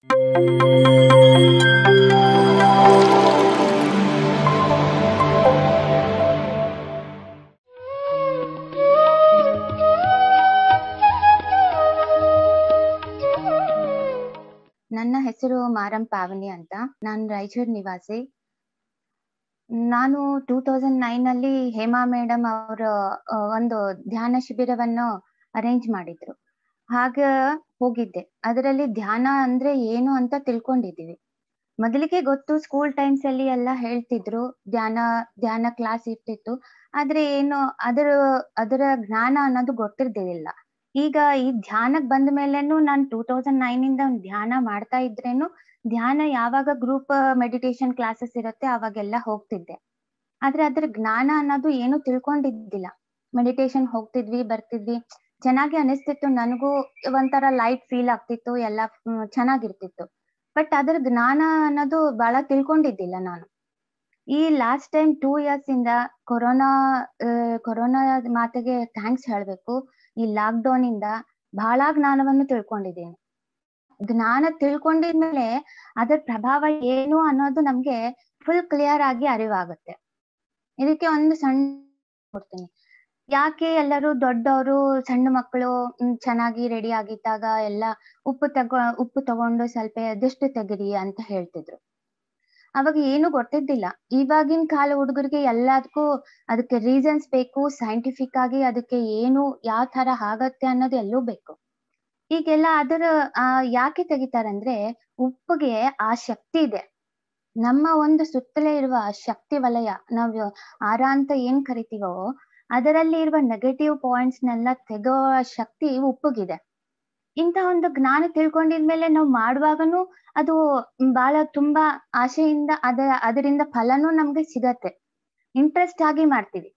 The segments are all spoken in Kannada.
ನನ್ನ ಹೆಸರು ಮಾರಂ ಪಾವನಿ ಅಂತ ನಾನು ರಾಯಚೂರು ನಿವಾಸಿ ನಾನು ಟೂ ತೌಸಂಡ್ ನೈನ್ ಅಲ್ಲಿ ಹೇಮಾ ಮೇಡಮ್ ಅವರ ಒಂದು ಧ್ಯಾನ ಶಿಬಿರವನ್ನು ಅರೇಂಜ್ ಮಾಡಿದ್ರು ಹಾಗ ಹೋಗಿದ್ದೆ ಅದರಲ್ಲಿ ಧ್ಯಾನ ಅಂದ್ರೆ ಏನು ಅಂತ ತಿಳ್ಕೊಂಡಿದ್ದೀವಿ ಮೊದಲಿಗೆ ಗೊತ್ತು ಸ್ಕೂಲ್ ಟೈಮ್ಸ್ ಅಲ್ಲಿ ಎಲ್ಲ ಹೇಳ್ತಿದ್ರು ಧ್ಯಾನ ಧ್ಯಾನ ಕ್ಲಾಸ್ ಇರ್ತಿತ್ತು ಆದ್ರೆ ಏನು ಅದರ ಅದರ ಜ್ಞಾನ ಅನ್ನೋದು ಗೊತ್ತಿರ್ದಿಲ್ಲ ಈಗ ಈ ಧ್ಯಾನಕ್ ಬಂದ ಮೇಲೇನು ನಾನು ಟೂ ತೌಸಂಡ್ ನೈನ್ ಇಂದ ಧ್ಯಾನ ಮಾಡ್ತಾ ಇದ್ರೇನು ಧ್ಯಾನ ಯಾವಾಗ ಗ್ರೂಪ್ ಮೆಡಿಟೇಷನ್ ಕ್ಲಾಸಸ್ ಇರುತ್ತೆ ಅವಾಗೆಲ್ಲ ಹೋಗ್ತಿದ್ದೆ ಆದ್ರೆ ಅದ್ರ ಜ್ಞಾನ ಅನ್ನೋದು ಏನು ತಿಳ್ಕೊಂಡಿದ್ದಿಲ್ಲ ಮೆಡಿಟೇಷನ್ ಹೋಗ್ತಿದ್ವಿ ಬರ್ತಿದ್ವಿ ಚೆನ್ನಾಗಿ ಅನಿಸ್ತಿತ್ತು ನನಗೂ ಒಂಥರ ಲೈಟ್ ಫೀಲ್ ಆಗ್ತಿತ್ತು ಎಲ್ಲ ಚೆನ್ನಾಗಿರ್ತಿತ್ತು ಬಟ್ ಅದ್ರ ಜ್ಞಾನ ಅನ್ನೋದು ಬಹಳ ತಿಳ್ಕೊಂಡಿದ್ದಿಲ್ಲ ನಾನು ಈ ಲಾಸ್ಟ್ ಟೈಮ್ ಟೂ ಇಯರ್ಸ್ ಇಂದ ಕೊರೋನಾ ಕೊರೋನಾ ಮಾತಿಗೆ ಥ್ಯಾಂಕ್ಸ್ ಹೇಳ್ಬೇಕು ಈ ಲಾಕ್ ಡೌನ್ ಇಂದ ಬಹಳ ಜ್ಞಾನವನ್ನು ತಿಳ್ಕೊಂಡಿದ್ದೀನಿ ಜ್ಞಾನ ತಿಳ್ಕೊಂಡಿದ್ಮೇಲೆ ಅದರ ಪ್ರಭಾವ ಏನು ಅನ್ನೋದು ನಮ್ಗೆ ಫುಲ್ ಕ್ಲಿಯರ್ ಆಗಿ ಅರಿವಾಗುತ್ತೆ ಇದಕ್ಕೆ ಒಂದು ಸಣ್ಣ ಕೊಡ್ತೀನಿ ಯಾಕೆ ಎಲ್ಲರೂ ದೊಡ್ಡವರು ಸಣ್ಣ ಮಕ್ಕಳು ಚೆನ್ನಾಗಿ ರೆಡಿ ಆಗಿದ್ದಾಗ ಎಲ್ಲ ಉಪ್ಪು ತಗೋ ಉಪ್ಪು ತಗೊಂಡು ಸ್ವಲ್ಪ ಎದಷ್ಟು ತೆಗಿರಿ ಅಂತ ಹೇಳ್ತಿದ್ರು ಅವಾಗ ಏನು ಗೊತ್ತಿದ್ದಿಲ್ಲ ಇವಾಗಿನ ಕಾಲ ಹುಡುಗರಿಗೆ ಎಲ್ಲದಕ್ಕೂ ಅದಕ್ಕೆ ರೀಸನ್ಸ್ ಬೇಕು ಸೈಂಟಿಫಿಕ್ ಆಗಿ ಅದಕ್ಕೆ ಏನು ಯಾವ ತರ ಆಗತ್ತೆ ಅನ್ನೋದು ಎಲ್ಲೂ ಬೇಕು ಈಗೆಲ್ಲ ಅದರ ಆ ಯಾಕೆ ತೆಗಿತಾರಂದ್ರೆ ಉಪ್ಪಿಗೆ ಆ ಶಕ್ತಿ ಇದೆ ನಮ್ಮ ಒಂದು ಸುತ್ತಲೇ ಇರುವ ಶಕ್ತಿ ವಲಯ ನಾವು ಆರ ಅಂತ ಏನ್ ಕರಿತೀವೋ ಅದರಲ್ಲಿ ಇರುವ ನೆಗೆಟಿವ್ ಪಾಯಿಂಟ್ಸ್ ನೆಲ್ಲ ತೆಗೋ ಶಕ್ತಿ ಉಪ್ಪುಗಿದೆ ಇಂಥ ಒಂದು ಜ್ಞಾನ ತಿಳ್ಕೊಂಡಿದ್ಮೇಲೆ ನಾವು ಮಾಡುವಾಗನು ಅದು ಬಹಳ ತುಂಬಾ ಆಶೆಯಿಂದ ಅದ ಅದರಿಂದ ಫಲನೂ ನಮ್ಗೆ ಸಿಗತ್ತೆ ಇಂಟ್ರೆಸ್ಟ್ ಆಗಿ ಮಾಡ್ತೀವಿ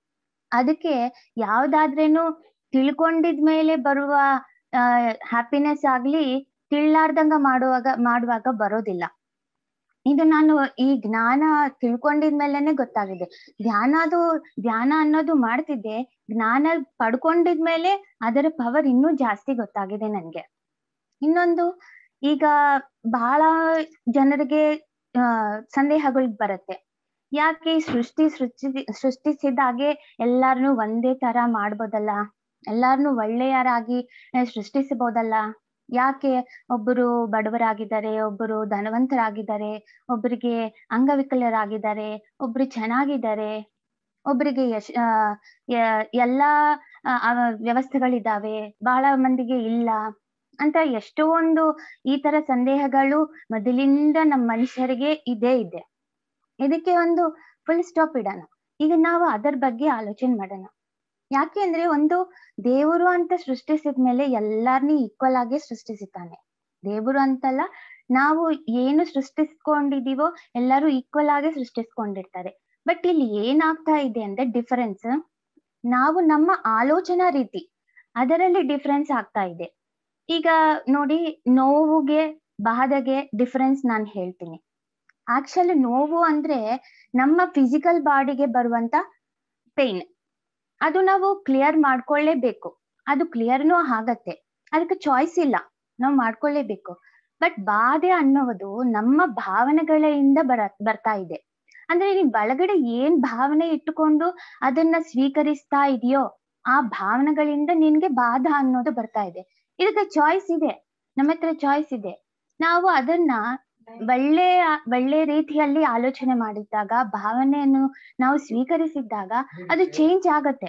ಅದಕ್ಕೆ ಯಾವ್ದಾದ್ರೇನು ತಿಳ್ಕೊಂಡಿದ್ಮೇಲೆ ಬರುವ ಹ್ಯಾಪಿನೆಸ್ ಆಗ್ಲಿ ತಿಳ್ಲಾರ್ದಂಗ ಮಾಡುವಾಗ ಮಾಡುವಾಗ ಬರೋದಿಲ್ಲ ಇದು ನಾನು ಈ ಜ್ಞಾನ ತಿಳ್ಕೊಂಡಿದ್ಮೇಲೆನೆ ಗೊತ್ತಾಗಿದೆ ಧ್ಯಾನ ಅದು ಧ್ಯಾನ ಅನ್ನೋದು ಮಾಡ್ತಿದ್ದೆ ಜ್ಞಾನ ಪಡ್ಕೊಂಡಿದ್ಮೇಲೆ ಅದರ ಪವರ್ ಇನ್ನೂ ಜಾಸ್ತಿ ಗೊತ್ತಾಗಿದೆ ನನ್ಗೆ ಇನ್ನೊಂದು ಈಗ ಬಹಳ ಜನರಿಗೆ ಅಹ್ ಸಂದೇಹಗಳು ಬರುತ್ತೆ ಯಾಕೆ ಸೃಷ್ಟಿ ಸೃಷ್ಟಿ ಸೃಷ್ಟಿಸಿದಾಗೆ ಎಲ್ಲಾರನು ಒಂದೇ ತರ ಮಾಡ್ಬೋದಲ್ಲ ಎಲ್ಲಾರನು ಒಳ್ಳೆಯರಾಗಿ ಸೃಷ್ಟಿಸಬಹುದಲ್ಲ ಯಾಕೆ ಒಬ್ಬರು ಬಡವರಾಗಿದ್ದಾರೆ ಒಬ್ಬರು ಧನವಂತರಾಗಿದ್ದಾರೆ ಒಬ್ಬರಿಗೆ ಅಂಗವಿಕಲರಾಗಿದ್ದಾರೆ ಒಬ್ರು ಚೆನ್ನಾಗಿದ್ದಾರೆ ಒಬ್ಬರಿಗೆ ಯಶ್ ಎಲ್ಲಾ ವ್ಯವಸ್ಥೆಗಳಿದಾವೆ ಬಹಳ ಮಂದಿಗೆ ಇಲ್ಲ ಅಂತ ಎಷ್ಟೊಂದು ಈ ತರ ಸಂದೇಹಗಳು ಮೊದಲಿಂದ ನಮ್ಮ ಮನುಷ್ಯರಿಗೆ ಇದೇ ಇದೆ ಇದಕ್ಕೆ ಒಂದು ಫುಲ್ ಸ್ಟಾಪ್ ಇಡೋಣ ಈಗ ನಾವು ಅದರ ಬಗ್ಗೆ ಆಲೋಚನೆ ಮಾಡೋಣ ಯಾಕೆ ಅಂದ್ರೆ ಒಂದು ದೇವರು ಅಂತ ಸೃಷ್ಟಿಸಿದ್ಮೇಲೆ ಎಲ್ಲಾರ್ನು ಈಕ್ವಲ್ ಆಗಿ ಸೃಷ್ಟಿಸಿದ್ದಾನೆ ದೇವರು ಅಂತಲ್ಲ ನಾವು ಏನು ಸೃಷ್ಟಿಸ್ಕೊಂಡಿದೀವೋ ಎಲ್ಲರೂ ಈಕ್ವಲ್ ಆಗಿ ಸೃಷ್ಟಿಸ್ಕೊಂಡಿರ್ತಾರೆ ಬಟ್ ಇಲ್ಲಿ ಏನಾಗ್ತಾ ಇದೆ ಅಂದ್ರೆ ಡಿಫರೆನ್ಸ್ ನಾವು ನಮ್ಮ ಆಲೋಚನಾ ರೀತಿ ಅದರಲ್ಲಿ ಡಿಫರೆನ್ಸ್ ಆಗ್ತಾ ಇದೆ ಈಗ ನೋಡಿ ನೋವುಗೆ ಬಾಧೆಗೆ ಡಿಫರೆನ್ಸ್ ನಾನು ಹೇಳ್ತೀನಿ ಆಕ್ಚುಲಿ ನೋವು ಅಂದ್ರೆ ನಮ್ಮ ಫಿಸಿಕಲ್ ಬಾಡಿಗೆ ಬರುವಂತ ಪೇನ್ ಅದು ನಾವು ಕ್ಲಿಯರ್ ಮಾಡ್ಕೊಳ್ಳೇಬೇಕು ಅದು ಕ್ಲಿಯರ್ನೂ ಆಗತ್ತೆ ಅದಕ್ಕೆ ಚಾಯ್ಸ್ ಇಲ್ಲ ನಾವು ಮಾಡ್ಕೊಳ್ಳೇಬೇಕು ಬಟ್ ಬಾಧೆ ಅನ್ನೋದು ನಮ್ಮ ಭಾವನೆಗಳಿಂದ ಬರ ಬರ್ತಾ ಇದೆ ಅಂದ್ರೆ ನೀನ್ ಒಳಗಡೆ ಏನ್ ಭಾವನೆ ಇಟ್ಟುಕೊಂಡು ಅದನ್ನ ಸ್ವೀಕರಿಸ್ತಾ ಇದೆಯೋ ಆ ಭಾವನೆಗಳಿಂದ ನಿನ್ಗೆ ಬಾಧ ಅನ್ನೋದು ಬರ್ತಾ ಇದೆ ಇದಕ್ಕೆ ಚಾಯ್ಸ್ ಇದೆ ನಮ್ಮ ಹತ್ರ ಚಾಯ್ಸ್ ಇದೆ ನಾವು ಅದನ್ನ ಒಳ್ಳೆ ಒಳ್ಳೆ ರೀತಿಯಲ್ಲಿ ಆಲೋಚನೆ ಮಾಡಿದ್ದಾಗ ಭಾವನೆಯನ್ನು ನಾವು ಸ್ವೀಕರಿಸಿದ್ದಾಗ ಅದು ಚೇಂಜ್ ಆಗತ್ತೆ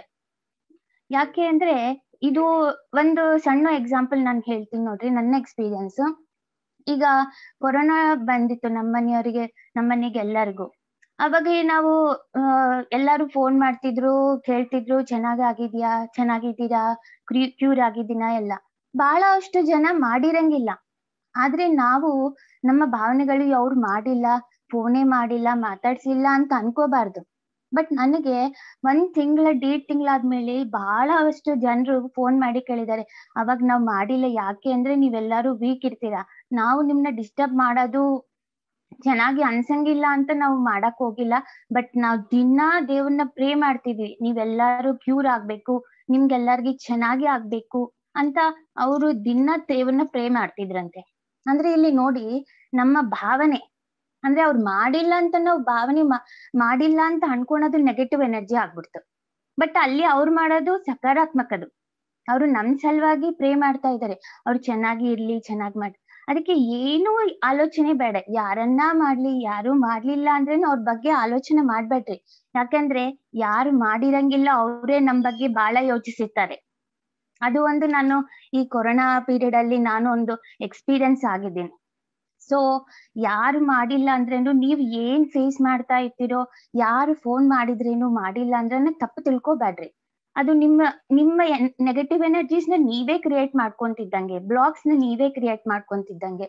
ಯಾಕೆ ಅಂದ್ರೆ ಇದು ಒಂದು ಸಣ್ಣ ಎಕ್ಸಾಂಪಲ್ ನಾನು ಹೇಳ್ತೀನಿ ನೋಡ್ರಿ ನನ್ನ ಎಕ್ಸ್ಪೀರಿಯನ್ಸ್ ಈಗ ಕೊರೋನಾ ಬಂದಿತ್ತು ನಮ್ಮ ಮನೆಯವರಿಗೆ ನಮ್ಮ ಮನೆಗೆ ಎಲ್ಲರಿಗೂ ಅವಾಗ ನಾವು ಅಹ್ ಎಲ್ಲಾರು ಫೋನ್ ಮಾಡ್ತಿದ್ರು ಕೇಳ್ತಿದ್ರು ಚೆನ್ನಾಗ್ ಆಗಿದ್ಯಾ ಚೆನ್ನಾಗಿದ್ದೀರಾ ಕ್ಯೂರ್ ಆಗಿದ್ದೀನಾ ಎಲ್ಲ ಬಹಳ ಅಷ್ಟು ಜನ ಮಾಡಿರಂಗಿಲ್ಲ ಆದ್ರೆ ನಾವು ನಮ್ಮ ಭಾವನೆಗಳು ಅವ್ರು ಮಾಡಿಲ್ಲ ಫೋನೇ ಮಾಡಿಲ್ಲ ಮಾತಾಡ್ಸಿಲ್ಲ ಅಂತ ಅನ್ಕೋಬಾರ್ದು ಬಟ್ ನನಗೆ ಒಂದ್ ತಿಂಗಳ ಡೇಡ್ ತಿಂಗಳಾದ್ಮೇಲೆ ಬಹಳ ಅಷ್ಟು ಜನರು ಫೋನ್ ಮಾಡಿ ಕೇಳಿದ್ದಾರೆ ಅವಾಗ ನಾವ್ ಮಾಡಿಲ್ಲ ಯಾಕೆ ಅಂದ್ರೆ ನೀವೆಲ್ಲಾರು ವೀಕ್ ಇರ್ತೀರಾ ನಾವು ನಿಮ್ನ ಡಿಸ್ಟರ್ಬ್ ಮಾಡೋದು ಚೆನ್ನಾಗಿ ಅನ್ಸಂಗಿಲ್ಲ ಅಂತ ನಾವು ಮಾಡಕ್ ಹೋಗಿಲ್ಲ ಬಟ್ ನಾವ್ ದಿನಾ ದೇವ್ರನ್ನ ಪ್ರೇ ಮಾಡ್ತೀವಿ ನೀವೆಲ್ಲಾರು ಕ್ಯೂರ್ ಆಗ್ಬೇಕು ನಿಮ್ಗೆಲ್ಲರಿಗೂ ಚೆನ್ನಾಗಿ ಆಗ್ಬೇಕು ಅಂತ ಅವರು ದಿನ ದೇವ್ರನ್ನ ಪ್ರೇ ಮಾಡ್ತಿದ್ರಂತೆ ಅಂದ್ರೆ ಇಲ್ಲಿ ನೋಡಿ ನಮ್ಮ ಭಾವನೆ ಅಂದ್ರೆ ಅವ್ರು ಮಾಡಿಲ್ಲ ಅಂತ ನಾವು ಭಾವನೆ ಮಾಡಿಲ್ಲ ಅಂತ ಅನ್ಕೊಳೋದು ನೆಗೆಟಿವ್ ಎನರ್ಜಿ ಆಗ್ಬಿಡ್ತು ಬಟ್ ಅಲ್ಲಿ ಅವ್ರು ಮಾಡೋದು ಸಕಾರಾತ್ಮಕದು ಅವ್ರು ನಮ್ ಸಲುವಾಗಿ ಪ್ರೇ ಮಾಡ್ತಾ ಇದ್ದಾರೆ ಅವ್ರು ಚೆನ್ನಾಗಿ ಇರ್ಲಿ ಚೆನ್ನಾಗಿ ಮಾಡಿ ಅದಕ್ಕೆ ಏನು ಆಲೋಚನೆ ಬೇಡ ಯಾರನ್ನ ಮಾಡ್ಲಿ ಯಾರು ಮಾಡ್ಲಿಲ್ಲ ಅಂದ್ರೇನು ಅವ್ರ ಬಗ್ಗೆ ಆಲೋಚನೆ ಮಾಡ್ಬೇಡ್ರಿ ಯಾಕಂದ್ರೆ ಯಾರು ಮಾಡಿರಂಗಿಲ್ಲ ಅವರೇ ನಮ್ ಬಗ್ಗೆ ಬಹಳ ಯೋಚಿಸಿರ್ತಾರೆ ಅದು ಒಂದು ನಾನು ಈ ಕೊರೋನಾ ಪೀರಿಯಡ್ ಅಲ್ಲಿ ನಾನು ಒಂದು ಎಕ್ಸ್ಪೀರಿಯನ್ಸ್ ಆಗಿದ್ದೀನಿ ಸೊ ಯಾರು ಮಾಡಿಲ್ಲ ಅಂದ್ರೇನು ನೀವ್ ಏನ್ ಫೇಸ್ ಮಾಡ್ತಾ ಇರ್ತೀರೋ ಯಾರು ಫೋನ್ ಮಾಡಿದ್ರೇನು ಮಾಡಿಲ್ಲ ಅಂದ್ರೆ ತಪ್ಪು ತಿಳ್ಕೊಬೇಡ್ರಿ ಅದು ನಿಮ್ಮ ನಿಮ್ಮ ನೆಗೆಟಿವ್ ಎನರ್ಜೀಸ್ ನ ನೀವೇ ಕ್ರಿಯೇಟ್ ಮಾಡ್ಕೊಂತಿದ್ದಂಗೆ ಬ್ಲಾಕ್ಸ್ ನ ನೀವೇ ಕ್ರಿಯೇಟ್ ಮಾಡ್ಕೊಂತಿದ್ದಂಗೆ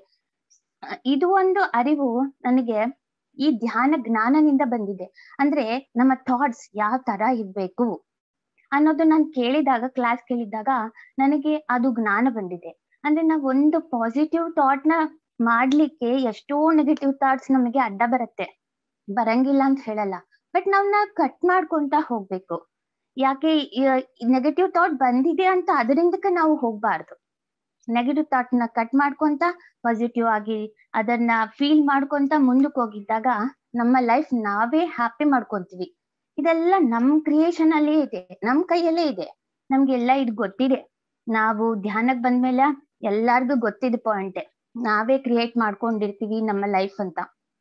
ಇದು ಒಂದು ಅರಿವು ನನಗೆ ಈ ಧ್ಯಾನ ಜ್ಞಾನದಿಂದ ಬಂದಿದೆ ಅಂದ್ರೆ ನಮ್ಮ ಥಾಟ್ಸ್ ಯಾವ ತರ ಇರ್ಬೇಕು ಅನ್ನೋದು ನಾನು ಕೇಳಿದಾಗ ಕ್ಲಾಸ್ ಕೇಳಿದಾಗ ನನಗೆ ಅದು ಜ್ಞಾನ ಬಂದಿದೆ ಅಂದ್ರೆ ನಾವ್ ಒಂದು ಪಾಸಿಟಿವ್ ಥಾಟ್ ನ ಮಾಡ್ಲಿಕ್ಕೆ ಎಷ್ಟೋ ನೆಗೆಟಿವ್ ಥಾಟ್ಸ್ ನಮಗೆ ಅಡ್ಡ ಬರುತ್ತೆ ಬರಂಗಿಲ್ಲ ಅಂತ ಹೇಳಲ್ಲ ಬಟ್ ನಾವ್ನ ಕಟ್ ಮಾಡ್ಕೊಂತ ಹೋಗ್ಬೇಕು ಯಾಕೆ ನೆಗೆಟಿವ್ ಥಾಟ್ ಬಂದಿದೆ ಅಂತ ಅದರಿಂದಕ್ಕೆ ನಾವು ಹೋಗ್ಬಾರ್ದು ನೆಗೆಟಿವ್ ಥಾಟ್ ನ ಕಟ್ ಮಾಡ್ಕೊಂತ ಪಾಸಿಟಿವ್ ಆಗಿ ಅದನ್ನ ಫೀಲ್ ಮಾಡ್ಕೊಂತ ಮುಂದಕ್ಕೆ ಹೋಗಿದ್ದಾಗ ನಮ್ಮ ಲೈಫ್ ನಾವೇ ಹ್ಯಾಪಿ ಮಾಡ್ಕೊಂತೀವಿ ಇದೆಲ್ಲ ನಮ್ ಕ್ರಿಯೇಷನ್ ಅಲ್ಲೇ ಇದೆ ನಮ್ ಕೈಯಲ್ಲೇ ಇದೆ ನಮ್ಗೆಲ್ಲ ಇದು ಗೊತ್ತಿದೆ ನಾವು ಧ್ಯಾನಕ್ ಬಂದ್ಮೇಲೆ ಎಲ್ಲಾರ್ಗು ಗೊತ್ತಿದ್ ಪಾಯಿಂಟ್ ನಾವೇ ಕ್ರಿಯೇಟ್ ಮಾಡ್ಕೊಂಡಿರ್ತೀವಿ ನಮ್ಮ ಲೈಫ್ ಅಂತ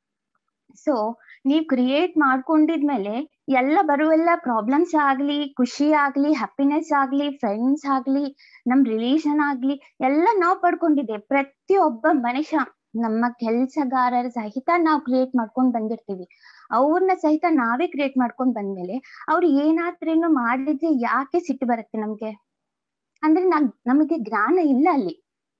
ಸೊ ನೀವ್ ಕ್ರಿಯೇಟ್ ಮಾಡ್ಕೊಂಡಿದ್ಮೇಲೆ ಎಲ್ಲ ಬರುವೆಲ್ಲ ಪ್ರಾಬ್ಲಮ್ಸ್ ಆಗ್ಲಿ ಖುಷಿ ಆಗ್ಲಿ ಹ್ಯಾಪಿನೆಸ್ ಆಗ್ಲಿ ಫ್ರೆಂಡ್ಸ್ ಆಗ್ಲಿ ನಮ್ ರಿಲೇಶನ್ ಆಗ್ಲಿ ಎಲ್ಲ ನಾವ್ ಪಡ್ಕೊಂಡಿದ್ದೆ ಪ್ರತಿಯೊಬ್ಬ ಮನುಷ್ಯ ನಮ್ಮ ಕೆಲ್ಸಗಾರರ ಸಹಿತ ನಾವು ಕ್ರಿಯೇಟ್ ಮಾಡ್ಕೊಂಡ್ ಬಂದಿರ್ತೀವಿ ಅವ್ರನ್ನ ಸಹಿತ ನಾವೇ ಕ್ರಿಯೇಟ್ ಮಾಡ್ಕೊಂಡ್ ಬಂದ್ಮೇಲೆ ಅವ್ರು ಏನಾದ್ರೇನು ಮಾಡಿದ್ರೆ ಯಾಕೆ ಸಿಟ್ಟು ಬರುತ್ತೆ ನಮ್ಗೆ ಅಂದ್ರೆ ನಾನ್ ನಮಗೆ ಜ್ಞಾನ ಇಲ್ಲ ಅಲ್ಲಿ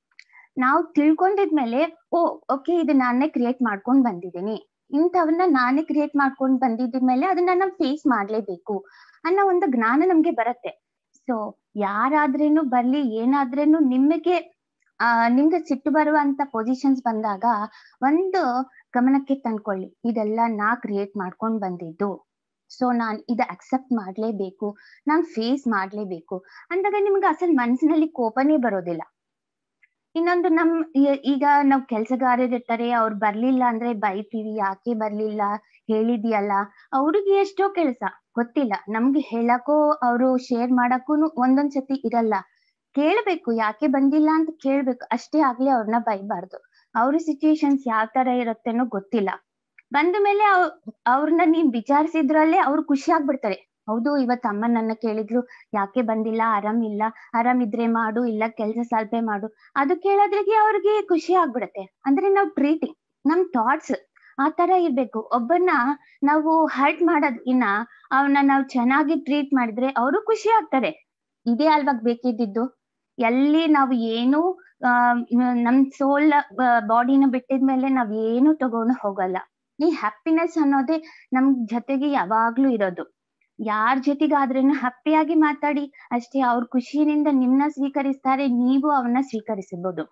ನಾವು ತಿಳ್ಕೊಂಡಿದ್ಮೇಲೆ ಓ ಓಕೆ ಇದು ನಾನೇ ಕ್ರಿಯೇಟ್ ಮಾಡ್ಕೊಂಡ್ ಬಂದಿದ್ದೀನಿ ಇಂಥವನ್ನ ನಾನೇ ಕ್ರಿಯೇಟ್ ಮಾಡ್ಕೊಂಡ್ ಬಂದಿದ್ಮೇಲೆ ಅದನ್ನ ನಾವು ಫೇಸ್ ಮಾಡ್ಲೇಬೇಕು ಅನ್ನೋ ಒಂದು ಜ್ಞಾನ ನಮ್ಗೆ ಬರುತ್ತೆ ಸೊ ಯಾರಾದ್ರೇನು ಬರ್ಲಿ ಏನಾದ್ರೇನು ನಿಮಗೆ ಆ ನಿಮ್ಗೆ ಸಿಟ್ಟು ಬರುವಂತ ಪೊಸಿಷನ್ಸ್ ಬಂದಾಗ ಒಂದು ಗಮನಕ್ಕೆ ತಂದ್ಕೊಳ್ಳಿ ಇದೆಲ್ಲ ನಾ ಕ್ರಿಯೇಟ್ ಮಾಡ್ಕೊಂಡ್ ಬಂದಿದ್ದು ಸೊ ನಾನ್ ಇದ ಅಕ್ಸೆಪ್ಟ್ ಮಾಡ್ಲೇಬೇಕು ನಾನ್ ಫೇಸ್ ಮಾಡ್ಲೇಬೇಕು ಅಂದಾಗ ನಿಮ್ಗೆ ಅಸಲ್ ಮನ್ಸಿನಲ್ಲಿ ಕೋಪನೇ ಬರೋದಿಲ್ಲ ಇನ್ನೊಂದು ನಮ್ ಈಗ ನಾವ್ ಕೆಲ್ಸಗಾರರು ಇರ್ತಾರೆ ಅವ್ರು ಬರ್ಲಿಲ್ಲ ಅಂದ್ರೆ ಬೈತೀವಿ ಯಾಕೆ ಬರ್ಲಿಲ್ಲ ಹೇಳಿದ್ಯಲ್ಲ ಅವ್ರಿಗೆ ಎಷ್ಟೋ ಕೆಲ್ಸ ಗೊತ್ತಿಲ್ಲ ನಮ್ಗೆ ಹೇಳಕ್ಕೋ ಅವ್ರು ಶೇರ್ ಮಾಡಕ್ಕೂ ಒಂದೊಂದ್ ಸತಿ ಇರಲ್ಲ ಕೇಳ್ಬೇಕು ಯಾಕೆ ಬಂದಿಲ್ಲ ಅಂತ ಕೇಳ್ಬೇಕು ಅಷ್ಟೇ ಆಗ್ಲಿ ಅವ್ರನ್ನ ಬೈಬಾರ್ದು ಅವ್ರ ಸಿಚುಯೇಷನ್ಸ್ ಯಾವ ತರ ಇರುತ್ತೇನೋ ಗೊತ್ತಿಲ್ಲ ಬಂದ ಮೇಲೆ ಅವ್ರನ್ನ ನೀವ್ ವಿಚಾರಿಸಿದ್ರಲ್ಲೇ ಅವ್ರು ಖುಷಿ ಆಗ್ಬಿಡ್ತಾರೆ ಹೌದು ಇವತ್ ಅಮ್ಮ ನನ್ನ ಕೇಳಿದ್ರು ಯಾಕೆ ಬಂದಿಲ್ಲ ಆರಾಮಿಲ್ಲ ಆರಾಮಿದ್ರೆ ಮಾಡು ಇಲ್ಲ ಕೆಲ್ಸ ಸ್ವಲ್ಪ ಮಾಡು ಅದು ಕೇಳೋದ್ರಿಗೆ ಅವ್ರಿಗೆ ಖುಷಿ ಆಗ್ಬಿಡತ್ತೆ ಅಂದ್ರೆ ನಾವ್ ಟ್ರೀಟಿಂಗ್ ನಮ್ ಥಾಟ್ಸ್ ಆ ತರ ಇರ್ಬೇಕು ಒಬ್ಬನ್ನ ನಾವು ಹರ್ಟ್ ಮಾಡೋದ್ ಇನ್ನ ಅವನ್ನ ನಾವು ಚೆನ್ನಾಗಿ ಟ್ರೀಟ್ ಮಾಡಿದ್ರೆ ಅವರು ಖುಷಿ ಆಗ್ತಾರೆ ಇದೇ ಅಲ್ವಾಗ ಬೇಕಿದ್ದಿದ್ದು ಎಲ್ಲಿ ನಾವು ಏನು ಆ ನಮ್ ಸೋಲ್ ಬಾಡಿನ ಬಿಟ್ಟಿದ್ಮೇಲೆ ನಾವ್ ಏನು ತಗೊಂಡು ಹೋಗಲ್ಲ ಈ ಹ್ಯಾಪಿನೆಸ್ ಅನ್ನೋದೇ ನಮ್ ಜೊತೆಗೆ ಯಾವಾಗ್ಲೂ ಇರೋದು ಯಾರ್ ಜೊತೆಗಾದ್ರೇನು ಹ್ಯಾಪಿಯಾಗಿ ಮಾತಾಡಿ ಅಷ್ಟೇ ಅವ್ರ ಖುಷಿಯಿಂದ ನಿಮ್ನ ಸ್ವೀಕರಿಸ್ತಾರೆ ನೀವು ಅವನ್ನ ಸ್ವೀಕರಿಸಬಹುದು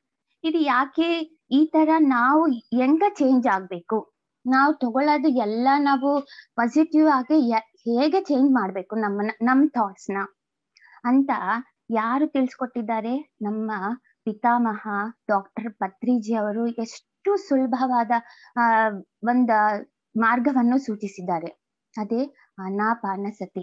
ಇದು ಯಾಕೆ ಈ ತರ ನಾವು ಹೆಂಗ ಚೇಂಜ್ ಆಗ್ಬೇಕು ನಾವು ತಗೊಳ್ಳೋದು ಎಲ್ಲ ನಾವು ಪಾಸಿಟಿವ್ ಆಗಿ ಹೇಗೆ ಚೇಂಜ್ ಮಾಡ್ಬೇಕು ನಮ್ಮನ್ನ ನಮ್ ಥಾಟ್ಸ್ ನ ಅಂತ ಯಾರು ತಿಳಿಸ್ಕೊಟ್ಟಿದ್ದಾರೆ ನಮ್ಮ ಪಿತಾಮಹ ಡಾಕ್ಟರ್ ಪತ್ರಿಜಿ ಅವರು ಎಷ್ಟು ಸುಲಭವಾದ ಆ ಒಂದ ಮಾರ್ಗವನ್ನು ಸೂಚಿಸಿದ್ದಾರೆ ಅದೇ ಅನಾಪಾನಸತಿ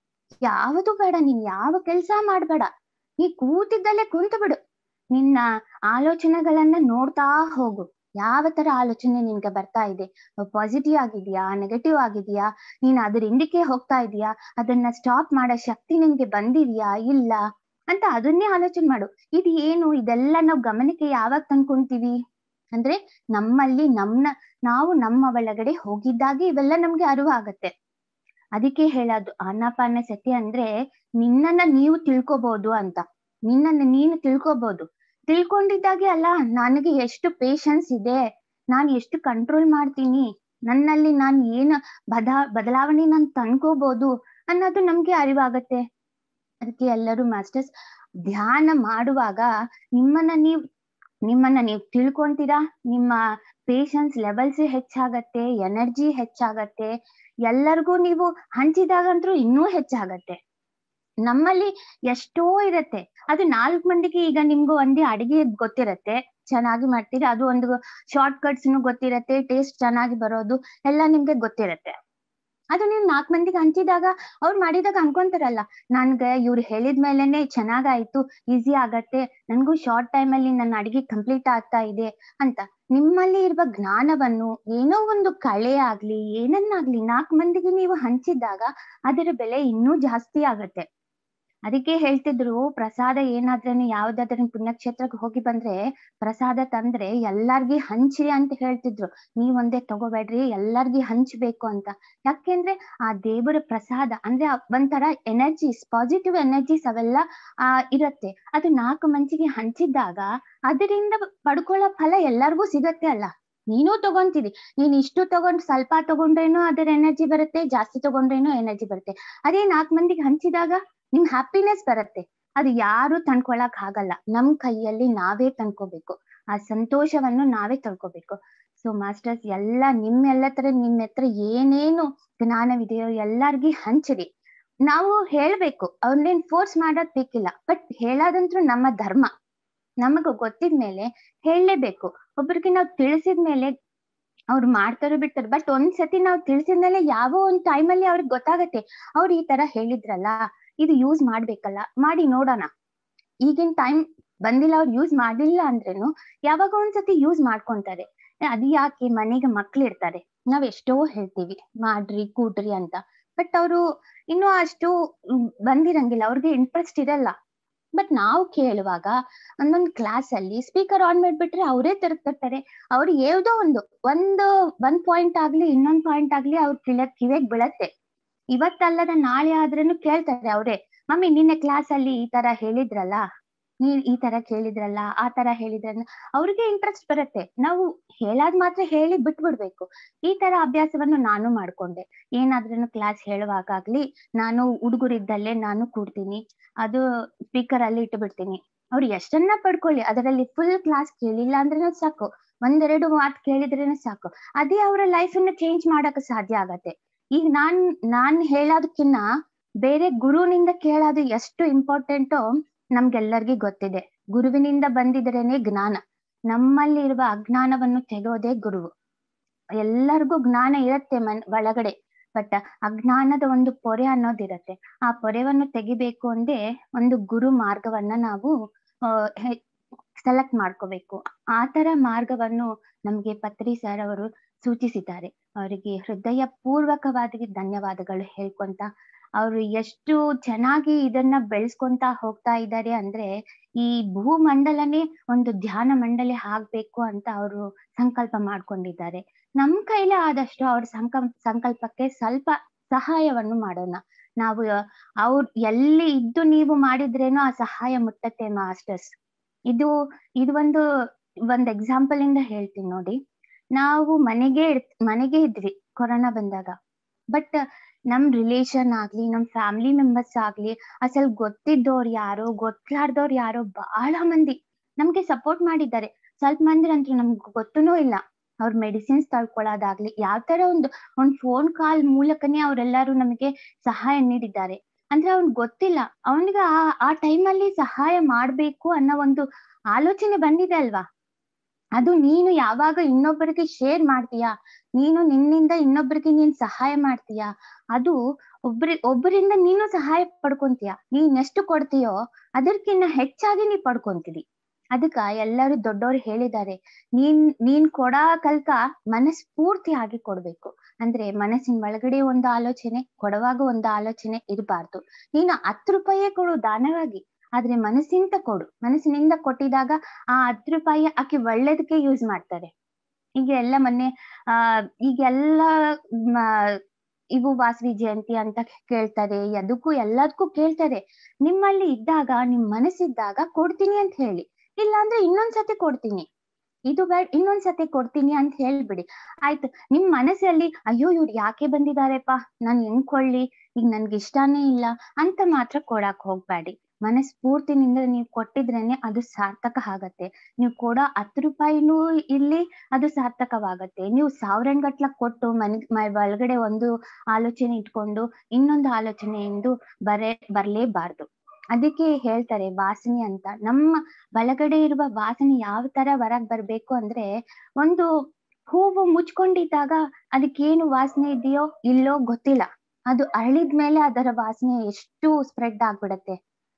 ಯಾವುದು ಬೇಡ ನೀನ್ ಯಾವ ಕೆಲ್ಸ ಮಾಡ್ಬೇಡ ನೀ ಕೂತಿದ್ದಲ್ಲೇ ಕುಂತು ಬಿಡು ನಿನ್ನ ಆಲೋಚನೆಗಳನ್ನ ನೋಡ್ತಾ ಹೋಗು ಯಾವ ತರ ಆಲೋಚನೆ ನಿನ್ಗೆ ಬರ್ತಾ ಇದೆ ಪಾಸಿಟಿವ್ ಆಗಿದ್ಯಾ ನೆಗೆಟಿವ್ ಆಗಿದ್ಯಾ ನೀನ್ ಅದ್ರ ಹಿಂದಕ್ಕೆ ಹೋಗ್ತಾ ಇದೀಯಾ ಅದನ್ನ ಸ್ಟಾಪ್ ಮಾಡೋ ಶಕ್ತಿ ನಿನ್ಗೆ ಬಂದಿದ್ಯಾ ಇಲ್ಲ ಅಂತ ಅದನ್ನೇ ಆಲೋಚನೆ ಮಾಡು ಇದು ಏನು ಇದೆಲ್ಲ ನಾವು ಗಮನಕ್ಕೆ ಯಾವಾಗ ತಂದ್ಕೊಂತೀವಿ ಅಂದ್ರೆ ನಮ್ಮಲ್ಲಿ ನಮ್ನ ನಾವು ನಮ್ಮ ಒಳಗಡೆ ಹೋಗಿದ್ದಾಗೆ ಇವೆಲ್ಲ ನಮ್ಗೆ ಅರಿವು ಆಗತ್ತೆ ಅದಕ್ಕೆ ಹೇಳೋದು ಆನಾಪಾನ ಸತಿ ಅಂದ್ರೆ ನಿನ್ನನ್ನ ನೀವು ತಿಳ್ಕೊಬಹುದು ಅಂತ ನಿನ್ನನ್ನ ನೀನು ತಿಳ್ಕೊಬಹುದು ತಿಳ್ಕೊಂಡಿದ್ದಾಗೆ ಅಲ್ಲ ನನಗೆ ಎಷ್ಟು ಪೇಶನ್ಸ್ ಇದೆ ನಾನು ಎಷ್ಟು ಕಂಟ್ರೋಲ್ ಮಾಡ್ತೀನಿ ನನ್ನಲ್ಲಿ ನಾನು ಏನ್ ಬದ ಬದಲಾವಣೆ ನಾನು ತಂದ್ಕೋಬಹುದು ಅನ್ನೋದು ನಮ್ಗೆ ಅರಿವಾಗತ್ತೆ ಅದಕ್ಕೆ ಎಲ್ಲರೂ ಮಾಸ್ಟರ್ಸ್ ಧ್ಯಾನ ಮಾಡುವಾಗ ನಿಮ್ಮನ್ನ ನೀವ್ ನಿಮ್ಮನ್ನ ನೀವು ತಿಳ್ಕೊಂತೀರಾ ನಿಮ್ಮ ಪೇಶನ್ಸ್ ಲೆವೆಲ್ಸ್ ಹೆಚ್ಚಾಗತ್ತೆ ಎನರ್ಜಿ ಹೆಚ್ಚಾಗತ್ತೆ ಎಲ್ಲರಿಗೂ ನೀವು ಹಂಚಿದಾಗಂತೂ ಇನ್ನೂ ಹೆಚ್ಚಾಗತ್ತೆ ನಮ್ಮಲ್ಲಿ ಎಷ್ಟೋ ಇರತ್ತೆ ಅದು ನಾಲ್ಕು ಮಂದಿಗೆ ಈಗ ನಿಮ್ಗೂ ಒಂದೇ ಅಡಿಗೆ ಗೊತ್ತಿರತ್ತೆ ಚೆನ್ನಾಗಿ ಮಾಡ್ತೀರಿ ಅದು ಒಂದು ಶಾರ್ಟ್ ಕಟ್ಸ್ನು ಗೊತ್ತಿರತ್ತೆ ಟೇಸ್ಟ್ ಚೆನ್ನಾಗಿ ಬರೋದು ಎಲ್ಲ ನಿಮ್ಗೆ ಗೊತ್ತಿರತ್ತೆ ಅದು ನೀವು ನಾಲ್ಕು ಮಂದಿಗೆ ಹಂಚಿದಾಗ ಅವ್ರು ಮಾಡಿದಾಗ ಅನ್ಕೊಂತಾರಲ್ಲ ನನ್ಗೆ ಇವ್ರು ಹೇಳಿದ್ಮೇಲೆನೆ ಚೆನ್ನಾಗಾಯ್ತು ಈಸಿ ಆಗತ್ತೆ ನನ್ಗೂ ಶಾರ್ಟ್ ಟೈಮ್ ಅಲ್ಲಿ ನನ್ನ ಅಡಿಗೆ ಕಂಪ್ಲೀಟ್ ಆಗ್ತಾ ಇದೆ ಅಂತ ನಿಮ್ಮಲ್ಲಿ ಇರುವ ಜ್ಞಾನವನ್ನು ಏನೋ ಒಂದು ಕಳೆ ಆಗ್ಲಿ ಏನನ್ನಾಗ್ಲಿ ನಾಲ್ಕು ಮಂದಿಗೆ ನೀವು ಹಂಚಿದಾಗ ಅದರ ಬೆಲೆ ಇನ್ನೂ ಜಾಸ್ತಿ ಆಗತ್ತೆ ಅದಕ್ಕೆ ಹೇಳ್ತಿದ್ರು ಪ್ರಸಾದ ಏನಾದ್ರೇನು ಯಾವ್ದಾದ್ರೂ ಪುಣ್ಯಕ್ಷೇತ್ರಕ್ಕೆ ಹೋಗಿ ಬಂದ್ರೆ ಪ್ರಸಾದ ತಂದ್ರೆ ಎಲ್ಲಾರ್ಗಿ ಹಂಚ್ರಿ ಅಂತ ಹೇಳ್ತಿದ್ರು ನೀವ್ ಒಂದೇ ತಗೋಬೇಡ್ರಿ ಎಲ್ಲಾರ್ಗಿ ಹಂಚ್ಬೇಕು ಅಂತ ಯಾಕೆಂದ್ರೆ ಆ ದೇವರ ಪ್ರಸಾದ ಅಂದ್ರೆ ಒಂಥರ ಎನರ್ಜೀಸ್ ಪಾಸಿಟಿವ್ ಎನರ್ಜೀಸ್ ಅವೆಲ್ಲ ಆ ಇರತ್ತೆ ಅದು ನಾಲ್ಕು ಮಂಚಿಗೆ ಹಂಚಿದ್ದಾಗ ಅದರಿಂದ ಪಡ್ಕೊಳ್ಳೋ ಫಲ ಎಲ್ಲರಿಗೂ ಸಿಗತ್ತೆ ಅಲ್ಲ ನೀನು ತಗೊಂತಿದಿ ನೀನ್ ಇಷ್ಟು ತಗೊಂಡ್ ಸ್ವಲ್ಪ ತಗೊಂಡ್ರೇನು ಅದರ ಎನರ್ಜಿ ಬರುತ್ತೆ ಜಾಸ್ತಿ ತಗೊಂಡ್ರೇನು ಎನರ್ಜಿ ಬರುತ್ತೆ ಅದೇ ನಾಲ್ಕು ಮಂದಿಗೆ ಹಂಚಿದಾಗ ನಿಮ್ ಹ್ಯಾಪಿನೆಸ್ ಬರುತ್ತೆ ಅದು ಯಾರು ತಂದ್ಕೊಳಕ್ ಆಗಲ್ಲ ನಮ್ ಕೈಯಲ್ಲಿ ನಾವೇ ತಂದ್ಕೋಬೇಕು ಆ ಸಂತೋಷವನ್ನು ನಾವೇ ತಳ್ಕೋಬೇಕು ಸೊ ಮಾಸ್ಟರ್ಸ್ ಎಲ್ಲ ನಿಮ್ಮೆಲ್ಲ ತರ ನಿಮ್ ಹತ್ರ ಏನೇನು ಜ್ಞಾನವಿದೆಯೋ ಎಲ್ಲಾರ್ಗಿ ಹಂಚಿರಿ ನಾವು ಹೇಳ್ಬೇಕು ಅವ್ರನ್ನೇನ್ ಫೋರ್ಸ್ ಮಾಡೋದ್ ಬೇಕಿಲ್ಲ ಬಟ್ ಹೇಳೋದಂತ್ರು ನಮ್ಮ ಧರ್ಮ ನಮಗ ಗೊತ್ತಿದ್ಮೇಲೆ ಹೇಳಲೇಬೇಕು ಒಬ್ರಿಗೆ ನಾವು ತಿಳಿಸಿದ್ಮೇಲೆ ಅವ್ರು ಮಾಡ್ತಾರೋ ಬಿಡ್ತಾರೆ ಬಟ್ ಒಂದ್ಸತಿ ನಾವು ತಿಳಿಸಿದ್ಮೇಲೆ ಯಾವ ಒಂದ್ ಟೈಮಲ್ಲಿ ಅವ್ರಿಗೆ ಗೊತ್ತಾಗತ್ತೆ ಅವ್ರು ಈ ತರ ಹೇಳಿದ್ರಲ್ಲ ಇದು ಯೂಸ್ ಮಾಡ್ಬೇಕಲ್ಲ ಮಾಡಿ ನೋಡೋಣ ಈಗಿನ ಟೈಮ್ ಬಂದಿಲ್ಲ ಅವ್ರು ಯೂಸ್ ಮಾಡಿಲ್ಲ ಅಂದ್ರೇನು ಯಾವಾಗ ಒಂದ್ಸತಿ ಯೂಸ್ ಮಾಡ್ಕೊಂತಾರೆ ಅದ್ ಯಾಕೆ ಮನೆಗೆ ಮಕ್ಳು ಇರ್ತಾರೆ ನಾವ್ ಎಷ್ಟೋ ಹೇಳ್ತೀವಿ ಮಾಡ್ರಿ ಕೂಡ್ರಿ ಅಂತ ಬಟ್ ಅವರು ಇನ್ನೂ ಅಷ್ಟು ಬಂದಿರಂಗಿಲ್ಲ ಅವ್ರಿಗೆ ಇಂಟ್ರೆಸ್ಟ್ ಇರಲ್ಲ ಬಟ್ ನಾವು ಕೇಳುವಾಗ ಒಂದೊಂದ್ ಕ್ಲಾಸ್ ಅಲ್ಲಿ ಸ್ಪೀಕರ್ ಆನ್ ಮಾಡ್ಬಿಟ್ರೆ ಅವರೇ ತಿರುಗ್ತಿರ್ತಾರೆ ಅವ್ರು ಯಾವ್ದೋ ಒಂದು ಒಂದು ಒಂದ್ ಪಾಯಿಂಟ್ ಆಗ್ಲಿ ಇನ್ನೊಂದ್ ಪಾಯಿಂಟ್ ಆಗ್ಲಿ ಅವ್ರ ಕಿಲ ಕಿವಿಗ್ ಬೀಳತ್ತೆ ಇವತ್ತಲ್ಲದ ನಾಳೆ ಆದ್ರೇನು ಕೇಳ್ತಾರೆ ಅವ್ರೆ ಮಮ್ಮಿ ನಿನ್ನೆ ಕ್ಲಾಸ್ ಅಲ್ಲಿ ಈ ತರ ಹೇಳಿದ್ರಲ್ಲ ನೀವ್ ಈ ತರ ಕೇಳಿದ್ರಲ್ಲ ಆ ತರ ಹೇಳಿದ್ರಲ್ಲ ಅವ್ರಿಗೆ ಇಂಟ್ರೆಸ್ಟ್ ಬರುತ್ತೆ ನಾವು ಹೇಳಾದ್ ಮಾತ್ರ ಹೇಳಿ ಬಿಟ್ಬಿಡ್ಬೇಕು ಈ ತರ ಅಭ್ಯಾಸವನ್ನು ನಾನು ಮಾಡ್ಕೊಂಡೆ ಏನಾದ್ರೂ ಕ್ಲಾಸ್ ಹೇಳುವಾಗ್ಲಿ ನಾನು ಹುಡುಗರಿದ್ದಲ್ಲೇ ನಾನು ಕೂಡ್ತೀನಿ ಅದು ಸ್ಪೀಕರ್ ಅಲ್ಲಿ ಇಟ್ಟು ಬಿಡ್ತೀನಿ ಅವ್ರು ಎಷ್ಟನ್ನ ಪಡ್ಕೊಳ್ಳಿ ಅದರಲ್ಲಿ ಫುಲ್ ಕ್ಲಾಸ್ ಕೇಳಿಲ್ಲ ಅಂದ್ರೇನು ಸಾಕು ಒಂದೆರಡು ಮಾತು ಕೇಳಿದ್ರೇನು ಸಾಕು ಅದೇ ಅವರ ಲೈಫ್ ಅನ್ನ ಚೇಂಜ್ ಮಾಡಕ್ ಸಾಧ್ಯ ಆಗತ್ತೆ ಈಗ ನಾನ್ ನಾನ್ ಹೇಳೋದಕ್ಕಿನ್ನ ಬೇರೆ ಗುರುವಿನಿಂದ ಕೇಳೋದು ಎಷ್ಟು ಇಂಪಾರ್ಟೆಂಟೋ ನಮ್ಗೆಲ್ಲರಿಗೂ ಗೊತ್ತಿದೆ ಗುರುವಿನಿಂದ ಬಂದಿದ್ರೇನೆ ಜ್ಞಾನ ನಮ್ಮಲ್ಲಿ ಇರುವ ಅಜ್ಞಾನವನ್ನು ತೆಗೋದೇ ಗುರುವು ಎಲ್ಲರಿಗೂ ಜ್ಞಾನ ಇರತ್ತೆ ಮನ್ ಒಳಗಡೆ ಬಟ್ ಅಜ್ಞಾನದ ಒಂದು ಪೊರೆ ಅನ್ನೋದಿರತ್ತೆ ಆ ಪೊರೆವನ್ನು ತೆಗಿಬೇಕು ಅಂದೇ ಒಂದು ಗುರು ಮಾರ್ಗವನ್ನ ನಾವು ಅಹ್ ಸೆಲೆಕ್ಟ್ ಮಾಡ್ಕೋಬೇಕು ಆ ತರ ಮಾರ್ಗವನ್ನು ನಮ್ಗೆ ಪತ್ರಿ ಸರ್ ಅವರು ಸೂಚಿಸಿದ್ದಾರೆ ಅವರಿಗೆ ಹೃದಯ ಪೂರ್ವಕವಾದ ಧನ್ಯವಾದಗಳು ಹೇಳ್ಕೊಂತ ಅವರು ಎಷ್ಟು ಚೆನ್ನಾಗಿ ಇದನ್ನ ಬೆಳೆಸ್ಕೊಂತ ಹೋಗ್ತಾ ಇದ್ದಾರೆ ಅಂದ್ರೆ ಈ ಭೂಮಂಡಲನೇ ಒಂದು ಧ್ಯಾನ ಮಂಡಳಿ ಆಗ್ಬೇಕು ಅಂತ ಅವರು ಸಂಕಲ್ಪ ಮಾಡ್ಕೊಂಡಿದ್ದಾರೆ ನಮ್ ಕೈಲಿ ಆದಷ್ಟು ಅವ್ರ ಸಂಕಲ್ಪ ಸಂಕಲ್ಪಕ್ಕೆ ಸ್ವಲ್ಪ ಸಹಾಯವನ್ನು ಮಾಡೋಣ ನಾವು ಅವ್ರ ಎಲ್ಲಿ ಇದ್ದು ನೀವು ಮಾಡಿದ್ರೇನೋ ಆ ಸಹಾಯ ಮುಟ್ಟತ್ತೆ ಮಾಸ್ಟರ್ಸ್ ಇದು ಇದು ಒಂದು ಒಂದ್ ಎಕ್ಸಾಂಪಲ್ ಇಂದ ಹೇಳ್ತೀನಿ ನೋಡಿ ನಾವು ಮನೆಗೆ ಮನೆಗೆ ಇದ್ವಿ ಕೊರೋನಾ ಬಂದಾಗ ಬಟ್ ನಮ್ ರಿಲೇಶನ್ ಆಗ್ಲಿ ನಮ್ ಫ್ಯಾಮಿಲಿ ಮೆಂಬರ್ಸ್ ಆಗ್ಲಿ ಅಸಲ್ ಗೊತ್ತಿದ್ದವ್ರು ಯಾರೋ ಗೊತ್ತಾರ್ದವ್ರು ಯಾರೋ ಬಹಳ ಮಂದಿ ನಮ್ಗೆ ಸಪೋರ್ಟ್ ಮಾಡಿದ್ದಾರೆ ಸ್ವಲ್ಪ ಮಂದಿ ಅಂತೂ ನಮ್ಗೆ ಗೊತ್ತೂ ಇಲ್ಲ ಅವ್ರ ಮೆಡಿಸಿನ್ಸ್ ತಳ್ಕೊಳ್ಳೋದಾಗ್ಲಿ ಯಾವ ತರ ಒಂದು ಒಂದ್ ಫೋನ್ ಕಾಲ್ ಮೂಲಕನೇ ಅವರೆಲ್ಲರೂ ನಮಗೆ ಸಹಾಯ ನೀಡಿದ್ದಾರೆ ಅಂದ್ರೆ ಅವ್ನ್ ಗೊತ್ತಿಲ್ಲ ಅವನಿಗೆ ಆ ಆ ಟೈಮಲ್ಲಿ ಸಹಾಯ ಮಾಡ್ಬೇಕು ಅನ್ನೋ ಒಂದು ಆಲೋಚನೆ ಬಂದಿದೆ ಅಲ್ವಾ ಅದು ನೀನು ಯಾವಾಗ ಇನ್ನೊಬ್ಬರಿಗೆ ಶೇರ್ ಮಾಡ್ತೀಯಾ ನೀನು ನಿನ್ನಿಂದ ಇನ್ನೊಬ್ಬರಿಗೆ ನೀನ್ ಸಹಾಯ ಮಾಡ್ತೀಯಾ ಅದು ಒಬ್ರಿ ಒಬ್ಬರಿಂದ ನೀನು ಸಹಾಯ ಪಡ್ಕೊಂತೀಯ ನೀನ್ ಎಷ್ಟು ಕೊಡ್ತೀಯೋ ಅದಕ್ಕಿನ್ನ ಹೆಚ್ಚಾಗಿ ನೀ ಪಡ್ಕೊಂತೀರಿ ಅದಕ್ಕ ಎಲ್ಲರೂ ದೊಡ್ಡವ್ರು ಹೇಳಿದ್ದಾರೆ ನೀನ್ ನೀನ್ ಕೊಡ ಕಲ್ಕ ಮನಸ್ಫೂರ್ತಿಯಾಗಿ ಕೊಡ್ಬೇಕು ಅಂದ್ರೆ ಮನಸ್ಸಿನ ಒಳಗಡೆ ಒಂದು ಆಲೋಚನೆ ಕೊಡುವಾಗ ಒಂದು ಆಲೋಚನೆ ಇರಬಾರ್ದು ನೀನು ಹತ್ತು ರೂಪಾಯೇ ಕೊಡು ದಾನವಾಗಿ ಆದ್ರೆ ಮನಸ್ಸಿಂದ ಕೊಡು ಮನಸ್ಸಿನಿಂದ ಕೊಟ್ಟಿದಾಗ ಆ ಹತ್ತು ರೂಪಾಯಿ ಆಕೆ ಒಳ್ಳೇದಕ್ಕೆ ಯೂಸ್ ಮಾಡ್ತಾರೆ ಈಗ ಎಲ್ಲ ಮೊನ್ನೆ ಆ ಈಗೆಲ್ಲ ಇವು ವಾಸವಿ ಜಯಂತಿ ಅಂತ ಕೇಳ್ತಾರೆ ಅದಕ್ಕೂ ಎಲ್ಲದಕ್ಕೂ ಕೇಳ್ತಾರೆ ನಿಮ್ಮಲ್ಲಿ ಇದ್ದಾಗ ನಿಮ್ ಮನಸ್ಸಿದ್ದಾಗ ಕೊಡ್ತೀನಿ ಅಂತ ಹೇಳಿ ಇಲ್ಲ ಅಂದ್ರೆ ಇನ್ನೊಂದ್ಸತಿ ಕೊಡ್ತೀನಿ ಇದು ಬೇಡ ಇನ್ನೊಂದ್ಸತಿ ಕೊಡ್ತೀನಿ ಅಂತ ಹೇಳ್ಬಿಡಿ ಆಯ್ತು ನಿಮ್ ಮನಸ್ಸಲ್ಲಿ ಅಯ್ಯೋ ಇವ್ರು ಯಾಕೆ ಬಂದಿದಾರೆಪ್ಪ ನಾನ್ ಹೆಂಗ್ ಕೊಳ್ಳಿ ಈಗ ನನ್ಗೆ ಇಷ್ಟಾನೇ ಇಲ್ಲ ಅಂತ ಮಾತ್ರ ಕೊಡಾಕ್ ಹೋಗ್ಬೇಡಿ ಮನಸ್ಫೂರ್ತಿನಿಂದ ನೀವು ಕೊಟ್ಟಿದ್ರೇನೆ ಅದು ಸಾರ್ಥಕ ಆಗತ್ತೆ ನೀವು ಕೊಡೋ ಹತ್ತು ರೂಪಾಯಿನೂ ಇಲ್ಲಿ ಅದು ಸಾರ್ಥಕವಾಗತ್ತೆ ನೀವು ಸಾವಿರನ್ ಗಟ್ಲ ಕೊಟ್ಟು ಮನೆ ಒಳಗಡೆ ಒಂದು ಆಲೋಚನೆ ಇಟ್ಕೊಂಡು ಇನ್ನೊಂದು ಆಲೋಚನೆಯಿಂದ ಬರೇ ಬರ್ಲೇಬಾರ್ದು ಅದಕ್ಕೆ ಹೇಳ್ತಾರೆ ವಾಸನೆ ಅಂತ ನಮ್ಮ ಒಳಗಡೆ ಇರುವ ವಾಸನೆ ಯಾವ ತರ ಹೊರಗ್ ಬರ್ಬೇಕು ಅಂದ್ರೆ ಒಂದು ಹೂವು ಮುಚ್ಕೊಂಡಿದ್ದಾಗ ಅದಕ್ಕೇನು ವಾಸನೆ ಇದೆಯೋ ಇಲ್ಲೋ ಗೊತ್ತಿಲ್ಲ ಅದು ಅರಳಿದ್ಮೇಲೆ ಅದರ ವಾಸನೆ ಎಷ್ಟು ಸ್ಪ್ರೆಡ್ ಆಗ್ಬಿಡತ್ತೆ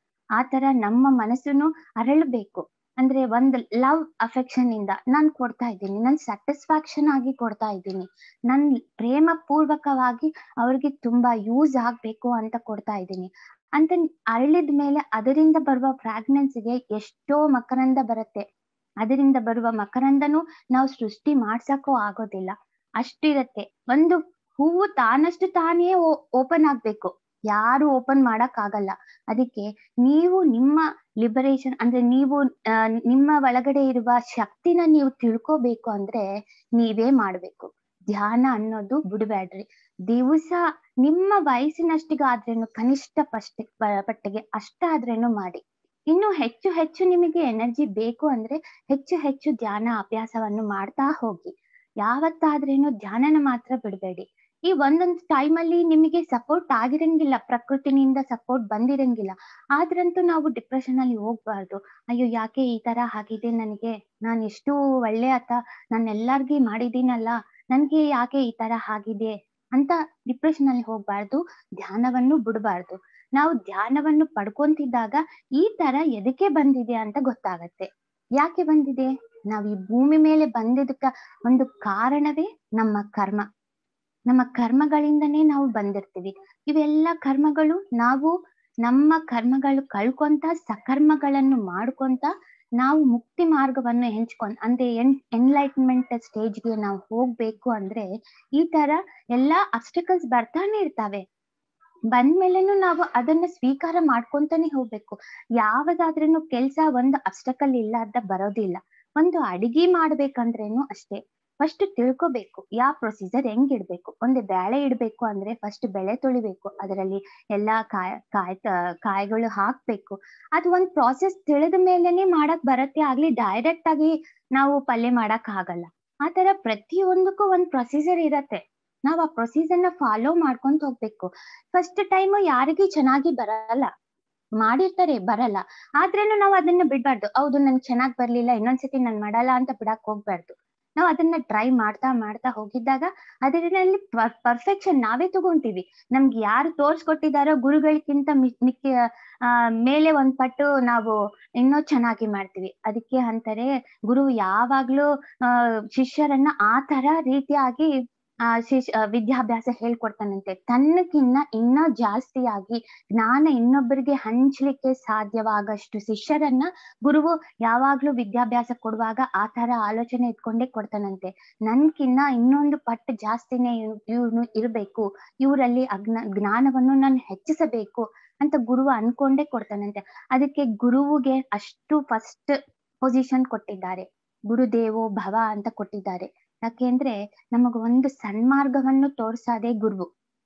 ಆ ತರ ನಮ್ಮ ಮನಸ್ಸುನು ಅರಳಬೇಕು ಅಂದ್ರೆ ಒಂದ್ ಲವ್ ಅಫೆಕ್ಷನ್ ಇಂದ ನಾನ್ ಕೊಡ್ತಾ ಇದ್ದೀನಿ ನನ್ ಸ್ಯಾಟಿಸ್ಫ್ಯಾಕ್ಷನ್ ಆಗಿ ಕೊಡ್ತಾ ಇದ್ದೀನಿ ನನ್ ಪ್ರೇಮ ಪೂರ್ವಕವಾಗಿ ಅವ್ರಿಗೆ ತುಂಬಾ ಯೂಸ್ ಆಗ್ಬೇಕು ಅಂತ ಕೊಡ್ತಾ ಇದ್ದೀನಿ ಅಂತ ಅರಳಿದ ಮೇಲೆ ಅದರಿಂದ ಬರುವ ಫ್ರಾಗ್ನೆನ್ಸ್ಗೆ ಎಷ್ಟೋ ಮಕರಂದ ಬರುತ್ತೆ ಅದರಿಂದ ಬರುವ ಮಕರಂದನು ನಾವು ಸೃಷ್ಟಿ ಮಾಡ್ಸಕ್ಕೂ ಆಗೋದಿಲ್ಲ ಅಷ್ಟಿರತ್ತೆ ಒಂದು ಹೂವು ತಾನಷ್ಟು ತಾನೇ ಓಪನ್ ಆಗ್ಬೇಕು ಯಾರು ಓಪನ್ ಮಾಡಕ್ ಆಗಲ್ಲ ಅದಕ್ಕೆ ನೀವು ನಿಮ್ಮ ಲಿಬರೇಷನ್ ಅಂದ್ರೆ ನೀವು ನಿಮ್ಮ ಒಳಗಡೆ ಇರುವ ಶಕ್ತಿನ ನೀವು ತಿಳ್ಕೋಬೇಕು ಅಂದ್ರೆ ನೀವೇ ಮಾಡ್ಬೇಕು ಧ್ಯಾನ ಅನ್ನೋದು ಬಿಡ್ಬೇಡ್ರಿ ದಿವಸ ನಿಮ್ಮ ವಯಸ್ಸಿನಷ್ಟಿಗಾದ್ರೇನು ಕನಿಷ್ಠ ಪಷ್ಟ ಪಟ್ಟಿಗೆ ಅಷ್ಟಾದ್ರೇನು ಮಾಡಿ ಇನ್ನು ಹೆಚ್ಚು ಹೆಚ್ಚು ನಿಮಗೆ ಎನರ್ಜಿ ಬೇಕು ಅಂದ್ರೆ ಹೆಚ್ಚು ಹೆಚ್ಚು ಧ್ಯಾನ ಅಭ್ಯಾಸವನ್ನು ಮಾಡ್ತಾ ಹೋಗಿ ಯಾವತ್ತಾದ್ರೇನು ಧ್ಯಾನನ ಮಾತ್ರ ಬಿಡಬೇಡಿ ಈ ಒಂದೊಂದು ಟೈಮಲ್ಲಿ ನಿಮಗೆ ಸಪೋರ್ಟ್ ಆಗಿರಂಗಿಲ್ಲ ಪ್ರಕೃತಿನಿಂದ ಸಪೋರ್ಟ್ ಬಂದಿರಂಗಿಲ್ಲ ಆದ್ರಂತೂ ನಾವು ಡಿಪ್ರೆಷನ್ ಅಲ್ಲಿ ಹೋಗ್ಬಾರ್ದು ಅಯ್ಯೋ ಯಾಕೆ ಈ ತರ ಆಗಿದೆ ನನಗೆ ನಾನು ಎಷ್ಟು ಒಳ್ಳೆ ಆತ ನಾನು ಎಲ್ಲಾರ್ಗಿ ಮಾಡಿದೀನಲ್ಲ ನನ್ಗೆ ಯಾಕೆ ಈ ತರ ಆಗಿದೆ ಅಂತ ಡಿಪ್ರೆಷನ್ ಅಲ್ಲಿ ಹೋಗ್ಬಾರ್ದು ಧ್ಯಾನವನ್ನು ಬಿಡಬಾರ್ದು ನಾವು ಧ್ಯಾನವನ್ನು ಪಡ್ಕೊಂತಿದ್ದಾಗ ಈ ತರ ಎದಕ್ಕೆ ಬಂದಿದೆ ಅಂತ ಗೊತ್ತಾಗತ್ತೆ ಯಾಕೆ ಬಂದಿದೆ ನಾವ್ ಈ ಭೂಮಿ ಮೇಲೆ ಬಂದಿದ್ದಕ್ಕ ಒಂದು ಕಾರಣವೇ ನಮ್ಮ ಕರ್ಮ ನಮ್ಮ ಕರ್ಮಗಳಿಂದನೇ ನಾವು ಬಂದಿರ್ತೀವಿ ಇವೆಲ್ಲ ಕರ್ಮಗಳು ನಾವು ನಮ್ಮ ಕರ್ಮಗಳು ಕಳ್ಕೊಂತ ಸಕರ್ಮಗಳನ್ನು ಮಾಡ್ಕೊಂತ ನಾವು ಮುಕ್ತಿ ಮಾರ್ಗವನ್ನು ಹೆಂಚ್ಕೊಂಡ್ ಅಂದ್ರೆ ಎನ್ ಎನ್ಲೈಟ್ಮೆಂಟ್ ಸ್ಟೇಜ್ಗೆ ನಾವು ಹೋಗ್ಬೇಕು ಅಂದ್ರೆ ಈ ತರ ಎಲ್ಲಾ ಅಬ್ಸ್ಟಿಕಲ್ಸ್ ಬರ್ತಾನೆ ಇರ್ತಾವೆ ಬಂದ್ಮೇಲೆನು ನಾವು ಅದನ್ನ ಸ್ವೀಕಾರ ಮಾಡ್ಕೊಂತಾನೆ ಹೋಗ್ಬೇಕು ಯಾವದಾದ್ರೂ ಕೆಲ್ಸ ಒಂದು ಅಬ್ಸ್ಟಕಲ್ ಇಲ್ಲ ಅಂತ ಬರೋದಿಲ್ಲ ಒಂದು ಅಡಿಗೆ ಮಾಡ್ಬೇಕಂದ್ರೇನು ಅಷ್ಟೇ ಫಸ್ಟ್ ತಿಳ್ಕೊಬೇಕು ಯಾವ ಪ್ರೊಸೀಜರ್ ಹೆಂಗ್ ಇಡ್ಬೇಕು ಒಂದು ಬೇಳೆ ಇಡ್ಬೇಕು ಅಂದ್ರೆ ಫಸ್ಟ್ ಬೆಳೆ ತೊಳಿಬೇಕು ಅದರಲ್ಲಿ ಎಲ್ಲಾ ಕಾಯ ಕಾಯ್ ಕಾಯಿಗಳು ಹಾಕ್ಬೇಕು ಅದು ಒಂದ್ ಪ್ರಾಸೆಸ್ ತಿಳಿದ ಮೇಲೆನೆ ಮಾಡಕ್ ಬರತ್ತೆ ಆಗ್ಲಿ ಡೈರೆಕ್ಟ್ ಆಗಿ ನಾವು ಪಲ್ಯ ಮಾಡಕ್ ಆಗಲ್ಲ ಆತರ ಪ್ರತಿಯೊಂದಕ್ಕೂ ಒಂದ್ ಪ್ರೊಸೀಜರ್ ಇರತ್ತೆ ನಾವ್ ಆ ಪ್ರೊಸೀಜರ್ ನ ಫಾಲೋ ಮಾಡ್ಕೊಂತ ಹೋಗ್ಬೇಕು ಫಸ್ಟ್ ಟೈಮ್ ಯಾರಿಗೂ ಚೆನ್ನಾಗಿ ಬರಲ್ಲ ಮಾಡಿರ್ತಾರೆ ಬರಲ್ಲ ಆದ್ರೇನು ನಾವು ಅದನ್ನ ಬಿಡ್ಬಾರ್ದು ಹೌದು ನನ್ಗೆ ಚೆನ್ನಾಗ್ ಬರ್ಲಿಲ್ಲ ಇನ್ನೊಂದ್ಸತಿ ನಾನ್ ಮಾಡಲ್ಲ ಅಂತ ಬಿಡಕ್ ಹೋಗ್ಬಾರ್ದು ನಾವು ಅದನ್ನ ಟ್ರೈ ಮಾಡ್ತಾ ಮಾಡ್ತಾ ಹೋಗಿದ್ದಾಗ ಅದರಲ್ಲಿ ಪರ್ಫೆಕ್ಷನ್ ನಾವೇ ತಗೊಂತೀವಿ ನಮ್ಗೆ ಯಾರು ತೋರ್ಸ್ಕೊಟ್ಟಿದಾರೋ ಗುರುಗಳಿಗಿಂತ ಮಿಕ್ಕಿ ಆ ಮೇಲೆ ಒಂದ್ ಪಟ್ಟು ನಾವು ಇನ್ನೂ ಚೆನ್ನಾಗಿ ಮಾಡ್ತೀವಿ ಅದಕ್ಕೆ ಅಂತಾರೆ ಗುರು ಯಾವಾಗ್ಲೂ ಆ ಶಿಷ್ಯರನ್ನ ಆ ತರ ರೀತಿಯಾಗಿ ಆ ಶಿಶ್ ವಿದ್ಯಾಭ್ಯಾಸ ಹೇಳ್ಕೊಡ್ತಾನಂತೆ ತನ್ನಕ್ಕಿನ್ನ ಇನ್ನೂ ಜಾಸ್ತಿಯಾಗಿ ಜ್ಞಾನ ಇನ್ನೊಬ್ಬರಿಗೆ ಹಂಚ್ಲಿಕ್ಕೆ ಸಾಧ್ಯವಾಗಷ್ಟು ಶಿಷ್ಯರನ್ನ ಗುರುವು ಯಾವಾಗ್ಲೂ ವಿದ್ಯಾಭ್ಯಾಸ ಕೊಡುವಾಗ ಆ ತರ ಆಲೋಚನೆ ಇಟ್ಕೊಂಡೇ ಕೊಡ್ತಾನಂತೆ ನನ್ಕಿನ್ನ ಇನ್ನೊಂದು ಪಟ್ಟು ಜಾಸ್ತಿನೇ ಇವ್ನು ಇರ್ಬೇಕು ಇವರಲ್ಲಿ ಅಜ್ಞ ಜ್ಞಾನವನ್ನು ನಾನು ಹೆಚ್ಚಿಸಬೇಕು ಅಂತ ಗುರುವ ಅನ್ಕೊಂಡೇ ಕೊಡ್ತಾನಂತೆ ಅದಕ್ಕೆ ಗುರುವಿಗೆ ಅಷ್ಟು ಫಸ್ಟ್ ಪೊಸಿಷನ್ ಕೊಟ್ಟಿದ್ದಾರೆ ಗುರುದೇವೋ ಭವ ಅಂತ ಕೊಟ್ಟಿದ್ದಾರೆ ಯಾಕೆಂದ್ರೆ ನಮಗ ಒಂದು ಸನ್ಮಾರ್ಗವನ್ನು ತೋರ್ಸಾದೆ ಗುರುವು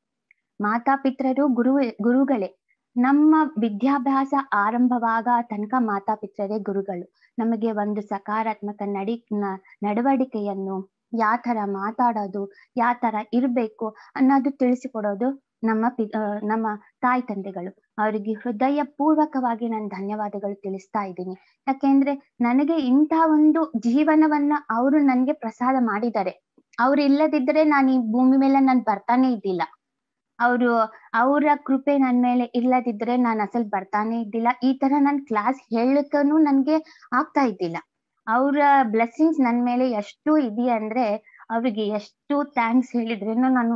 ಮಾತಾಪಿತ್ರರು ಗುರು ಗುರುಗಳೇ ನಮ್ಮ ವಿದ್ಯಾಭ್ಯಾಸ ಆರಂಭವಾಗ ತನಕ ಮಾತಾಪಿತ್ರರೇ ಗುರುಗಳು ನಮಗೆ ಒಂದು ಸಕಾರಾತ್ಮಕ ನಡಿ ನಡವಳಿಕೆಯನ್ನು ಯಾವ ತರ ಮಾತಾಡೋದು ಯಾವ ತರ ಇರ್ಬೇಕು ಅನ್ನೋದು ತಿಳಿಸಿಕೊಡೋದು ನಮ್ಮ ಪಿ ನಮ್ಮ ತಾಯಿ ತಂದೆಗಳು ಅವರಿಗೆ ಹೃದಯ ಪೂರ್ವಕವಾಗಿ ನಾನು ಧನ್ಯವಾದಗಳು ತಿಳಿಸ್ತಾ ಇದ್ದೀನಿ ಯಾಕೆಂದ್ರೆ ನನಗೆ ಇಂಥ ಒಂದು ಜೀವನವನ್ನ ಅವರು ನನ್ಗೆ ಪ್ರಸಾದ ಮಾಡಿದ್ದಾರೆ ಅವ್ರು ಇಲ್ಲದಿದ್ರೆ ನಾನು ಈ ಭೂಮಿ ಮೇಲೆ ನಾನು ಬರ್ತಾನೆ ಇದ್ದಿಲ್ಲ ಅವರು ಅವರ ಕೃಪೆ ನನ್ ಮೇಲೆ ಇಲ್ಲದಿದ್ರೆ ನಾನು ಅಸಲ್ ಬರ್ತಾನೆ ಇದ್ದಿಲ್ಲ ಈ ತರ ನನ್ ಕ್ಲಾಸ್ ಹೇಳಕ್ಕೂ ನನ್ಗೆ ಆಗ್ತಾ ಇದ್ದಿಲ್ಲ ಅವ್ರ ಬ್ಲೆಸ್ಸಿಂಗ್ಸ್ ನನ್ ಮೇಲೆ ಎಷ್ಟು ಇದೆಯಾ ಅಂದ್ರೆ ಅವ್ರಿಗೆ ಎಷ್ಟು ಥ್ಯಾಂಕ್ಸ್ ಹೇಳಿದ್ರೇನು ನಾನು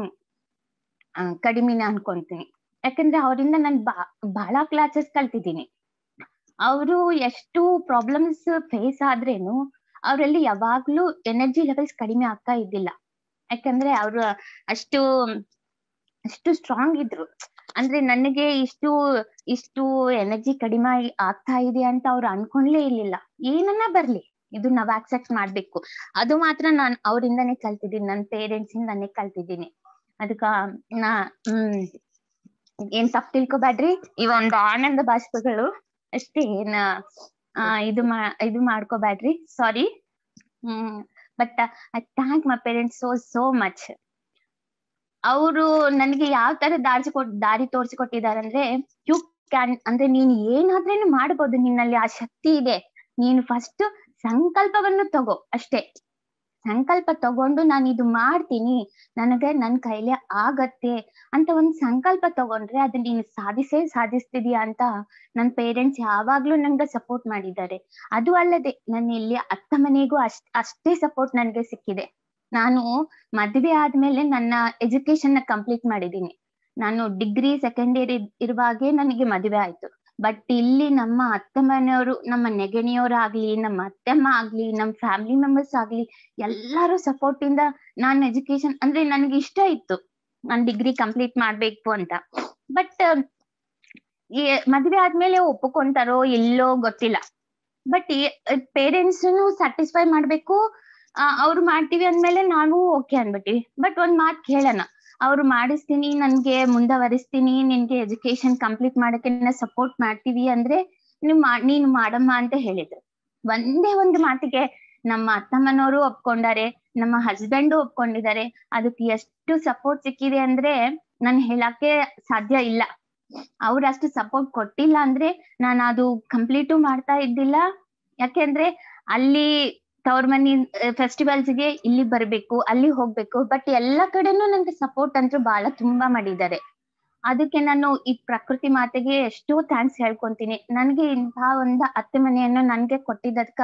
ಕಡಿಮೆನೆ ಅನ್ಕೊಂತೀನಿ ಯಾಕಂದ್ರೆ ಅವರಿಂದ ನಾನು ಬಾ ಬಹಳ ಕ್ಲಾಸಸ್ ಕಲ್ತಿದ್ದೀನಿ ಅವರು ಎಷ್ಟು ಪ್ರಾಬ್ಲಮ್ಸ್ ಫೇಸ್ ಆದ್ರೇನು ಅವರಲ್ಲಿ ಯಾವಾಗ್ಲೂ ಎನರ್ಜಿ ಲೆವೆಲ್ಸ್ ಕಡಿಮೆ ಆಗ್ತಾ ಇದ್ದಿಲ್ಲ ಯಾಕಂದ್ರೆ ಅವರು ಅಷ್ಟು ಅಷ್ಟು ಸ್ಟ್ರಾಂಗ್ ಇದ್ರು ಅಂದ್ರೆ ನನಗೆ ಇಷ್ಟು ಇಷ್ಟು ಎನರ್ಜಿ ಕಡಿಮೆ ಆಗ್ತಾ ಇದೆ ಅಂತ ಅವ್ರು ಅನ್ಕೊಂಡ್ಲೇ ಇರ್ಲಿಲ್ಲ ಏನನ್ನ ಬರ್ಲಿ ಇದು ನಾವ್ ಆಕ್ಸೆಪ್ಟ್ ಮಾಡ್ಬೇಕು ಅದು ಮಾತ್ರ ನಾನ್ ಅವರಿಂದಾನೇ ಕಲ್ತಿದ್ದೀನಿ ನನ್ನ ಪೇರೆಂಟ್ಸ್ ಇಂದಾನೇ ಕಲ್ತಿದ್ದೀನಿ ಅದಕ್ಕ ನಾ ಹ್ಮ್ ಏನ್ ತಪ್ಪು ತಿಳ್ಕೊಬ್ಯಾಡ್ರಿ ಈ ಒಂದು ಆನಂದ ಬಾಷ್ಪಗಳು ಅಷ್ಟೇ ಏನ ಆ ಇದು ಮಾ ಇದು ಮಾಡ್ಕೋಬ್ಯಾಡ್ರಿ sorry hmm but I thank my parents so so much ಅವರು ನನಗೆ ಯಾವ ತರ ದಾರಿ ಕೊಟ್ ದಾರಿ ತೋರಿಸಿಕೊಟ್ಟಿದ್ದಾರೆ ಅಂದ್ರೆ ಯು ಕ್ಯಾನ್ ಅಂದ್ರೆ ನೀನು ಏನಾದ್ರೇನು ಮಾಡ್ಬೋದು ನಿನ್ನಲ್ಲಿ ಆ ಶಕ್ತಿ ಇದೆ ನೀನು ಫಸ್ಟ್ ಸಂಕಲ್ಪವನ್ನು ತಗೋ ಅಷ್ಟೇ ಸಂಕಲ್ಪ ತಗೊಂಡು ನಾನು ಇದು ಮಾಡ್ತೀನಿ ನನಗೆ ನನ್ ಕೈಲಿ ಆಗತ್ತೆ ಅಂತ ಒಂದ್ ಸಂಕಲ್ಪ ತಗೊಂಡ್ರೆ ಅದನ್ನ ನೀನು ಸಾಧಿಸೇ ಸಾಧಿಸ್ತಿದೀಯ ಅಂತ ನನ್ ಪೇರೆಂಟ್ಸ್ ಯಾವಾಗ್ಲೂ ನನ್ಗೆ ಸಪೋರ್ಟ್ ಮಾಡಿದ್ದಾರೆ ಅದು ಅಲ್ಲದೆ ನನ್ನ ಇಲ್ಲಿ ಅತ್ತ ಮನೆಗೂ ಅಷ್ಟ್ ಅಷ್ಟೇ ಸಪೋರ್ಟ್ ನನ್ಗೆ ಸಿಕ್ಕಿದೆ ನಾನು ಮದುವೆ ಆದ್ಮೇಲೆ ನನ್ನ ಎಜುಕೇಶನ್ ನ ಕಂಪ್ಲೀಟ್ ಮಾಡಿದೀನಿ ನಾನು ಡಿಗ್ರಿ ಸೆಕೆಂಡ್ ಇಯರ್ ಇರುವಾಗೆ ನನಗೆ ಮದುವೆ ಆಯ್ತು ಬಟ್ ಇಲ್ಲಿ ನಮ್ಮ ಅತ್ತೆ ಮನೆಯವರು ನಮ್ಮ ನೆಗಣಿಯವರಾಗ್ಲಿ ನಮ್ಮ ಅತ್ತೆಮ್ಮ ಆಗ್ಲಿ ನಮ್ಮ ಫ್ಯಾಮಿಲಿ ಮೆಂಬರ್ಸ್ ಆಗ್ಲಿ ಎಲ್ಲಾರು ಸಪೋರ್ಟ್ ಇಂದ ನಾನು ಎಜುಕೇಶನ್ ಅಂದ್ರೆ ನನಗೆ ಇಷ್ಟ ಇತ್ತು ನಾನ್ ಡಿಗ್ರಿ ಕಂಪ್ಲೀಟ್ ಮಾಡ್ಬೇಕು ಅಂತ ಬಟ್ ಮದ್ವೆ ಆದ್ಮೇಲೆ ಒಪ್ಪಿಕೊಂತಾರೋ ಇಲ್ಲೋ ಗೊತ್ತಿಲ್ಲ ಬಟ್ ಪೇರೆಂಟ್ಸ್ ಸ್ಯಾಟಿಸ್ಫೈ ಮಾಡ್ಬೇಕು ಅವ್ರು ಮಾಡ್ತೀವಿ ಅಂದ್ಮೇಲೆ ನಾವು ಓಕೆ ಅನ್ಬಿಟ್ಟಿವಿ ಬಟ್ ಒಂದ್ ಮಾತ್ ಕೇಳೋಣ ಅವ್ರು ಮಾಡಿಸ್ತೀನಿ ನನ್ಗೆ ಮುಂದವರಿಸ್ತೀನಿ ನಿನ್ಗೆ ಎಜುಕೇಶನ್ ಕಂಪ್ಲೀಟ್ ಮಾಡಕ್ಕೆ ಸಪೋರ್ಟ್ ಮಾಡ್ತೀವಿ ಅಂದ್ರೆ ನೀವ್ ನೀನು ಮಾಡಮ್ಮ ಅಂತ ಹೇಳಿದ್ರು ಒಂದೇ ಒಂದು ಮಾತಿಗೆ ನಮ್ಮ ಅತ್ತಮ್ಮನವರು ಒಪ್ಕೊಂಡಾರೆ ನಮ್ಮ ಹಸ್ಬೆಂಡ್ ಒಪ್ಕೊಂಡಿದ್ದಾರೆ ಅದಕ್ಕೆ ಎಷ್ಟು ಸಪೋರ್ಟ್ ಸಿಕ್ಕಿದೆ ಅಂದ್ರೆ ನಾನ್ ಹೇಳಕ್ಕೆ ಸಾಧ್ಯ ಇಲ್ಲ ಅವ್ರ ಅಷ್ಟು ಸಪೋರ್ಟ್ ಕೊಟ್ಟಿಲ್ಲ ಅಂದ್ರೆ ನಾನು ಅದು ಕಂಪ್ಲೀಟು ಮಾಡ್ತಾ ಇದ್ದಿಲ್ಲ ಯಾಕೆಂದ್ರೆ ಅಲ್ಲಿ ತವ್ರ ಮನಿ ಫೆಸ್ಟಿವಲ್ಸ್ ಗೆ ಇಲ್ಲಿ ಬರ್ಬೇಕು ಅಲ್ಲಿ ಹೋಗ್ಬೇಕು ಬಟ್ ಎಲ್ಲಾ ಕಡೆನೂ ನನ್ಗೆ ಸಪೋರ್ಟ್ ಅಂತೂ ಬಹಳ ತುಂಬಾ ಮಾಡಿದ್ದಾರೆ ಅದಕ್ಕೆ ನಾನು ಈ ಪ್ರಕೃತಿ ಮಾತೆಗೆ ಎಷ್ಟೋ ಥ್ಯಾಂಕ್ಸ್ ಹೇಳ್ಕೊಂತೀನಿ ನನ್ಗೆ ಇಂತಹ ಒಂದು ಅತ್ತೆ ಮನೆಯನ್ನು ನನ್ಗೆ ಕೊಟ್ಟಿದ್ದಕ್ಕ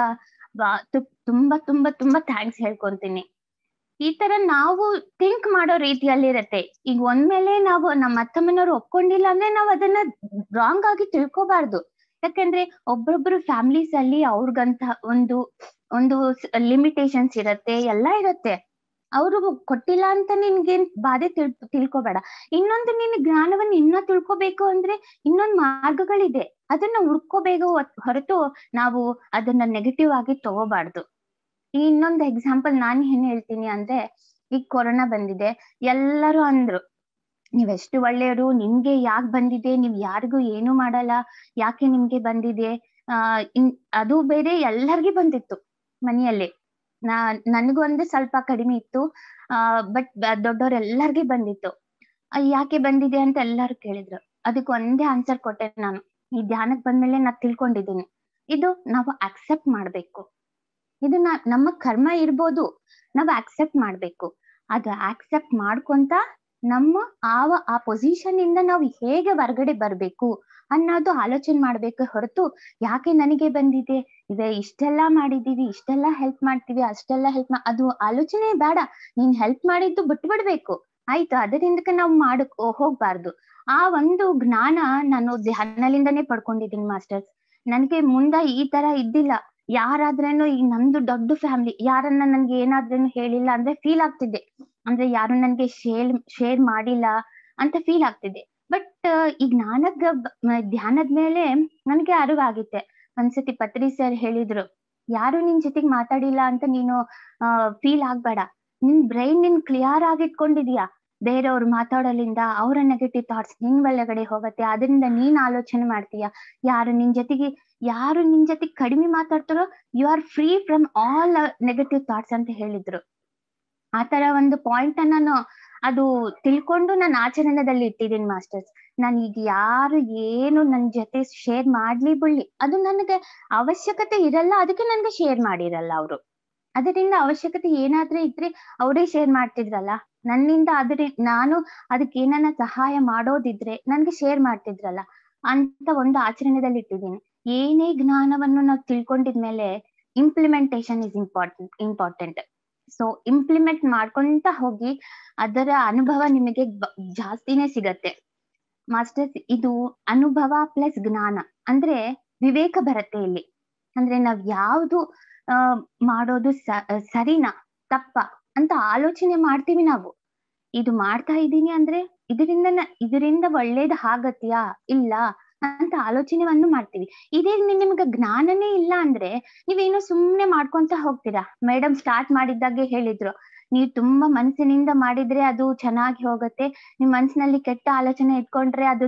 ತುಂಬಾ ತುಂಬಾ ತುಂಬಾ ಥ್ಯಾಂಕ್ಸ್ ಹೇಳ್ಕೊಂತೀನಿ ಈ ತರ ನಾವು ಥಿಂಕ್ ಮಾಡೋ ರೀತಿಯಲ್ಲಿ ಇರತ್ತೆ ಈಗ ಒಂದ್ಮೇಲೆ ನಾವು ನಮ್ಮ ಅತ್ತ ಮನೆಯವ್ರು ಒಪ್ಕೊಂಡಿಲ್ಲ ಅಂದ್ರೆ ನಾವು ಅದನ್ನ ರಾಂಗ್ ಆಗಿ ತಿಳ್ಕೊಬಾರ್ದು ಯಾಕಂದ್ರೆ ಒಬ್ಬೊಬ್ರು ಫ್ಯಾಮಿಲೀಸ್ ಅಲ್ಲಿ ಅವ್ರಿಗಂತ ಒಂದು ಒಂದು ಲಿಮಿಟೇಷನ್ಸ್ ಇರತ್ತೆ ಎಲ್ಲ ಇರತ್ತೆ ಅವರು ಕೊಟ್ಟಿಲ್ಲ ಅಂತ ನಿನ್ಗೇನ್ ಬಾಧೆ ತಿಳ್ ತಿಳ್ಕೊಬೇಡ ಇನ್ನೊಂದು ನಿನ್ ಜ್ಞಾನವನ್ನ ಇನ್ನ ತಿಳ್ಕೊಬೇಕು ಅಂದ್ರೆ ಇನ್ನೊಂದ್ ಮಾರ್ಗಗಳಿದೆ ಅದನ್ನ ಹುಡ್ಕೋಬೇಕು ಹೊರತು ನಾವು ಅದನ್ನ ನೆಗೆಟಿವ್ ಆಗಿ ತಗೋಬಾರ್ದು ಇನ್ನೊಂದು ಎಕ್ಸಾಂಪಲ್ ನಾನ್ ಏನ್ ಹೇಳ್ತೀನಿ ಅಂದ್ರೆ ಈಗ ಕೊರೋನಾ ಬಂದಿದೆ ಎಲ್ಲರೂ ಅಂದ್ರು ನೀವೆಷ್ಟು ಒಳ್ಳೆಯವರು ನಿಮ್ಗೆ ಯಾಕೆ ಬಂದಿದೆ ನೀವ್ ಯಾರಿಗೂ ಏನು ಮಾಡಲ್ಲ ಯಾಕೆ ನಿಮ್ಗೆ ಬಂದಿದೆ ಆ ಅದು ಬೇರೆ ಎಲ್ಲರಿಗೂ ಬಂದಿತ್ತು ಮನೆಯಲ್ಲಿ ನಾ ನನಗೂ ಅಂದ್ರೆ ಸ್ವಲ್ಪ ಕಡಿಮೆ ಇತ್ತು ಆ ಬಟ್ ದೊಡ್ಡವ್ರೆಲ್ಲರಿಗೂ ಬಂದಿತ್ತು ಯಾಕೆ ಬಂದಿದೆ ಅಂತ ಎಲ್ಲಾರು ಕೇಳಿದ್ರು ಅದಕ್ಕೆ ಒಂದೇ ಆನ್ಸರ್ ಕೊಟ್ಟೆ ನಾನು ಈ ಧ್ಯಾನಕ್ ಬಂದ್ಮೇಲೆ ನಾ ತಿಳ್ಕೊಂಡಿದ್ದೀನಿ ಇದು ನಾವು ಅಕ್ಸೆಪ್ಟ್ ಮಾಡ್ಬೇಕು ಇದು ನಮ್ಮ ಕರ್ಮ ಇರ್ಬೋದು ನಾವು ಅಕ್ಸೆಪ್ಟ್ ಮಾಡ್ಬೇಕು ಅದು ಅಕ್ಸೆಪ್ಟ್ ಮಾಡ್ಕೊಂತ ನಮ್ಮ ಆವ ಆ ಪೊಸಿಷನ್ ಇಂದ ನಾವು ಹೇಗೆ ಹೊರಗಡೆ ಬರ್ಬೇಕು ಅನ್ನೋದು ಆಲೋಚನೆ ಮಾಡ್ಬೇಕು ಹೊರತು ಯಾಕೆ ನನಗೆ ಬಂದಿದೆ ಇದೆ ಇಷ್ಟೆಲ್ಲಾ ಮಾಡಿದೀವಿ ಇಷ್ಟೆಲ್ಲಾ ಹೆಲ್ಪ್ ಮಾಡ್ತೀವಿ ಅಷ್ಟೆಲ್ಲಾ ಹೆಲ್ಪ್ ಅದು ಆಲೋಚನೆ ಬೇಡ ನೀನ್ ಹೆಲ್ಪ್ ಮಾಡಿದ್ದು ಬಿಟ್ಟು ಬಿಡ್ಬೇಕು ಆಯ್ತು ಅದರಿಂದ ನಾವು ಮಾಡಕ್ ಹೋಗ್ಬಾರ್ದು ಆ ಒಂದು ಜ್ಞಾನ ನಾನು ಧ್ಯಾನಲಿಂದನೇ ಪಡ್ಕೊಂಡಿದ್ದೀನಿ ಮಾಸ್ಟರ್ಸ್ ನನ್ಗೆ ಮುಂದ ಈ ತರ ಇದ್ದಿಲ್ಲ ಯಾರಾದ್ರೇನು ಈಗ ನಮ್ದು ದೊಡ್ಡ ಫ್ಯಾಮಿಲಿ ಯಾರನ್ನ ನನ್ಗೆ ಏನಾದ್ರೇನು ಹೇಳಿಲ್ಲ ಅಂದ್ರೆ ಫೀಲ್ ಆಗ್ತಿದ್ದೆ ಅಂದ್ರೆ ಯಾರು ನನ್ಗೆ ಶೇರ್ ಶೇರ್ ಮಾಡಿಲ್ಲ ಅಂತ ಫೀಲ್ ಆಗ್ತಿದೆ ಬಟ್ ಈ ಜ್ಞಾನದ ಧ್ಯಾನದ ಮೇಲೆ ನನ್ಗೆ ಅರಿವಾಗಿತ್ತೆ ಒಂದ್ಸತಿ ಪತ್ರಿ ಸರ್ ಹೇಳಿದ್ರು ಯಾರು ನಿನ್ ಜೊತೆಗ್ ಮಾತಾಡಿಲ್ಲ ಅಂತ ನೀನು ಅಹ್ ಫೀಲ್ ಆಗ್ಬೇಡ ನಿನ್ ಬ್ರೈನ್ ನಿನ್ ಕ್ಲಿಯರ್ ಆಗಿಟ್ಕೊಂಡಿದ್ಯಾ ಬೇರೆಯವ್ರು ಮಾತಾಡೋದ್ರಿಂದ ಅವರ ನೆಗೆಟಿವ್ ಥಾಟ್ಸ್ ನಿನ್ ಒಳಗಡೆ ಹೋಗತ್ತೆ ಅದರಿಂದ ನೀನ್ ಆಲೋಚನೆ ಮಾಡ್ತೀಯ ಯಾರು ನಿನ್ ಜೊತೆಗೆ ಯಾರು ನಿನ್ ಜೊತೆ ಕಡಿಮೆ ಮಾತಾಡ್ತಾರೋ you are free from all negative thoughts ಅಂತ ಹೇಳಿದ್ರು ಆತರ ಒಂದು ಪಾಯಿಂಟ್ ನಾನು ಅದು ತಿಳ್ಕೊಂಡು ನಾನು ಆಚರಣೆದಲ್ಲಿ ಇಟ್ಟಿದ್ದೀನಿ ಮಾಸ್ಟರ್ಸ್ ನಾನು ಈಗ ಯಾರು ಏನು ನನ್ ಜೊತೆ ಶೇರ್ ಮಾಡ್ಲಿ ಬಿಡ್ಲಿ ಅದು ನನಗೆ ಅವಶ್ಯಕತೆ ಇರಲ್ಲ ಅದಕ್ಕೆ ನನ್ಗೆ ಶೇರ್ ಮಾಡಿರಲ್ಲ ಅವರು ಅದರಿಂದ ಅವಶ್ಯಕತೆ ಏನಾದ್ರೂ ಇದ್ರೆ ಅವರೇ ಶೇರ್ ಮಾಡ್ತಿದ್ರಲ್ಲ ನನ್ನಿಂದ ಅದ್ರ ನಾನು ಅದಕ್ಕೆ ಏನನ್ನ ಸಹಾಯ ಮಾಡೋದಿದ್ರೆ ನನ್ಗೆ ಶೇರ್ ಮಾಡ್ತಿದ್ರಲ್ಲ ಅಂತ ಒಂದು ಆಚರಣೆದಲ್ಲಿ ಇಟ್ಟಿದ್ದೀನಿ ಏನೇ ಜ್ಞಾನವನ್ನು ನಾವು ತಿಳ್ಕೊಂಡಿದ್ಮೇಲೆ implementation is important important so implement ಮಾಡ್ಕೊಂತ ಹೋಗಿ ಅದರ ಅನುಭವ ನಿಮಗೆ ಜಾಸ್ತಿನೇ ಸಿಗತ್ತೆ ಮಾಸ್ಟರ್ಸ್ ಇದು ಅನುಭವ ಪ್ಲಸ್ ಜ್ಞಾನ ಅಂದ್ರೆ ವಿವೇಕ ಬರತ್ತೆ ಇಲ್ಲಿ ಅಂದ್ರೆ ನಾವ್ ಯಾವ್ದು ಆ ಮಾಡೋದು ಸರಿನಾ ತಪ್ಪ ಅಂತ ಆಲೋಚನೆ ಮಾಡ್ತೀವಿ ನಾವು ಇದು ಮಾಡ್ತಾ ಇದ್ದೀನಿ ಅಂದ್ರೆ ಇದರಿಂದ ಇದರಿಂದ ಒಳ್ಳೇದ್ ಆಗತ್ಯಾ ಇಲ್ಲ ಅಂತ ಆಲೋಚನೆಯನ್ನು ಮಾಡ್ತೀವಿ ಇದೇ ನಿಮ್ಗೆ ಜ್ಞಾನನೇ ಇಲ್ಲ ಅಂದ್ರೆ ನೀವೇನೋ ಸುಮ್ನೆ ಮಾಡ್ಕೊಂತ ಹೋಗ್ತೀರಾ ಮೇಡಮ್ ಸ್ಟಾರ್ಟ್ ಮಾಡಿದ್ದಾಗೆ ಹೇಳಿದ್ರು ನೀವು ತುಂಬಾ ಮನ್ಸಿನಿಂದ ಮಾಡಿದ್ರೆ ಅದು ಚೆನ್ನಾಗಿ ಹೋಗುತ್ತೆ ನಿಮ್ ಮನ್ಸಿನಲ್ಲಿ ಕೆಟ್ಟ ಆಲೋಚನೆ ಇಟ್ಕೊಂಡ್ರೆ ಅದು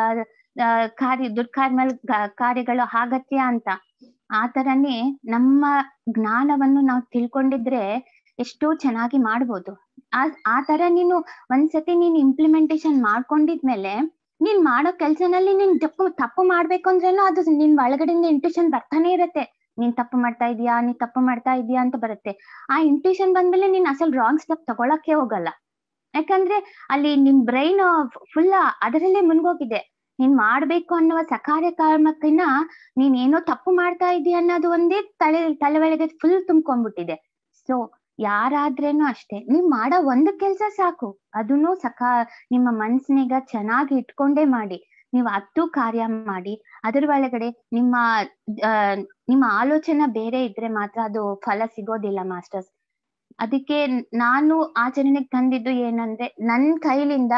ಕಾರ್ಯ ದುರ್ಕಾರ್ಯ ಕಾರ್ಯಗಳು ಆಗತ್ಯ ಅಂತ ಆ ತರನೇ ನಮ್ಮ ಜ್ಞಾನವನ್ನು ನಾವು ತಿಳ್ಕೊಂಡಿದ್ರೆ ಎಷ್ಟೋ ಚೆನ್ನಾಗಿ ಮಾಡ್ಬೋದು ಆ ಆ ತರ ನೀನು ಒಂದ್ಸತಿ ನೀನ್ ಇಂಪ್ಲಿಮೆಂಟೇಶನ್ ಮಾಡ್ಕೊಂಡಿದ್ಮೇಲೆ ನೀನ್ ಮಾಡೋ ಕೆಲ್ಸನಲ್ಲಿ ನೀನ್ ತಪ್ಪು ತಪ್ಪು ಮಾಡ್ಬೇಕು ಅಂದ್ರೇನು ಅದು ನಿನ್ ಒಳಗಡೆಯಿಂದ ಇಂಟ್ಯೂಷನ್ ಬರ್ತಾನೆ ಇರತ್ತೆ ನೀನ್ ತಪ್ಪು ಮಾಡ್ತಾ ಇದೀಯಾ ನೀನ್ ತಪ್ಪು ಮಾಡ್ತಾ ಇದೀಯಾ ಅಂತ ಬರುತ್ತೆ ಆ ಇಂಟ್ಯೂಷನ್ ಬಂದ್ಮೇಲೆ ನೀನ್ ಅಸಲ್ ರಾಂಗ್ ಸ್ಟೆಪ್ ತಗೊಳಕ್ಕೆ ಹೋಗಲ್ಲ ಯಾಕಂದ್ರೆ ಅಲ್ಲಿ ನಿನ್ ಬ್ರೈನ್ ಫುಲ್ ಅದರಲ್ಲೇ ಮುನ್ಗೋಗಿದೆ ನೀನ್ ಮಾಡ್ಬೇಕು ಅನ್ನುವ ಸಕಾರ್ಯ ಕರ್ಮಕ್ಕಿನ್ನ ನೀನ್ ಏನೋ ತಪ್ಪು ಮಾಡ್ತಾ ಇದೀಯ ಅನ್ನೋದು ಒಂದೇ ತಲೆ ತಲೆ ಒಳಗೆ ಫುಲ್ ತುಂಬ್ಕೊಂಡ್ಬಿಟ್ಟಿದೆ ಸೊ ಯಾರಾದ್ರೇನು ಅಷ್ಟೇ ನೀವ್ ಮಾಡೋ ಒಂದು ಕೆಲ್ಸ ಸಾಕು ಅದನ್ನು ಸಕಾ ನಿಮ್ಮ ಮನ್ಸಿನೀಗ ಚೆನ್ನಾಗಿ ಇಟ್ಕೊಂಡೇ ಮಾಡಿ ನೀವು ಹತ್ತು ಕಾರ್ಯ ಮಾಡಿ ಅದ್ರ ಒಳಗಡೆ ನಿಮ್ಮ ಆ, ನಿಮ್ಮ ಆಲೋಚನೆ ಬೇರೆ ಇದ್ರೆ ಮಾತ್ರ ಅದು ಫಲ ಸಿಗೋದಿಲ್ಲ ಮಾಸ್ಟರ್ಸ್ ಅದಕ್ಕೆ ನಾನು ಆಚರಣೆಗೆ ತಂದಿದ್ದು ಏನಂದ್ರೆ ನನ್ ಕೈಲಿಂದ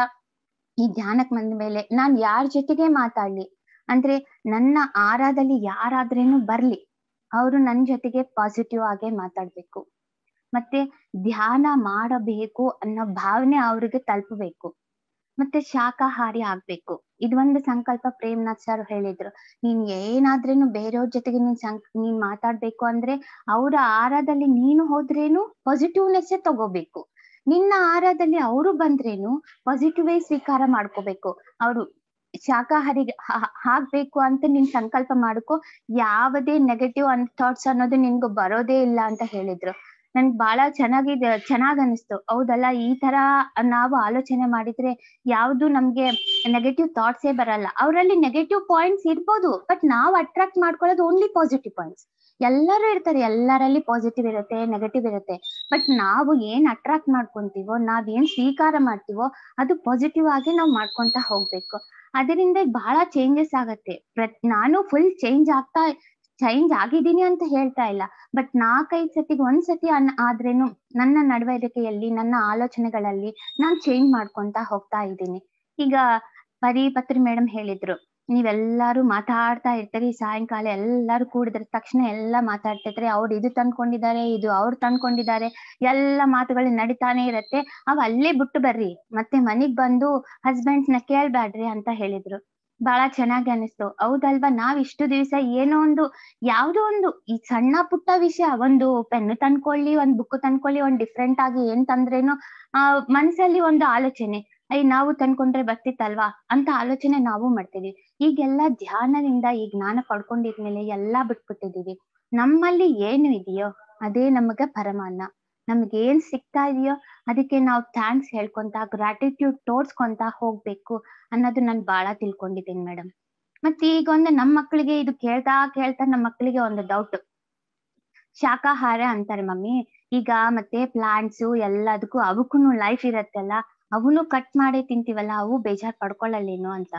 ಈ ಧ್ಯಾನಕ್ ಬಂದ ಮೇಲೆ ನಾನ್ ಯಾರ ಜೊತೆಗೆ ಮಾತಾಡ್ಲಿ ಅಂದ್ರೆ ನನ್ನ ಆರಾದಲ್ಲಿ ಯಾರಾದ್ರೇನು ಬರ್ಲಿ ಅವರು ನನ್ ಜೊತೆಗೆ ಪಾಸಿಟಿವ್ ಆಗೇ ಮಾತಾಡ್ಬೇಕು ಮತ್ತೆ ಧ್ಯಾನ ಮಾಡಬೇಕು ಅನ್ನೋ ಭಾವನೆ ಅವ್ರಿಗೆ ತಲುಪಬೇಕು ಮತ್ತೆ ಶಾಕಾಹಾರಿ ಆಗ್ಬೇಕು ಇದೊಂದು ಸಂಕಲ್ಪ ಪ್ರೇಮ್ನಾಥ್ ಸರ್ ಹೇಳಿದ್ರು ನೀನ್ ಏನಾದ್ರೇನು ಬೇರೆಯವ್ರ ಜೊತೆಗೆ ನೀನ್ ಸಂಕ್ ನೀನ್ ಮಾತಾಡ್ಬೇಕು ಅಂದ್ರೆ ಅವರ ಆಹಾರದಲ್ಲಿ ನೀನು ಹೋದ್ರೇನು ಪಾಸಿಟಿವ್ನೆಸ್ ತಗೋಬೇಕು ನಿನ್ನ ಆಹಾರದಲ್ಲಿ ಅವರು ಬಂದ್ರೇನು ಪಾಸಿಟಿವ್ ಸ್ವೀಕಾರ ಮಾಡ್ಕೋಬೇಕು ಅವರು ಶಾಕಾಹಾರಿ ಆಗ್ಬೇಕು ಅಂತ ನೀನ್ ಸಂಕಲ್ಪ ಮಾಡ್ಕೊ ಯಾವುದೇ ನೆಗೆಟಿವ್ ಅನ್ ಥಾಟ್ಸ್ ಅನ್ನೋದು ನಿನ್ಗೂ ಬರೋದೇ ಇಲ್ಲ ಅಂತ ಹೇಳಿದ್ರು ನನ್ಗೆ ಬಹಳ ಚೆನ್ನಾಗಿದೆ ಚೆನ್ನಾಗ್ ಅನಿಸ್ತು ಹೌದಲ್ಲ ಈ ತರ ನಾವು ಆಲೋಚನೆ ಮಾಡಿದ್ರೆ ಯಾವ್ದು ನಮ್ಗೆ ನೆಗೆಟಿವ್ ಥಾಟ್ಸೇ ಬರಲ್ಲ ಅವರಲ್ಲಿ ನೆಗೆಟಿವ್ ಪಾಯಿಂಟ್ಸ್ ಇರ್ಬೋದು ಬಟ್ ನಾವು ಅಟ್ರಾಕ್ಟ್ ಮಾಡ್ಕೊಳ್ಳೋದು ಓನ್ಲಿ ಪಾಸಿಟಿವ್ ಪಾಯಿಂಟ್ಸ್ ಎಲ್ಲರೂ ಇರ್ತಾರೆ ಎಲ್ಲರಲ್ಲಿ ಪಾಸಿಟಿವ್ ಇರುತ್ತೆ ನೆಗೆಟಿವ್ ಇರುತ್ತೆ ಬಟ್ ನಾವು ಏನ್ ಅಟ್ರಾಕ್ಟ್ ಮಾಡ್ಕೊಂತೀವೋ ನಾವ್ ಏನ್ ಸ್ವೀಕಾರ ಮಾಡ್ತೀವೋ ಅದು ಪಾಸಿಟಿವ್ ಆಗಿ ನಾವು ಮಾಡ್ಕೊಂತ ಹೋಗ್ಬೇಕು ಅದರಿಂದ ಬಹಳ ಚೇಂಜಸ್ ಆಗತ್ತೆ ಪ್ರತ್ ನಾನು ಫುಲ್ ಚೇಂಜ್ ಆಗ್ತಾ ಚೇಂಜ್ ಆಗಿದ್ದೀನಿ ಅಂತ ಹೇಳ್ತಾ ಇಲ್ಲ ಬಟ್ ನಾಲ್ಕೈದು ಸತಿಗೆ ಒಂದ್ ಸತಿ ಅನ್ ಆದ್ರೇನು ನನ್ನ ನಡವಳಿಕೆಯಲ್ಲಿ ನನ್ನ ಆಲೋಚನೆಗಳಲ್ಲಿ ನಾನ್ ಚೇಂಜ್ ಮಾಡ್ಕೊಂತ ಹೋಗ್ತಾ ಇದ್ದೀನಿ ಈಗ ಪರಿಪತ್ರಿ ಮೇಡಮ್ ಹೇಳಿದ್ರು ನೀವೆಲ್ಲಾರು ಮಾತಾಡ್ತಾ ಇರ್ತೀರಿ ಸಾಯಂಕಾಲ ಎಲ್ಲಾರು ಕೂಡಿದ್ರ ತಕ್ಷಣ ಎಲ್ಲಾ ಮಾತಾಡ್ತಿರ್ತಾರೆ ಅವ್ರು ಇದು ತಂದ್ಕೊಂಡಿದ್ದಾರೆ ಇದು ಅವ್ರು ತಂದ್ಕೊಂಡಿದ್ದಾರೆ ಎಲ್ಲ ಮಾತುಗಳು ನಡೀತಾನೆ ಇರತ್ತೆ ಅವ್ ಅಲ್ಲೇ ಬಿಟ್ಟು ಬರ್ರಿ ಮತ್ತೆ ಮನಿಗ್ ಬಂದು ಹಸ್ಬೆಂಡ್ಸ್ ನ ಕೇಳ್ಬ್ಯಾಡ್ರಿ ಅಂತ ಹೇಳಿದ್ರು ಬಹಳ ಚೆನ್ನಾಗಿ ಅನಿಸ್ತು ಹೌದಲ್ವಾ ನಾವ್ ಇಷ್ಟು ದಿವಸ ಏನೋ ಒಂದು ಯಾವ್ದೋ ಒಂದು ಈ ಸಣ್ಣ ಪುಟ್ಟ ವಿಷಯ ಒಂದು ಪೆನ್ ತಂದ್ಕೊಳ್ಳಿ ಒಂದ್ ಬುಕ್ ತಂದ್ಕೊಳ್ಳಿ ಒಂದ್ ಡಿಫ್ರೆಂಟ್ ಆಗಿ ಏನ್ ತಂದ್ರೇನು ಆ ಮನ್ಸಲ್ಲಿ ಒಂದು ಆಲೋಚನೆ ಅಯ್ಯ ನಾವು ತಂದ್ಕೊಂಡ್ರೆ ಬರ್ತಿತ್ತಲ್ವಾ ಅಂತ ಆಲೋಚನೆ ನಾವು ಮಾಡ್ತಿದೀವಿ ಈಗೆಲ್ಲ ಧ್ಯಾನದಿಂದ ಈ ಜ್ಞಾನ ಪಡ್ಕೊಂಡಿದ್ಮೇಲೆ ಎಲ್ಲಾ ಬಿಟ್ಬಿಟ್ಟಿದೀವಿ ನಮ್ಮಲ್ಲಿ ಏನು ಇದೆಯೋ ಅದೇ ನಮಗ ಪರಮಾನ್ನ ನಮ್ಗೆ ಏನ್ ಸಿಗ್ತಾ ಇದೆಯೋ ಅದಕ್ಕೆ ನಾವು ಥ್ಯಾಂಕ್ಸ್ ಹೇಳ್ಕೊಂತ ಗ್ರಾಟಿಟ್ಯೂಡ್ ತೋರ್ಸ್ಕೊಂತ ಹೋಗ್ಬೇಕು ಅನ್ನೋದು ನಾನ್ ಬಾಳ ತಿಳ್ಕೊಂಡಿದ್ದೀನಿ ಮೇಡಮ್ ಮತ್ತೆ ಈಗ ಒಂದು ನಮ್ ಮಕ್ಳಿಗೆ ಇದು ಕೇಳ್ತಾ ಕೇಳ್ತಾ ನಮ್ ಮಕ್ಳಿಗೆ ಒಂದು ಡೌಟ್ ಶಾಕಾಹಾರ ಅಂತಾರೆ ಮಮ್ಮಿ ಈಗ ಮತ್ತೆ ಪ್ಲಾಂಟ್ಸ್ ಎಲ್ಲದಕ್ಕೂ ಅವಕ್ಕೂ ಲೈಫ್ ಇರತ್ತಲ್ಲ ಅವನು ಕಟ್ ಮಾಡೇ ತಿಂತೀವಲ್ಲ ಅವು ಬೇಜಾರ್ ಪಡ್ಕೊಳ್ಳಲ್ಲೇನೋ ಅಂತ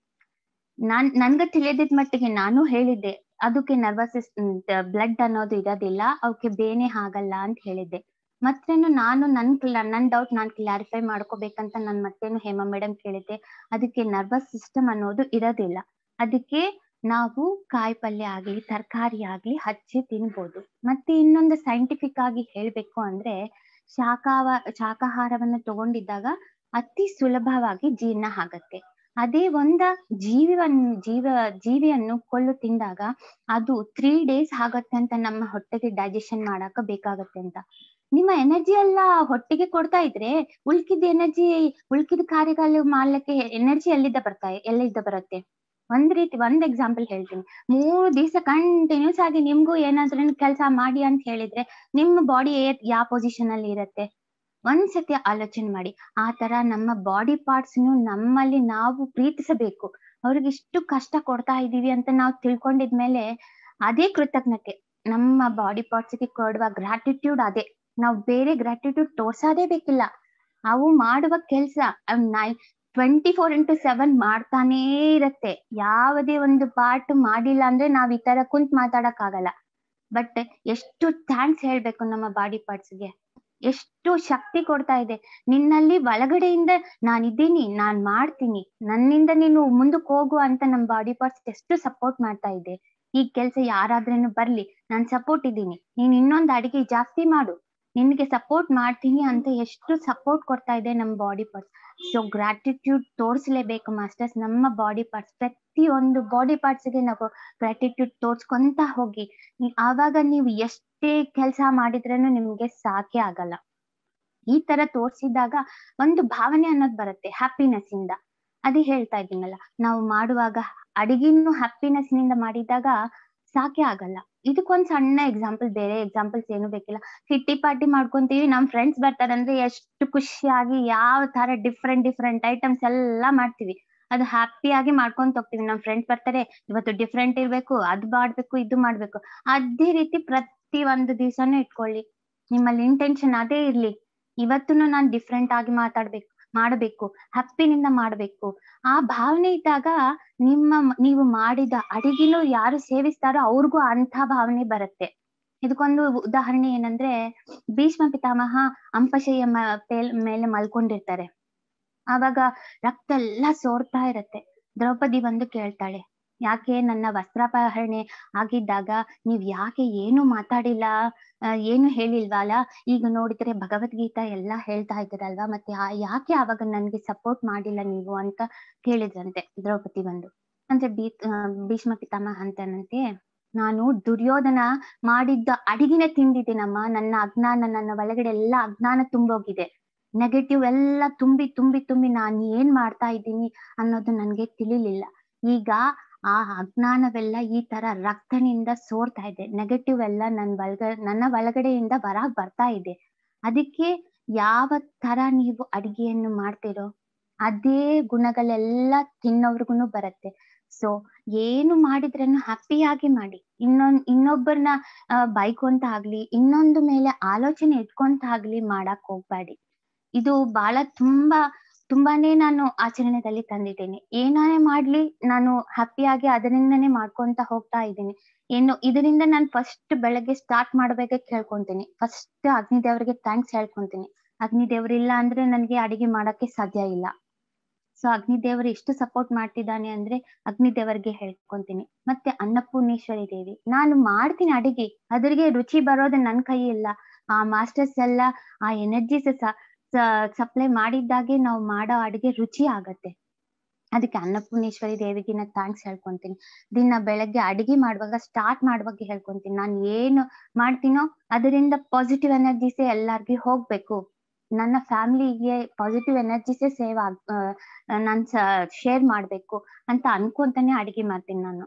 ನಾನ್ ನನ್ಗ ತಿಳಿದಿದ್ ಮಟ್ಟಿಗೆ ನಾನು ಹೇಳಿದ್ದೆ ಅದಕ್ಕೆ ನರ್ವಸ್ ಬ್ಲಡ್ ಅನ್ನೋದು ಇರೋದಿಲ್ಲ ಅವಕ್ಕೆ ಬೇನೆ ಆಗಲ್ಲ ಅಂತ ಹೇಳಿದ್ದೆ ಮತ್ತೇನು ನಾನು ನನ್ ಕ್ಲ- ನನ್ ಡೌಟ್ ನಾನ್ ಕ್ಲಾರಿಫೈ ಮಾಡ್ಕೋಬೇಕಂತ ನಾನ್ ಮತ್ತೇನು ಹೇಮಾ ಮೇಡಮ್ ಕೇಳಿದ್ದೆ ಅದಕ್ಕೆ ನರ್ವಸ್ ಸಿಸ್ಟಮ್ ಅನ್ನೋದು ಇರೋದಿಲ್ಲ ಅದಕ್ಕೆ ನಾವು ಕಾಯಿ ಪಲ್ಯ ಆಗ್ಲಿ ತರಕಾರಿ ಆಗ್ಲಿ ಹಚ್ಚಿ ತಿನ್ಬೋದು ಮತ್ತೆ ಇನ್ನೊಂದು ಸೈಂಟಿಫಿಕ್ ಆಗಿ ಹೇಳ್ಬೇಕು ಅಂದ್ರೆ ಶಾಖಾವ ಶಾಕಾಹಾರವನ್ನು ತಗೊಂಡಿದ್ದಾಗ ಅತಿ ಸುಲಭವಾಗಿ ಜೀರ್ಣ ಆಗತ್ತೆ ಅದೇ ಒಂದ ಜೀವಿಯನ್ನು ಜೀವ ಜೀವಿಯನ್ನು ಕೊಳ್ಳು ತಿಂದಾಗ ಅದು ತ್ರೀ ಡೇಸ್ ಆಗತ್ತೆ ಅಂತ ನಮ್ಮ ಹೊಟ್ಟೆಗೆ ಡೈಜೆಷನ್ ಮಾಡಾಕ ಬೇಕಾಗತ್ತೆ ಅಂತ ನಿಮ್ಮ ಎನರ್ಜಿ ಎಲ್ಲ ಹೊಟ್ಟೆಗೆ ಕೊಡ್ತಾ ಇದ್ರೆ ಉಳ್ಕಿದ ಎನರ್ಜಿ ಉಳ್ಕಿದ ಕಾರ್ಯಗಳು ಮಾಡ್ಲಿಕ್ಕೆ ಎನರ್ಜಿ ಎಲ್ಲಿದ್ದ ಬರ್ತಾ ಎಲ್ಲಿದ್ದ ಬರುತ್ತೆ ಒಂದ್ ರೀತಿ ಒಂದ್ ಎಕ್ಸಾಂಪಲ್ ಹೇಳ್ತೀನಿ ಮೂರು ದಿವಸ ಕಂಟಿನ್ಯೂಸ್ ಆಗಿ ನಿಮ್ಗೂ ಏನಾದ್ರೂ ಕೆಲಸ ಮಾಡಿ ಅಂತ ಹೇಳಿದ್ರೆ ನಿಮ್ಮ ಬಾಡಿ ಯಾವ ಪೊಸಿಷನ್ ಅಲ್ಲಿ ಇರತ್ತೆ ಒಂದ್ಸತಿ ಆಲೋಚನೆ ಮಾಡಿ ಆ ತರ ನಮ್ಮ ಬಾಡಿ ಪಾರ್ಟ್ಸ್ ನಮ್ಮಲ್ಲಿ ನಾವು ಪ್ರೀತಿಸಬೇಕು ಅವ್ರಿಗೆ ಇಷ್ಟು ಕಷ್ಟ ಕೊಡ್ತಾ ಇದೀವಿ ಅಂತ ನಾವು ತಿಳ್ಕೊಂಡಿದ್ಮೇಲೆ ಅದೇ ಕೃತಜ್ಞತೆ ನಮ್ಮ ಬಾಡಿ ಪಾರ್ಟ್ಸ್ ಗೆ ಕೊಡುವ ಗ್ರಾಟಿಟ್ಯೂಡ್ ಅದೇ ನಾವು ಬೇರೆ ಗ್ರಾಟಿಟ್ಯೂಡ್ ತೋರ್ಸೋದೇ ಬೇಕಿಲ್ಲ ಅವು ಮಾಡುವ ಕೆಲ್ಸ ಟ್ವೆಂಟಿ ಫೋರ್ ಇಂಟು ಸೆವೆನ್ ಮಾಡ್ತಾನೇ ಇರತ್ತೆ ಯಾವುದೇ ಒಂದು ಪಾರ್ಟ್ ಮಾಡಿಲ್ಲ ಅಂದ್ರೆ ನಾವ್ ಈ ತರ ಕುಂತ್ ಮಾತಾಡಕ್ ಆಗಲ್ಲ ಬಟ್ ಎಷ್ಟು ಥ್ಯಾಂಕ್ಸ್ ಹೇಳ್ಬೇಕು ನಮ್ಮ ಬಾಡಿ ಪಾರ್ಟ್ಸ್ಗೆ ಎಷ್ಟು ಶಕ್ತಿ ಕೊಡ್ತಾ ಇದೆ ನಿನ್ನಲ್ಲಿ ಒಳಗಡೆಯಿಂದ ನಾನಿದ್ದೀನಿ ನಾನ್ ಮಾಡ್ತೀನಿ ನನ್ನಿಂದ ನೀನು ಮುಂದಕ್ಕೆ ಹೋಗು ಅಂತ ನಮ್ ಬಾಡಿ ಪಾರ್ಟ್ಸ್ ಎಷ್ಟು ಸಪೋರ್ಟ್ ಮಾಡ್ತಾ ಇದೆ ಈ ಕೆಲ್ಸ ಯಾರಾದ್ರೇನು ಬರ್ಲಿ ನಾನ್ ಸಪೋರ್ಟ್ ಇದ್ದೀನಿ ನೀನ್ ಇನ್ನೊಂದ್ ಅಡಿಗೆ ಜಾಸ್ತಿ ಮಾಡು ನಿನ್ಗೆ ಸಪೋರ್ಟ್ ಮಾಡ್ತೀನಿ ಅಂತ ಎಷ್ಟು ಸಪೋರ್ಟ್ ಕೊಡ್ತಾ ಇದೆ ನಮ್ ಬಾಡಿ ಪಾರ್ಟ್ಸ್ ಸೊ ಗ್ರಾಟಿಟ್ಯೂಡ್ ತೋರಿಸ್ಲೇಬೇಕು ಮಾಸ್ಟರ್ಸ್ ನಮ್ಮ ಬಾಡಿ ಪಾರ್ಟ್ಸ್ ಪ್ರತಿಯೊಂದು ಬಾಡಿ ಪಾರ್ಟ್ಸ್ ಗೆ ನಾವು ಗ್ರಾಟಿಟ್ಯೂಡ್ ತೋರ್ಸ್ಕೊಂತ ಹೋಗಿ ನೀ- ಆವಾಗ ನೀವು ಎಷ್ಟೇ ಕೆಲಸ ಮಾಡಿದ್ರೇನು ನಿಮ್ಗೆ ಸಾಕೆ ಆಗಲ್ಲ ಈ ತರ ತೋರ್ಸಿದಾಗ ಒಂದು ಭಾವನೆ ಅನ್ನೋದು ಬರುತ್ತೆ ಹ್ಯಾಪಿನೆಸ್ ಇಂದ ಅದೇ ಹೇಳ್ತಾ ಇದ್ದೀನಲ್ಲ ನಾವು ಮಾಡುವಾಗ ಅಡಿಗೆನು ಹ್ಯಾಪಿನೆಸ್ ನಿಂದ ಮಾಡಿದಾಗ ಸಾಕೆ ಆಗಲ್ಲ ಇದಕ್ಕೊಂದ್ ಸಣ್ಣ ಎಕ್ಸಾಂಪಲ್ ಬೇರೆ ಎಕ್ಸಾಂಪಲ್ಸ್ ಏನು ಬೇಕಿಲ್ಲ ಕಿಟ್ಟಿ ಪಾರ್ಟಿ ಮಾಡ್ಕೊಂತೀವಿ ನಮ್ ಫ್ರೆಂಡ್ಸ್ ಬರ್ತಾರಂದ್ರೆ ಎಷ್ಟು ಖುಷಿಯಾಗಿ ಯಾವ ತರ ಡಿಫ್ರೆಂಟ್ ಡಿಫ್ರೆಂಟ್ ಐಟಮ್ಸ್ ಎಲ್ಲಾ ಮಾಡ್ತೀವಿ ಅದು ಹ್ಯಾಪಿಯಾಗಿ ಮಾಡ್ಕೊಂತ ಹೋಗ್ತೀವಿ ನಮ್ ಫ್ರೆಂಡ್ಸ್ ಬರ್ತಾರೆ ಇವತ್ತು ಡಿಫ್ರೆಂಟ್ ಇರ್ಬೇಕು ಅದ್ ಮಾಡ್ಬೇಕು ಇದು ಮಾಡ್ಬೇಕು ಅದೇ ರೀತಿ ಪ್ರತಿ ಒಂದು ದಿವ್ಸನೂ ಇಟ್ಕೊಳ್ಳಿ ನಿಮ್ಮಲ್ಲಿ ಇಂಟೆನ್ಷನ್ ಅದೇ ಇರ್ಲಿ ಇವತ್ತೂನು ನಾನ್ ಡಿಫ್ರೆಂಟ್ ಆಗಿ ಮಾತಾಡ್ಬೇಕು ಮಾಡಬೇಕು ಹ್ಯಾಪಿನಿಂದ ಮಾಡ್ಬೇಕು ಆ ಭಾವನೆ ಇದ್ದಾಗ ನಿಮ್ಮ ನೀವು ಮಾಡಿದ ಅಡಿಗೆನೂ ಯಾರು ಸೇವಿಸ್ತಾರೋ ಅವ್ರಿಗೂ ಅಂತ ಭಾವನೆ ಬರುತ್ತೆ ಇದಕ್ಕೊಂದು ಉದಾಹರಣೆ ಏನಂದ್ರೆ ಭೀಷ್ಮ ಪಿತಾಮಹ ಅಂಪಶಯ್ಯ ಮೇಲೆ ಮಲ್ಕೊಂಡಿರ್ತಾರೆ ಆವಾಗ ರಕ್ತ ಎಲ್ಲ ಸೋರ್ತಾ ಇರತ್ತೆ ದ್ರೌಪದಿ ಬಂದು ಕೇಳ್ತಾಳೆ ಯಾಕೆ ನನ್ನ ವಸ್ತ್ರಾಪಹರಣೆ ಆಗಿದ್ದಾಗ ನೀವ್ ಯಾಕೆ ಏನು ಮಾತಾಡಿಲ್ಲ ಏನು ಹೇಳಿಲ್ವಲ್ಲ ಈಗ ನೋಡಿದ್ರೆ ಭಗವದ್ಗೀತಾ ಎಲ್ಲಾ ಹೇಳ್ತಾ ಇದ್ದೀರಲ್ವಾ ಮತ್ತೆ ಯಾಕೆ ಅವಾಗ ನನ್ಗೆ ಸಪೋರ್ಟ್ ಮಾಡಿಲ್ಲ ನೀವು ಅಂತ ಕೇಳಿದ್ರಂತೆ ದ್ರೌಪದಿ ಬಂದು ಅಂದ್ರೆ ಬೀ ಭೀಷ್ಮ ಪಿತಾಮಹ ಅಂತನಂತೆ ನಾನು ದುರ್ಯೋಧನ ಮಾಡಿದ್ದ ಅಡಿಗೆನೆ ತಿಂದಿದ್ದೀನಮ್ಮ ನನ್ನ ಅಜ್ಞಾನ ನನ್ನ ಒಳಗಡೆ ಎಲ್ಲ ಅಜ್ಞಾನ ತುಂಬೋಗಿದೆ ನೆಗೆಟಿವ್ ಎಲ್ಲ ತುಂಬಿ ತುಂಬಿ ತುಂಬಿ ನಾನು ಏನ್ ಮಾಡ್ತಾ ಇದ್ದೀನಿ ಅನ್ನೋದು ನನ್ಗೆ ತಿಳಿಲಿಲ್ಲ ಈಗ ಆ ಅಜ್ಞಾನವೆಲ್ಲ ಈ ತರ ರಕ್ತನಿಂದ ಸೋರ್ತಾ ಇದೆ ನೆಗೆಟಿವ್ ಎಲ್ಲ ನನ್ ಒಳಗ ನನ್ನ ಒಳಗಡೆಯಿಂದ ಹೊರಗ್ ಬರ್ತಾ ಇದೆ ಅದಕ್ಕೆ ಯಾವ ತರ ನೀವು ಅಡಿಗೆಯನ್ನು ಮಾಡ್ತಿರೋ ಅದೇ ಗುಣಗಳೆಲ್ಲ ತಿನ್ನೋರ್ಗುನು ಬರುತ್ತೆ ಸೊ ಏನು ಮಾಡಿದ್ರನ್ನು ಹ್ಯಾಪಿಯಾಗಿ ಮಾಡಿ ಇನ್ನೊಂದ್ ಇನ್ನೊಬ್ಬರನ್ನ ಬೈಕೊಂತ ಆಗ್ಲಿ ಇನ್ನೊಂದು ಮೇಲೆ ಆಲೋಚನೆ ಇಟ್ಕೊಂತ ಆಗ್ಲಿ ಮಾಡಕ್ ಹೋಗ್ಬೇಡಿ ಇದು ಬಹಳ ತುಂಬಾ ತುಂಬಾನೇ ನಾನು ಆಚರಣೆದಲ್ಲಿ ತಂದಿದ್ದೀನಿ ಏನಾನೇ ಮಾಡ್ಲಿ ನಾನು ಹ್ಯಾಪಿಯಾಗಿ ಅದರಿಂದನೇ ಮಾಡ್ಕೊಂತ ಹೋಗ್ತಾ ಇದ್ದೀನಿ ಏನು ಇದರಿಂದ ನಾನು ಫಸ್ಟ್ ಬೆಳಗ್ಗೆ ಸ್ಟಾರ್ಟ್ ಮಾಡ್ಬೇಕೆ ಕೇಳ್ಕೊಂತೀನಿ ಫಸ್ಟ್ ಅಗ್ನಿ ದೇವರಿಗೆ ಥ್ಯಾಂಕ್ಸ್ ಹೇಳ್ಕೊಂತೀನಿ ಅಗ್ನಿ ದೇವ್ರಿಲ್ಲ ಅಂದ್ರೆ ನನ್ಗೆ ಅಡಿಗೆ ಮಾಡಕ್ಕೆ ಸಾಧ್ಯ ಇಲ್ಲ ಸೊ ಅಗ್ನಿ ದೇವರು ಎಷ್ಟು ಸಪೋರ್ಟ್ ಮಾಡ್ತಿದ್ದಾನೆ ಅಂದ್ರೆ ಅಗ್ನಿ ದೇವರಿಗೆ ಹೇಳ್ಕೊಂತೀನಿ ಮತ್ತೆ ಅನ್ನಪೂರ್ಣೇಶ್ವರಿ ದೇವಿ ನಾನು ಮಾಡ್ತೀನಿ ಅಡಿಗೆ ಅದ್ರಿಗೆ ರುಚಿ ಬರೋದು ನನ್ ಕೈ ಇಲ್ಲ ಆ ಮಾಸ್ಟರ್ಸ್ ಎಲ್ಲ ಆ ಎನರ್ಜೀಸ್ ಸಪ್ಲೈ ಮಾಡಿದ್ದಾಗೆ ನಾವು ಮಾಡೋ ಅಡಿಗೆ ರುಚಿ ಆಗತ್ತೆ ಅದಕ್ಕೆ ಅನ್ನಪೂರ್ಣೇಶ್ವರಿ ದೇವಿಗೆ ನಾ ಥ್ಯಾಂಕ್ಸ್ ಹೇಳ್ಕೊಂತೀನಿ ದಿನ ಬೆಳಗ್ಗೆ ಅಡಿಗೆ ಮಾಡುವಾಗ ಸ್ಟಾರ್ಟ್ ಮಾಡುವಾಗ ಹೇಳ್ಕೊಂತೀನಿ ನಾನು ಏನು ಮಾಡ್ತೀನೋ ಅದರಿಂದ ಪಾಸಿಟಿವ್ ಎನರ್ಜಿಸೇ ಎಲ್ಲಾರ್ಗಿ ಹೋಗ್ಬೇಕು ನನ್ನ ಫ್ಯಾಮಿಲಿಗೆ ಪಾಸಿಟಿವ್ ಎನರ್ಜಿಸೇ ಸೇವ್ ಆಗ್ ನಾನ್ ಶೇರ್ ಮಾಡ್ಬೇಕು ಅಂತ ಅನ್ಕೊಂತಾನೆ ಅಡಿಗೆ ಮಾಡ್ತೀನಿ ನಾನು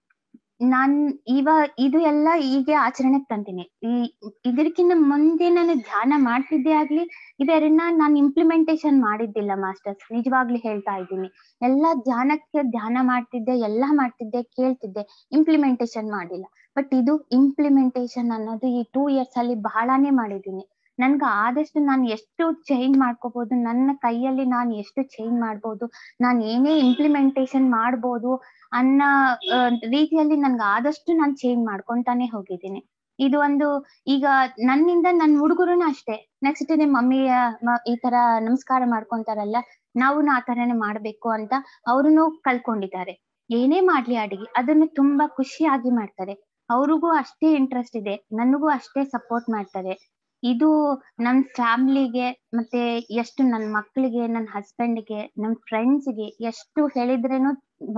ನಾನ್ ಇವ ಇದು ಎಲ್ಲ ಹೀಗೆ ಆಚರಣೆಗೆ ತಂತೀನಿ ಈ ಇದಕ್ಕಿಂತ ಮುಂದೆ ನಾನು ಧ್ಯಾನ ಮಾಡ್ತಿದ್ದೆ ಆಗ್ಲಿ ಇದನ್ನ ನಾನು ಇಂಪ್ಲಿಮೆಂಟೇಶನ್ ಮಾಡಿದ್ದಿಲ್ಲ ಮಾಸ್ಟರ್ಸ್ ನಿಜವಾಗ್ಲೂ ಹೇಳ್ತಾ ಇದ್ದೀನಿ ಎಲ್ಲಾ ಧ್ಯಾನಕ್ಕೆ ಧ್ಯಾನ ಮಾಡ್ತಿದ್ದೆ ಎಲ್ಲಾ ಮಾಡ್ತಿದ್ದೆ ಕೇಳ್ತಿದ್ದೆ ಇಂಪ್ಲಿಮೆಂಟೇಶನ್ ಮಾಡಿಲ್ಲ ಬಟ್ ಇದು ಇಂಪ್ಲಿಮೆಂಟೇಶನ್ ಅನ್ನೋದು ಈ ಟೂ ಇಯರ್ಸ್ ಅಲ್ಲಿ ಬಹಳಾನೇ ಮಾಡಿದ್ದೀನಿ ನನ್ಗ ಆದಷ್ಟು ನಾನು ಎಷ್ಟು ಚೇಂಜ್ ಮಾಡ್ಕೋಬಹುದು ನನ್ನ ಕೈಯಲ್ಲಿ ನಾನು ಎಷ್ಟು ಚೇಂಜ್ ಮಾಡ್ಬೋದು ನಾನು ಏನೇ ಇಂಪ್ಲಿಮೆಂಟೇಶನ್ ಮಾಡ್ಬೋದು ಅನ್ನ ರೀತಿಯಲ್ಲಿ ನನ್ಗೆ ಆದಷ್ಟು ನಾನು ಚೇಂಜ್ ಮಾಡ್ಕೊಂತಾನೆ ಹೋಗಿದ್ದೀನಿ ಇದು ಒಂದು ಈಗ ನನ್ನಿಂದ ನನ್ ಹುಡುಗರುನು ಅಷ್ಟೇ ನೆಕ್ಸ್ಟ್ ನಿಮ್ ಮಮ್ಮಿ ಈ ತರ ನಮಸ್ಕಾರ ಮಾಡ್ಕೊಂತಾರಲ್ಲ ನಾವು ಆ ತರನೇ ಮಾಡ್ಬೇಕು ಅಂತ ಅವ್ರುನು ಕಲ್ಕೊಂಡಿದ್ದಾರೆ ಏನೇ ಮಾಡ್ಲಿ ಅಡಿಗೆ ಅದನ್ನು ತುಂಬಾ ಖುಷಿಯಾಗಿ ಮಾಡ್ತಾರೆ ಅವ್ರಿಗೂ ಅಷ್ಟೇ ಇಂಟ್ರೆಸ್ಟ್ ಇದೆ ನನಗೂ ಅಷ್ಟೇ ಸಪೋರ್ಟ್ ಮಾಡ್ತಾರೆ ಇದು ನನ್ ಫ್ಯಾಮಿಲಿಗೆ ಮತ್ತೆ ಎಷ್ಟು ನನ್ ಮಕ್ಳಿಗೆ ನನ್ ಹಸ್ಬೆಂಡ್ಗೆ ನನ್ ಫ್ರೆಂಡ್ಸ್ಗೆ ಎಷ್ಟು ಹೇಳಿದ್ರೇನು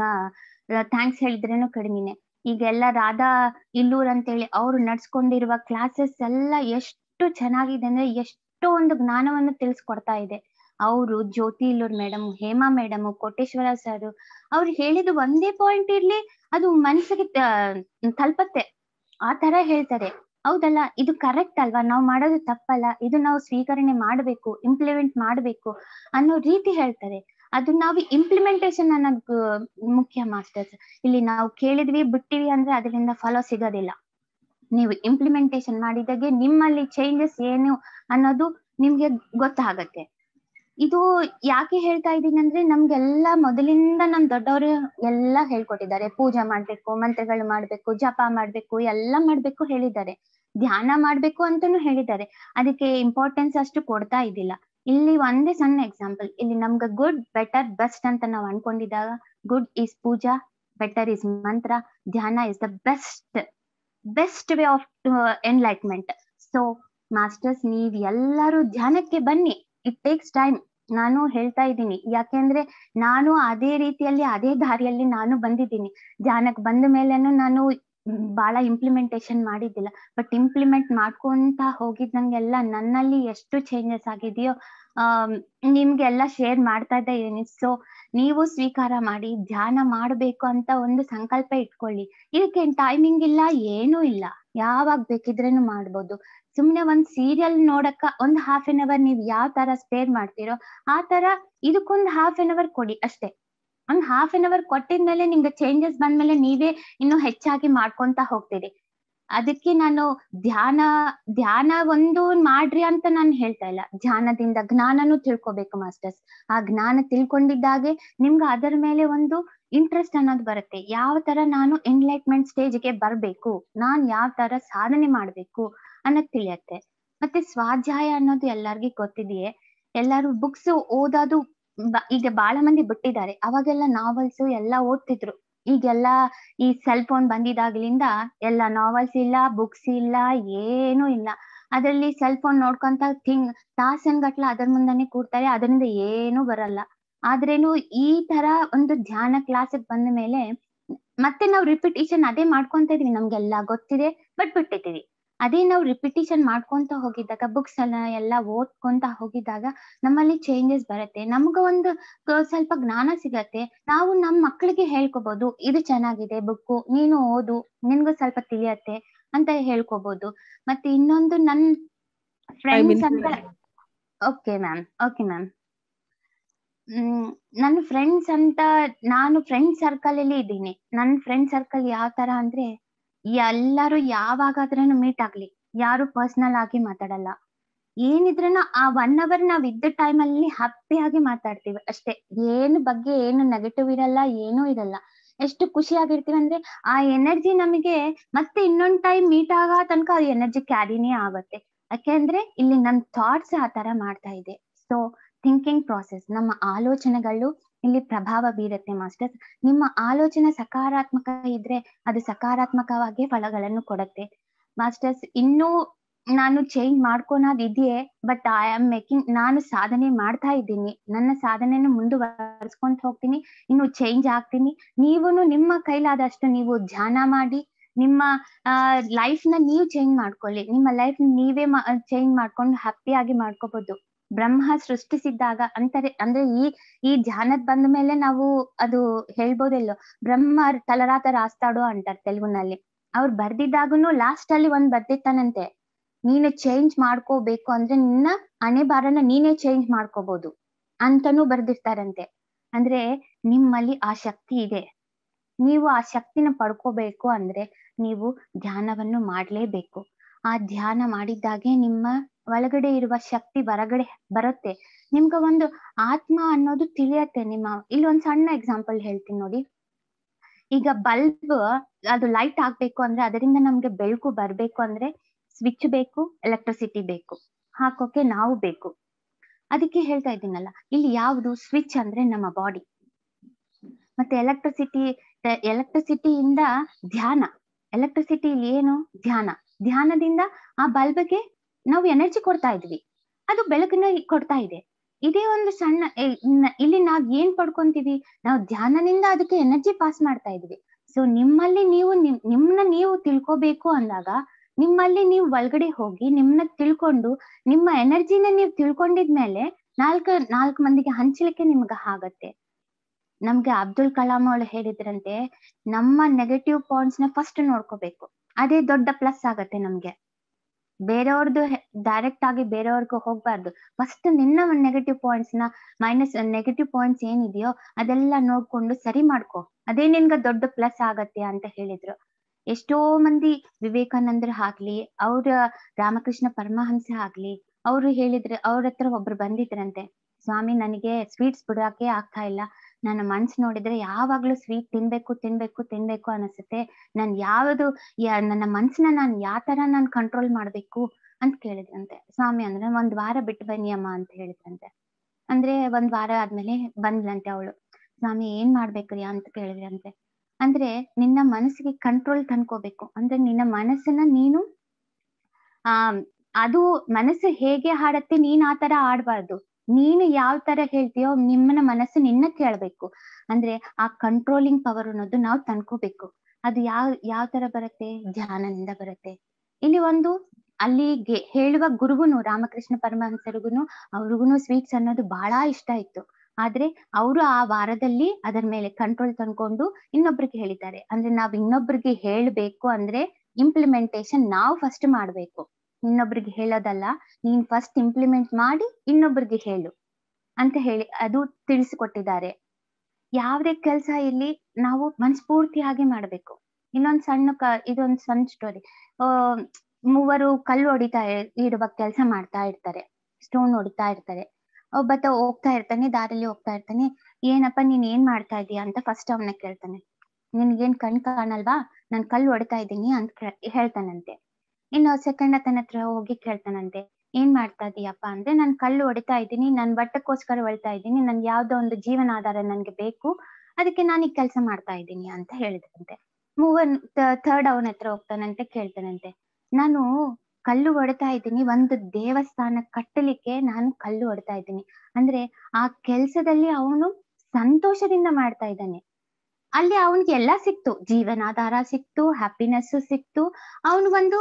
ಥ್ಯಾಂಕ್ಸ್ ಹೇಳಿದ್ರೇನು ಕಡಿಮೆನೆ ಈಗೆಲ್ಲ ರಾಧಾ ಇಲ್ಲೂರ್ ಅಂತೇಳಿ ಅವ್ರು ನಡ್ಸ್ಕೊಂಡಿರುವ ಕ್ಲಾಸಸ್ ಎಲ್ಲ ಎಷ್ಟು ಚೆನ್ನಾಗಿದೆ ಅಂದ್ರೆ ಎಷ್ಟೋ ಒಂದು ಜ್ಞಾನವನ್ನು ತಿಳಿಸ್ಕೊಡ್ತಾ ಇದೆ ಅವರು Jyothi Illur madam Hema madam Koteshwara sir ಅವ್ರು ಹೇಳಿದ ಒಂದೇ ಪಾಯಿಂಟ್ ಇರ್ಲಿ ಅದು ಮನ್ಸಿಗೆ ತಲುಪತ್ತೆ ಆ ತರ ಹೇಳ್ತಾರೆ ಹೌದಲ್ಲ ಇದು ಕರೆಕ್ಟ್ ಅಲ್ವಾ ನಾವು ಮಾಡೋದು ತಪ್ಪಲ್ಲ ಇದು ನಾವು ಸ್ವೀಕರಣೆ ಮಾಡ್ಬೇಕು ಇಂಪ್ಲಿಮೆಂಟ್ ಮಾಡ್ಬೇಕು ಅನ್ನೋ ರೀತಿ ಹೇಳ್ತಾರೆ ಅದು ನಾವು ಇಂಪ್ಲಿಮೆಂಟೇಶನ್ ಅನ್ನೋದು ಮುಖ್ಯ ಮಾಸ್ಟರ್ಸ್ ಇಲ್ಲಿ ನಾವು ಕೇಳಿದ್ವಿ ಬಿಟ್ಟಿವಿ ಅಂದ್ರೆ ಅದರಿಂದ ಫಲ ಸಿಗೋದಿಲ್ಲ ನೀವು ಇಂಪ್ಲಿಮೆಂಟೇಶನ್ ಮಾಡಿದಾಗೆ ನಿಮ್ಮಲ್ಲಿ ಚೇಂಜಸ್ ಏನು ಅನ್ನೋದು ನಿಮ್ಗೆ ಗೊತ್ತಾಗತ್ತೆ ಇದು ಯಾಕೆ ಹೇಳ್ತಾ ಇದ್ದೀನಿ ಅಂದ್ರೆ ನಮ್ಗೆಲ್ಲಾ ಮೊದಲಿಂದ ನಮ್ ದೊಡ್ಡವರು ಎಲ್ಲಾ ಹೇಳ್ಕೊಟ್ಟಿದ್ದಾರೆ ಪೂಜೆ ಮಾಡ್ಬೇಕು ಮಂತ್ರಗಳು ಮಾಡ್ಬೇಕು ಜಪ ಮಾಡ್ಬೇಕು ಎಲ್ಲಾ ಮಾಡ್ಬೇಕು ಹೇಳಿದ್ದಾರೆ ಧ್ಯಾನ ಮಾಡ್ಬೇಕು ಅಂತಾನು ಹೇಳಿದ್ದಾರೆ ಅದಕ್ಕೆ ಇಂಪಾರ್ಟೆನ್ಸ್ ಅಷ್ಟು ಕೊಡ್ತಾ ಇದ್ದಿಲ್ಲ ಇಲ್ಲಿ ಒಂದೇ ಸಣ್ಣ ಎಕ್ಸಾಂಪಲ್ ಇಲ್ಲಿ ನಮ್ಗೆ ಗುಡ್ ಬೆಟರ್ ಬೆಸ್ಟ್ ಅಂತ ನಾವ್ ಅನ್ಕೊಂಡಿದ್ದಾಗ good is puja better is mantra dhyana is the best best way of enlightenment so masters ನೀವ್ ಎಲ್ಲರೂ ಧ್ಯಾನಕ್ಕೆ ಬನ್ನಿ ಇಟ್ ಟೇಕ್ಸ್ ಟೈಮ್ ನಾನು ಹೇಳ್ತಾ ಇದ್ದೀನಿ ಯಾಕೆಂದ್ರೆ ನಾನು ಅದೇ ರೀತಿಯಲ್ಲಿ ಅದೇ ದಾರಿಯಲ್ಲಿ ನಾನು ಬಂದಿದ್ದೀನಿ ಧ್ಯಾನಕ್ಕೆ ಬಂದ ಮೇಲೇನು ನಾನು ಬಹಳ ಇಂಪ್ಲಿಮೆಂಟೇಶನ್ ಮಾಡಿದ್ದಿಲ್ಲ ಬಟ್ ಇಂಪ್ಲಿಮೆಂಟ್ ಮಾಡ್ಕೊಂತ ಹೋಗಿದ್ದಂಗೆಲ್ಲ ನನ್ನಲ್ಲಿ ಎಷ್ಟು ಚೇಂಜಸ್ ಆಗಿದೆಯೋ ಆ ನಿಮ್ಗೆಲ್ಲ ಶೇರ್ ಮಾಡ್ತಾ ಇದ್ದೀನಿ ಸೊ ನೀವು ಸ್ವೀಕಾರ ಮಾಡಿ ಧ್ಯಾನ ಮಾಡ್ಬೇಕು ಅಂತ ಒಂದು ಸಂಕಲ್ಪ ಇಟ್ಕೊಳ್ಳಿ ಇದಕ್ಕೆ ಟೈಮಿಂಗ್ ಇಲ್ಲ ಏನೂ ಇಲ್ಲ ಯಾವಾಗ ಬೇಕಿದ್ರೇನು ಮಾಡ್ಬೋದು ಸುಮ್ನೆ ಒಂದ್ ಸೀರಿಯಲ್ ನೋಡಕ್ಕ ಒಂದ್ ಹಾಫ್ ಎನ್ ಅವರ್ ನೀವ್ ಯಾವ ತರ ಸ್ಪೇರ್ ಮಾಡ್ತೀರೋ ಆ ತರ ಇದಕ್ಕೊಂದ್ ಹಾಫ್ ಎನ್ ಅವರ್ ಕೊಡಿ ಅಷ್ಟೇ ಒಂದ್ ಹಾಫ್ ಎನ್ ಅವರ್ ಕೊಟ್ಟಿದ್ಮೇಲೆ ನಿಮ್ಗೆ ಚೇಂಜಸ್ ಬಂದ್ಮೇಲೆ ನೀವೇ ಇನ್ನು ಹೆಚ್ಚಾಗಿ ಮಾಡ್ಕೊಂತ ಹೋಗ್ತೀರಿ ಅದಕ್ಕೆ ನಾನು ಧ್ಯಾನ ಧ್ಯಾನ ಒಂದು ಮಾಡ್ರಿ ಅಂತ ನಾನು ಹೇಳ್ತಾ ಇಲ್ಲ ಧ್ಯಾನದಿಂದ ಜ್ಞಾನನು ತಿಳ್ಕೊಬೇಕು ಮಾಸ್ಟರ್ಸ್ ಆ ಜ್ಞಾನ ತಿಳ್ಕೊಂಡಿದ್ದಾಗೆ ನಿಮ್ಗೆ ಅದರ ಮೇಲೆ ಒಂದು ಇಂಟ್ರೆಸ್ಟ್ ಅನ್ನೋದು ಬರುತ್ತೆ ಯಾವ ತರ ನಾನು ಎನ್ಲೈಟ್ಮೆಂಟ್ ಸ್ಟೇಜ್ಗೆ ಬರ್ಬೇಕು ನಾನ್ ಯಾವ ತರ ಸಾಧನೆ ಮಾಡ್ಬೇಕು ಅನ್ನೋದ್ ತಿಳಿಯತ್ತೆ ಮತ್ತೆ ಸ್ವಾಧ್ಯಾಯ ಅನ್ನೋದು ಎಲ್ಲಾರ್ಗಿ ಗೊತ್ತಿದೆಯೇ ಎಲ್ಲಾರು ಬುಕ್ಸ್ ಓದೋದು ಈಗ ಬಹಳ ಮಂದಿ ಬಿಟ್ಟಿದ್ದಾರೆ ಅವಾಗೆಲ್ಲ ನಾವೆಲ್ಸ್ ಎಲ್ಲ ಓದ್ತಿದ್ರು ಈಗೆಲ್ಲ ಈ ಸೆಲ್ ಫೋನ್ ಬಂದಿದಾಗ್ಲಿಂದ ಎಲ್ಲ ನಾವೆಲ್ಸ್ ಇಲ್ಲ ಬುಕ್ಸ್ ಇಲ್ಲ ಏನೂ ಇಲ್ಲ ಅದ್ರಲ್ಲಿ ಸೆಲ್ ಫೋನ್ ನೋಡ್ಕೊಂತ ಥಿಂಗ್ ತಾಸನ್ ಗಟ್ಲ ಅದರ ಮುಂದೆನೆ ಕೂರ್ತಾರೆ ಅದರಿಂದ ಏನೂ ಬರಲ್ಲ ಆದ್ರೇನು ಈ ತರ ಒಂದು ಧ್ಯಾನ ಕ್ಲಾಸಿಗೆ ಬಂದ ಮೇಲೆ ಮತ್ತೆ ನಾವು ರಿಪಿಟೇಷನ್ ಅದೇ ಮಾಡ್ಕೊಂತ ಇದೀವಿ ನಮ್ಗೆಲ್ಲ ಗೊತ್ತಿದೆ ಬಟ್ ಬಿಟ್ಟಿದೀವಿ ಅದೇ ನಾವು ರಿಪಿಟೇಷನ್ ಮಾಡ್ಕೊಂತ ಹೋಗಿದ್ದಾಗ ಬುಕ್ಸ್ ಎಲ್ಲ ಎಲ್ಲ ಓದ್ಕೊಂತ ಹೋಗಿದಾಗ ನಮ್ಮಲ್ಲಿ ಚೇಂಜಸ್ ಬರುತ್ತೆ ನಮ್ಗ ಒಂದು ಸ್ವಲ್ಪ ಜ್ಞಾನ ಸಿಗತ್ತೆ ನಾವು ನಮ್ ಮಕ್ಳಿಗೆ ಹೇಳ್ಕೊಬಹುದು ಇದು ಚೆನ್ನಾಗಿದೆ ಬುಕ್ಕು ನೀನು ಓದು ನಿನ್ಗೂ ಸ್ವಲ್ಪ ತಿಳಿಯತ್ತೆ ಅಂತ ಹೇಳ್ಕೊಬಹುದು ಮತ್ತೆ ಇನ್ನೊಂದು ನನ್ ಫ್ರೆಂಡ್ಸ್ ಅಂತ okay ma'am okay ma'am hmm ನನ್ನ ಫ್ರೆಂಡ್ಸ್ ಅಂತ ನಾನು ಫ್ರೆಂಡ್ ಸರ್ಕಲ್ ಅಲ್ಲಿ ಇದ್ದೀನಿ ನನ್ ಫ್ರೆಂಡ್ ಸರ್ಕಲ್ ಯಾವ ತರ ಅಂದ್ರೆ ಎಲ್ಲರೂ ಯಾವಾಗಾದ್ರೂ ಮೀಟ್ ಆಗ್ಲಿ ಯಾರು ಪರ್ಸನಲ್ ಆಗಿ ಮಾತಾಡಲ್ಲ ಏನಿದ್ರೂನು ಆ ಒನ್ ಅವರ್ ನಾವ್ ಇದ್ದ ಟೈಮ್ ಅಲ್ಲಿ ಹ್ಯಾಪಿ ಆಗಿ ಮಾತಾಡ್ತೀವಿ ಅಷ್ಟೇ ಏನು ಬಗ್ಗೆ ಏನು ನೆಗೆಟಿವ್ ಇರಲ್ಲ ಏನೂ ಇರಲ್ಲ ಎಷ್ಟು ಖುಷಿಯಾಗಿರ್ತೀವಿ ಅಂದ್ರೆ ಆ ಎನರ್ಜಿ ನಮಗೆ ಮತ್ತೆ ಇನ್ನೊಂದ್ ಟೈಮ್ ಮೀಟ್ ಆಗೋ ತನಕ ಆ ಎನರ್ಜಿ ಕ್ಯಾರಿನೇ ಆಗುತ್ತೆ ಯಾಕೆಂದ್ರೆ ಇಲ್ಲಿ ನಮ್ ಥಾಟ್ಸ್ ಆ ತರ ಮಾಡ್ತಾ ಇದೆ ಸೊ ಥಿಂಕಿಂಗ್ ಪ್ರಾಸೆಸ್ ನಮ್ಮ ಆಲೋಚನೆಗಳು ಇಲ್ಲಿ ಪ್ರಭಾವ ಬೀರುತ್ತೆ ಮಾಸ್ಟರ್ಸ್ ನಿಮ್ಮ ಆಲೋಚನೆ ಸಕಾರಾತ್ಮಕ ಇದ್ರೆ ಅದು ಸಕಾರಾತ್ಮಕವಾಗಿ ಫಲಗಳನ್ನು ಕೊಡುತ್ತೆ ಮಾಸ್ಟರ್ಸ್ ಇನ್ನೂ ನಾನು ಚೇಂಜ್ ಮಾಡ್ಕೊಳೋದ್ ಇದೆಯೇ ಬಟ್ ಐ ಆಮ್ ಮೇಕಿಂಗ್ ನಾನು ಸಾಧನೆ ಮಾಡ್ತಾ ಇದ್ದೀನಿ ನನ್ನ ಸಾಧನೆಯನ್ನು ಮುಂದುವರ್ಸ್ಕೊಂತ ಹೋಗ್ತೀನಿ ಇನ್ನು ಚೇಂಜ್ ಆಗ್ತೀನಿ ನೀವುನು ನಿಮ್ಮ ಕೈಲಾದಷ್ಟು ನೀವು ಧ್ಯಾನ ಮಾಡಿ ನಿಮ್ಮ ಲೈಫ್ ನ ನೀವು ಚೇಂಜ್ ಮಾಡ್ಕೊಳ್ಳಿ ನಿಮ್ಮ ಲೈಫ್ ನೀವೇ ಚೇಂಜ್ ಮಾಡ್ಕೊಂಡು ಹ್ಯಾಪಿ ಆಗಿ ಮಾಡ್ಕೋಬಹುದು ಬ್ರಹ್ಮ ಸೃಷ್ಟಿಸಿದ್ದಾಗ ಅಂತಾರೆ ಅಂದ್ರೆ ಈ ಈ ಧ್ಯಾನದ್ ಬಂದ ಮೇಲೆ ನಾವು ಅದು ಹೇಳ್ಬೋದಿಲ್ಲೋ ಬ್ರಹ್ಮ ತಲರಾತ ರಾಸ್ತಾಡು ಅಂತಾರೆ ತೆಲುಗುನಲ್ಲಿ ಅವ್ರು ಬರ್ದಿದ್ದಾಗನು ಲಾಸ್ಟ್ ಅಲ್ಲಿ ಒಂದ್ ಬರ್ದಿತ್ತಾನಂತೆ ನೀನು ಚೇಂಜ್ ಮಾಡ್ಕೋಬೇಕು ಅಂದ್ರೆ ನಿನ್ನ ಹಣೆ ಬಾರನ ನೀನೇ ಚೇಂಜ್ ಮಾಡ್ಕೋಬಹುದು ಅಂತಾನೂ ಬರ್ದಿರ್ತಾರಂತೆ ಅಂದ್ರೆ ನಿಮ್ಮಲ್ಲಿ ಆ ಶಕ್ತಿ ಇದೆ ನೀವು ಆ ಶಕ್ತಿನ ಪಡ್ಕೋಬೇಕು ಅಂದ್ರೆ ನೀವು ಧ್ಯಾನವನ್ನು ಮಾಡ್ಲೇಬೇಕು ಆ ಧ್ಯಾನ ಮಾಡಿದ್ದಾಗೆ ನಿಮ್ಮ ಒಳಗಡೆ ಇರುವ ಶಕ್ತಿ ಹೊರಗಡೆ ಬರುತ್ತೆ ನಿಮ್ಗ ಒಂದು ಆತ್ಮ ಅನ್ನೋದು ತಿಳಿಯತ್ತೆ ನಿಮ್ಮ ಇಲ್ಲಿ ಒಂದ್ ಸಣ್ಣ ಎಕ್ಸಾಂಪಲ್ ಹೇಳ್ತೀನಿ ನೋಡಿ ಈಗ ಬಲ್ಬ್ ಅದು ಲೈಟ್ ಆಗ್ಬೇಕು ಅಂದ್ರೆ ಅದರಿಂದ ನಮ್ಗೆ ಬೆಳಕು ಬರ್ಬೇಕು ಅಂದ್ರೆ ಸ್ವಿಚ್ ಬೇಕು ಎಲೆಕ್ಟ್ರಿಸಿಟಿ ಬೇಕು ಹಾಕೋಕೆ ನಾವು ಬೇಕು ಅದಕ್ಕೆ ಹೇಳ್ತಾ ಇದ್ದೀನಲ್ಲ ಇಲ್ಲಿ ಯಾವುದು ಸ್ವಿಚ್ ಅಂದ್ರೆ ನಮ್ಮ ಬಾಡಿ ಮತ್ತೆ ಎಲೆಕ್ಟ್ರಿಸಿಟಿ ಎಲೆಕ್ಟ್ರಿಸಿಟಿಯಿಂದ ಧ್ಯಾನ ಎಲೆಕ್ಟ್ರಿಸಿಟಿ ಇಲ್ಲಿ ಏನು ಧ್ಯಾನ ಧ್ಯಾನದಿಂದ ಆ ಬಲ್ಬ್ಗೆ ನಾವು ಎನರ್ಜಿ ಕೊಡ್ತಾ ಇದ್ವಿ ಅದು ಬೆಳಕನ್ನ ಕೊಡ್ತಾ ಇದೆ ಇದೇ ಒಂದು ಸಣ್ಣ ಇಲ್ಲಿ ನಾವ್ ಏನ್ ಪಡ್ಕೊಂತೀವಿ ನಾವು ಧ್ಯಾನದಿಂದ ಅದಕ್ಕೆ ಎನರ್ಜಿ ಪಾಸ್ ಮಾಡ್ತಾ ಇದ್ವಿ ಸೊ ನಿಮ್ಮಲ್ಲಿ ನೀವು ನಿಮ್ ನಿಮ್ನ ನೀವು ತಿಳ್ಕೊಬೇಕು ಅಂದಾಗ ನಿಮ್ಮಲ್ಲಿ ನೀವು ಒಳಗಡೆ ಹೋಗಿ ನಿಮ್ನ ತಿಳ್ಕೊಂಡು ನಿಮ್ಮ ಎನರ್ಜಿನ ನೀವು ತಿಳ್ಕೊಂಡಿದ್ಮೇಲೆ ನಾಲ್ಕು ನಾಲ್ಕು ಮಂದಿಗೆ ಹಂಚಲಿಕ್ಕೆ ನಿಮ್ಗೆ ಆಗತ್ತೆ ನಮ್ಗೆ ಅಬ್ದುಲ್ ಕಲಾಂ ಅವಳು ಹೇಳಿದ್ರಂತೆ ನಮ್ಮ ನೆಗೆಟಿವ್ ಪಾಯಿಂಟ್ಸ್ ನ ಫಸ್ಟ್ ನೋಡ್ಕೋಬೇಕು ಅದೇ ದೊಡ್ಡ ಪ್ಲಸ್ ಆಗತ್ತೆ ನಮ್ಗೆ ಬೇರೆಯವ್ರದ್ದು ಡೈರೆಕ್ಟ್ ಆಗಿ ಬೇರೆಯವ್ರಿಗೆ ಹೋಗ್ಬಾರ್ದು ಫಸ್ಟ್ ನಿನ್ನ ನೆಗೆಟಿವ್ ಪಾಯಿಂಟ್ಸ್ ನ ಮೈನಸ್ ನೆಗೆಟಿವ್ ಪಾಯಿಂಟ್ಸ್ ಏನಿದೆಯೋ ಅದೆಲ್ಲ ನೋಡ್ಕೊಂಡು ಸರಿ ಮಾಡ್ಕೊ ಅದೇ ನಿನ್ಗ ದೊಡ್ಡ ಪ್ಲಸ್ ಆಗತ್ತೆ ಅಂತ ಹೇಳಿದ್ರು ಎಷ್ಟೋ ಮಂದಿ ವಿವೇಕಾನಂದ್ರ ಆಗ್ಲಿ ಅವ್ರ ರಾಮಕೃಷ್ಣ ಪರಮಹಂಸ ಆಗ್ಲಿ ಅವ್ರು ಹೇಳಿದ್ರೆ ಅವ್ರ ಹತ್ರ ಒಬ್ರು ಬಂದಿದ್ರಂತೆ ಸ್ವಾಮಿ ನನಗೆ ಸ್ವೀಟ್ಸ್ ಬಿಡೋಕೆ ಆಗ್ತಾ ಇಲ್ಲ ನನ್ನ ಮನ್ಸ್ ನೋಡಿದ್ರೆ ಯಾವಾಗ್ಲೂ ಸ್ವೀಟ್ ತಿನ್ಬೇಕು ತಿನ್ಬೇಕು ತಿನ್ಬೇಕು ಅನಿಸುತ್ತೆ ನಾನ್ ಯಾವ್ದು ನನ್ನ ಮನ್ಸನ್ನ ನಾನ್ ಯಾವ ತರ ನಾನ್ ಕಂಟ್ರೋಲ್ ಮಾಡ್ಬೇಕು ಅಂತ ಕೇಳಿದ್ರಂತೆ ಸ್ವಾಮಿ ಅಂದ್ರೆ ಒಂದ್ ವಾರ ಬಿಟ್ಟು ಬನ್ನಿ ಅಮ್ಮ ಅಂತ ಹೇಳಿದ್ರಂತೆ ಅಂದ್ರೆ ಒಂದ್ ವಾರ ಆದ್ಮೇಲೆ ಬಂದ್ಲಂತೆ ಅವಳು ಸ್ವಾಮಿ ಏನ್ ಮಾಡ್ಬೇಕ್ರಿ ಅಂತ ಕೇಳಿದ್ರಂತೆ ಅಂದ್ರೆ ನಿನ್ನ ಮನಸ್ಸಿಗೆ ಕಂಟ್ರೋಲ್ ತಂದ್ಕೋಬೇಕು ಅಂದ್ರೆ ನಿನ್ನ ಮನಸ್ಸನ್ನ ನೀನು ಆ ಅದು ಮನಸ್ಸು ಹೇಗೆ ಹಾಡತ್ತೆ ನೀನ್ ಆತರ ಆಡ್ಬಾರ್ದು ನೀನು ಯಾವ ತರ ಹೇಳ್ತೀಯೋ ನಿಮ್ಮನ ಮನಸ್ಸು ನಿನ್ನ ಕೇಳ್ಬೇಕು ಅಂದ್ರೆ ಆ ಕಂಟ್ರೋಲಿಂಗ್ ಪವರ್ ಅನ್ನೋದು ನಾವು ತಂದ್ಕೋಬೇಕು ಅದು ಯಾವ ಯಾವ ತರ ಬರುತ್ತೆ ಧ್ಯಾನದಿಂದ ಬರುತ್ತೆ ಇಲ್ಲಿ ಒಂದು ಅಲ್ಲಿಗೆ ಹೇಳುವ ಗುರುಗುನು ರಾಮಕೃಷ್ಣ ಪರಮಹಂಸರಿಗುನು ಅವ್ರಿಗುನು ಸ್ವೀಟ್ಸ್ ಅನ್ನೋದು ಬಹಳ ಇಷ್ಟ ಇತ್ತು ಆದ್ರೆ ಅವರು ಆ ವಾರದಲ್ಲಿ ಅದರ ಮೇಲೆ ಕಂಟ್ರೋಲ್ ತಂದ್ಕೊಂಡು ಇನ್ನೊಬ್ರಿಗೆ ಹೇಳಿದ್ದಾರೆ ಅಂದ್ರೆ ನಾವ್ ಇನ್ನೊಬ್ರಿಗೆ ಹೇಳ್ಬೇಕು ಅಂದ್ರೆ ಇಂಪ್ಲಿಮೆಂಟೇಶನ್ ನಾವು ಫಸ್ಟ್ ಮಾಡ್ಬೇಕು ಇನ್ನೊಬ್ರಿಗೆ ಹೇಳೋದಲ್ಲ ನೀನ್ ಫಸ್ಟ್ ಇಂಪ್ಲಿಮೆಂಟ್ ಮಾಡಿ ಇನ್ನೊಬ್ರಿಗೆ ಹೇಳು ಅಂತ ಹೇಳಿ ಅದು ತಿಳಿಸಿಕೊಟ್ಟಿದ್ದಾರೆ ಯಾವುದೇ ಕೆಲಸ ಇಲ್ಲಿ ನಾವು ಮನಸ್ಫೂರ್ತಿಯಾಗಿ ಮಾಡ್ಬೇಕು ಇನ್ನೊಂದ್ ಸಣ್ಣ ಕ ಇದೊಂದ್ ಸಣ್ಣ ಸ್ಟೋರಿ ಆ ಮೂವರು ಕಲ್ಲು ಹೊಡಿತಾ ಇರುವ ಕೆಲಸ ಮಾಡ್ತಾ ಇರ್ತಾರೆ ಸ್ಟೋನ್ ಹೊಡಿತಾ ಇರ್ತಾರೆ ಒಬ್ಬತ್ತ ಹೋಗ್ತಾ ಇರ್ತಾನೆ ದಾರಿಲಿ ಹೋಗ್ತಾ ಇರ್ತಾನೆ ಏನಪ್ಪ ನೀನ್ ಏನ್ ಮಾಡ್ತಾ ಇದೀಯ ಅಂತ ಫಸ್ಟ್ ಅವನ್ನ ಕೇಳ್ತಾನೆ ನಿನ್ಗೇನ್ ಕಣ್ ಕಾಣಲ್ವಾ ನಾನ್ ಕಲ್ಲು ಹೊಡಿತಾ ಇದ್ದೀನಿ ಅಂತ ಹೇಳ್ತಾನಂತೆ ಇನ್ನು ಸೆಕೆಂಡ್ ತನ್ನ ಹತ್ರ ಹೋಗಿ ಕೇಳ್ತಾನಂತೆ ಏನ್ ಮಾಡ್ತಾ ಇದೀಯಪ್ಪ ಅಂದ್ರೆ ನಾನ್ ಕಲ್ಲು ಹೊಡಿತಾ ಇದ್ದೀನಿ ನನ್ ಬಟ್ಟಕ್ಕೋಸ್ಕರ ಹೊಡಿತಾ ಇದ್ದೀನಿ ನನ್ಗೆ ಯಾವ್ದೋ ಒಂದು ಜೀವನಾಧಾರ ನನ್ಗೆ ಬೇಕು ಅದಕ್ಕೆ ನಾನು ಈ ಕೆಲಸ ಮಾಡ್ತಾ ಇದ್ದೀನಿ ಅಂತ ಹೇಳಿದ್ರಂತೆ ಮೂವನ್ ಥರ್ಡ್ ಅವನ ಹತ್ರ ಹೋಗ್ತಾನಂತೆ ಕೇಳ್ತಾನಂತೆ ನಾನು ಕಲ್ಲು ಹೊಡಿತಾ ಇದ್ದೀನಿ ಒಂದು ದೇವಸ್ಥಾನ ಕಟ್ಟಲಿಕ್ಕೆ ನಾನು ಕಲ್ಲು ಹೊಡಿತಾ ಇದ್ದೀನಿ ಅಂದ್ರೆ ಆ ಕೆಲ್ಸದಲ್ಲಿ ಅವನು ಸಂತೋಷದಿಂದ ಮಾಡ್ತಾ ಇದ್ದಾನೆ ಅಲ್ಲಿ ಅವನಿಗೆ ಎಲ್ಲ ಸಿಕ್ತು ಜೀವನಾಧಾರ ಸಿಕ್ತು ಹ್ಯಾಪಿನೆಸ್ ಸಿಕ್ತು ಅವನು ಒಂದು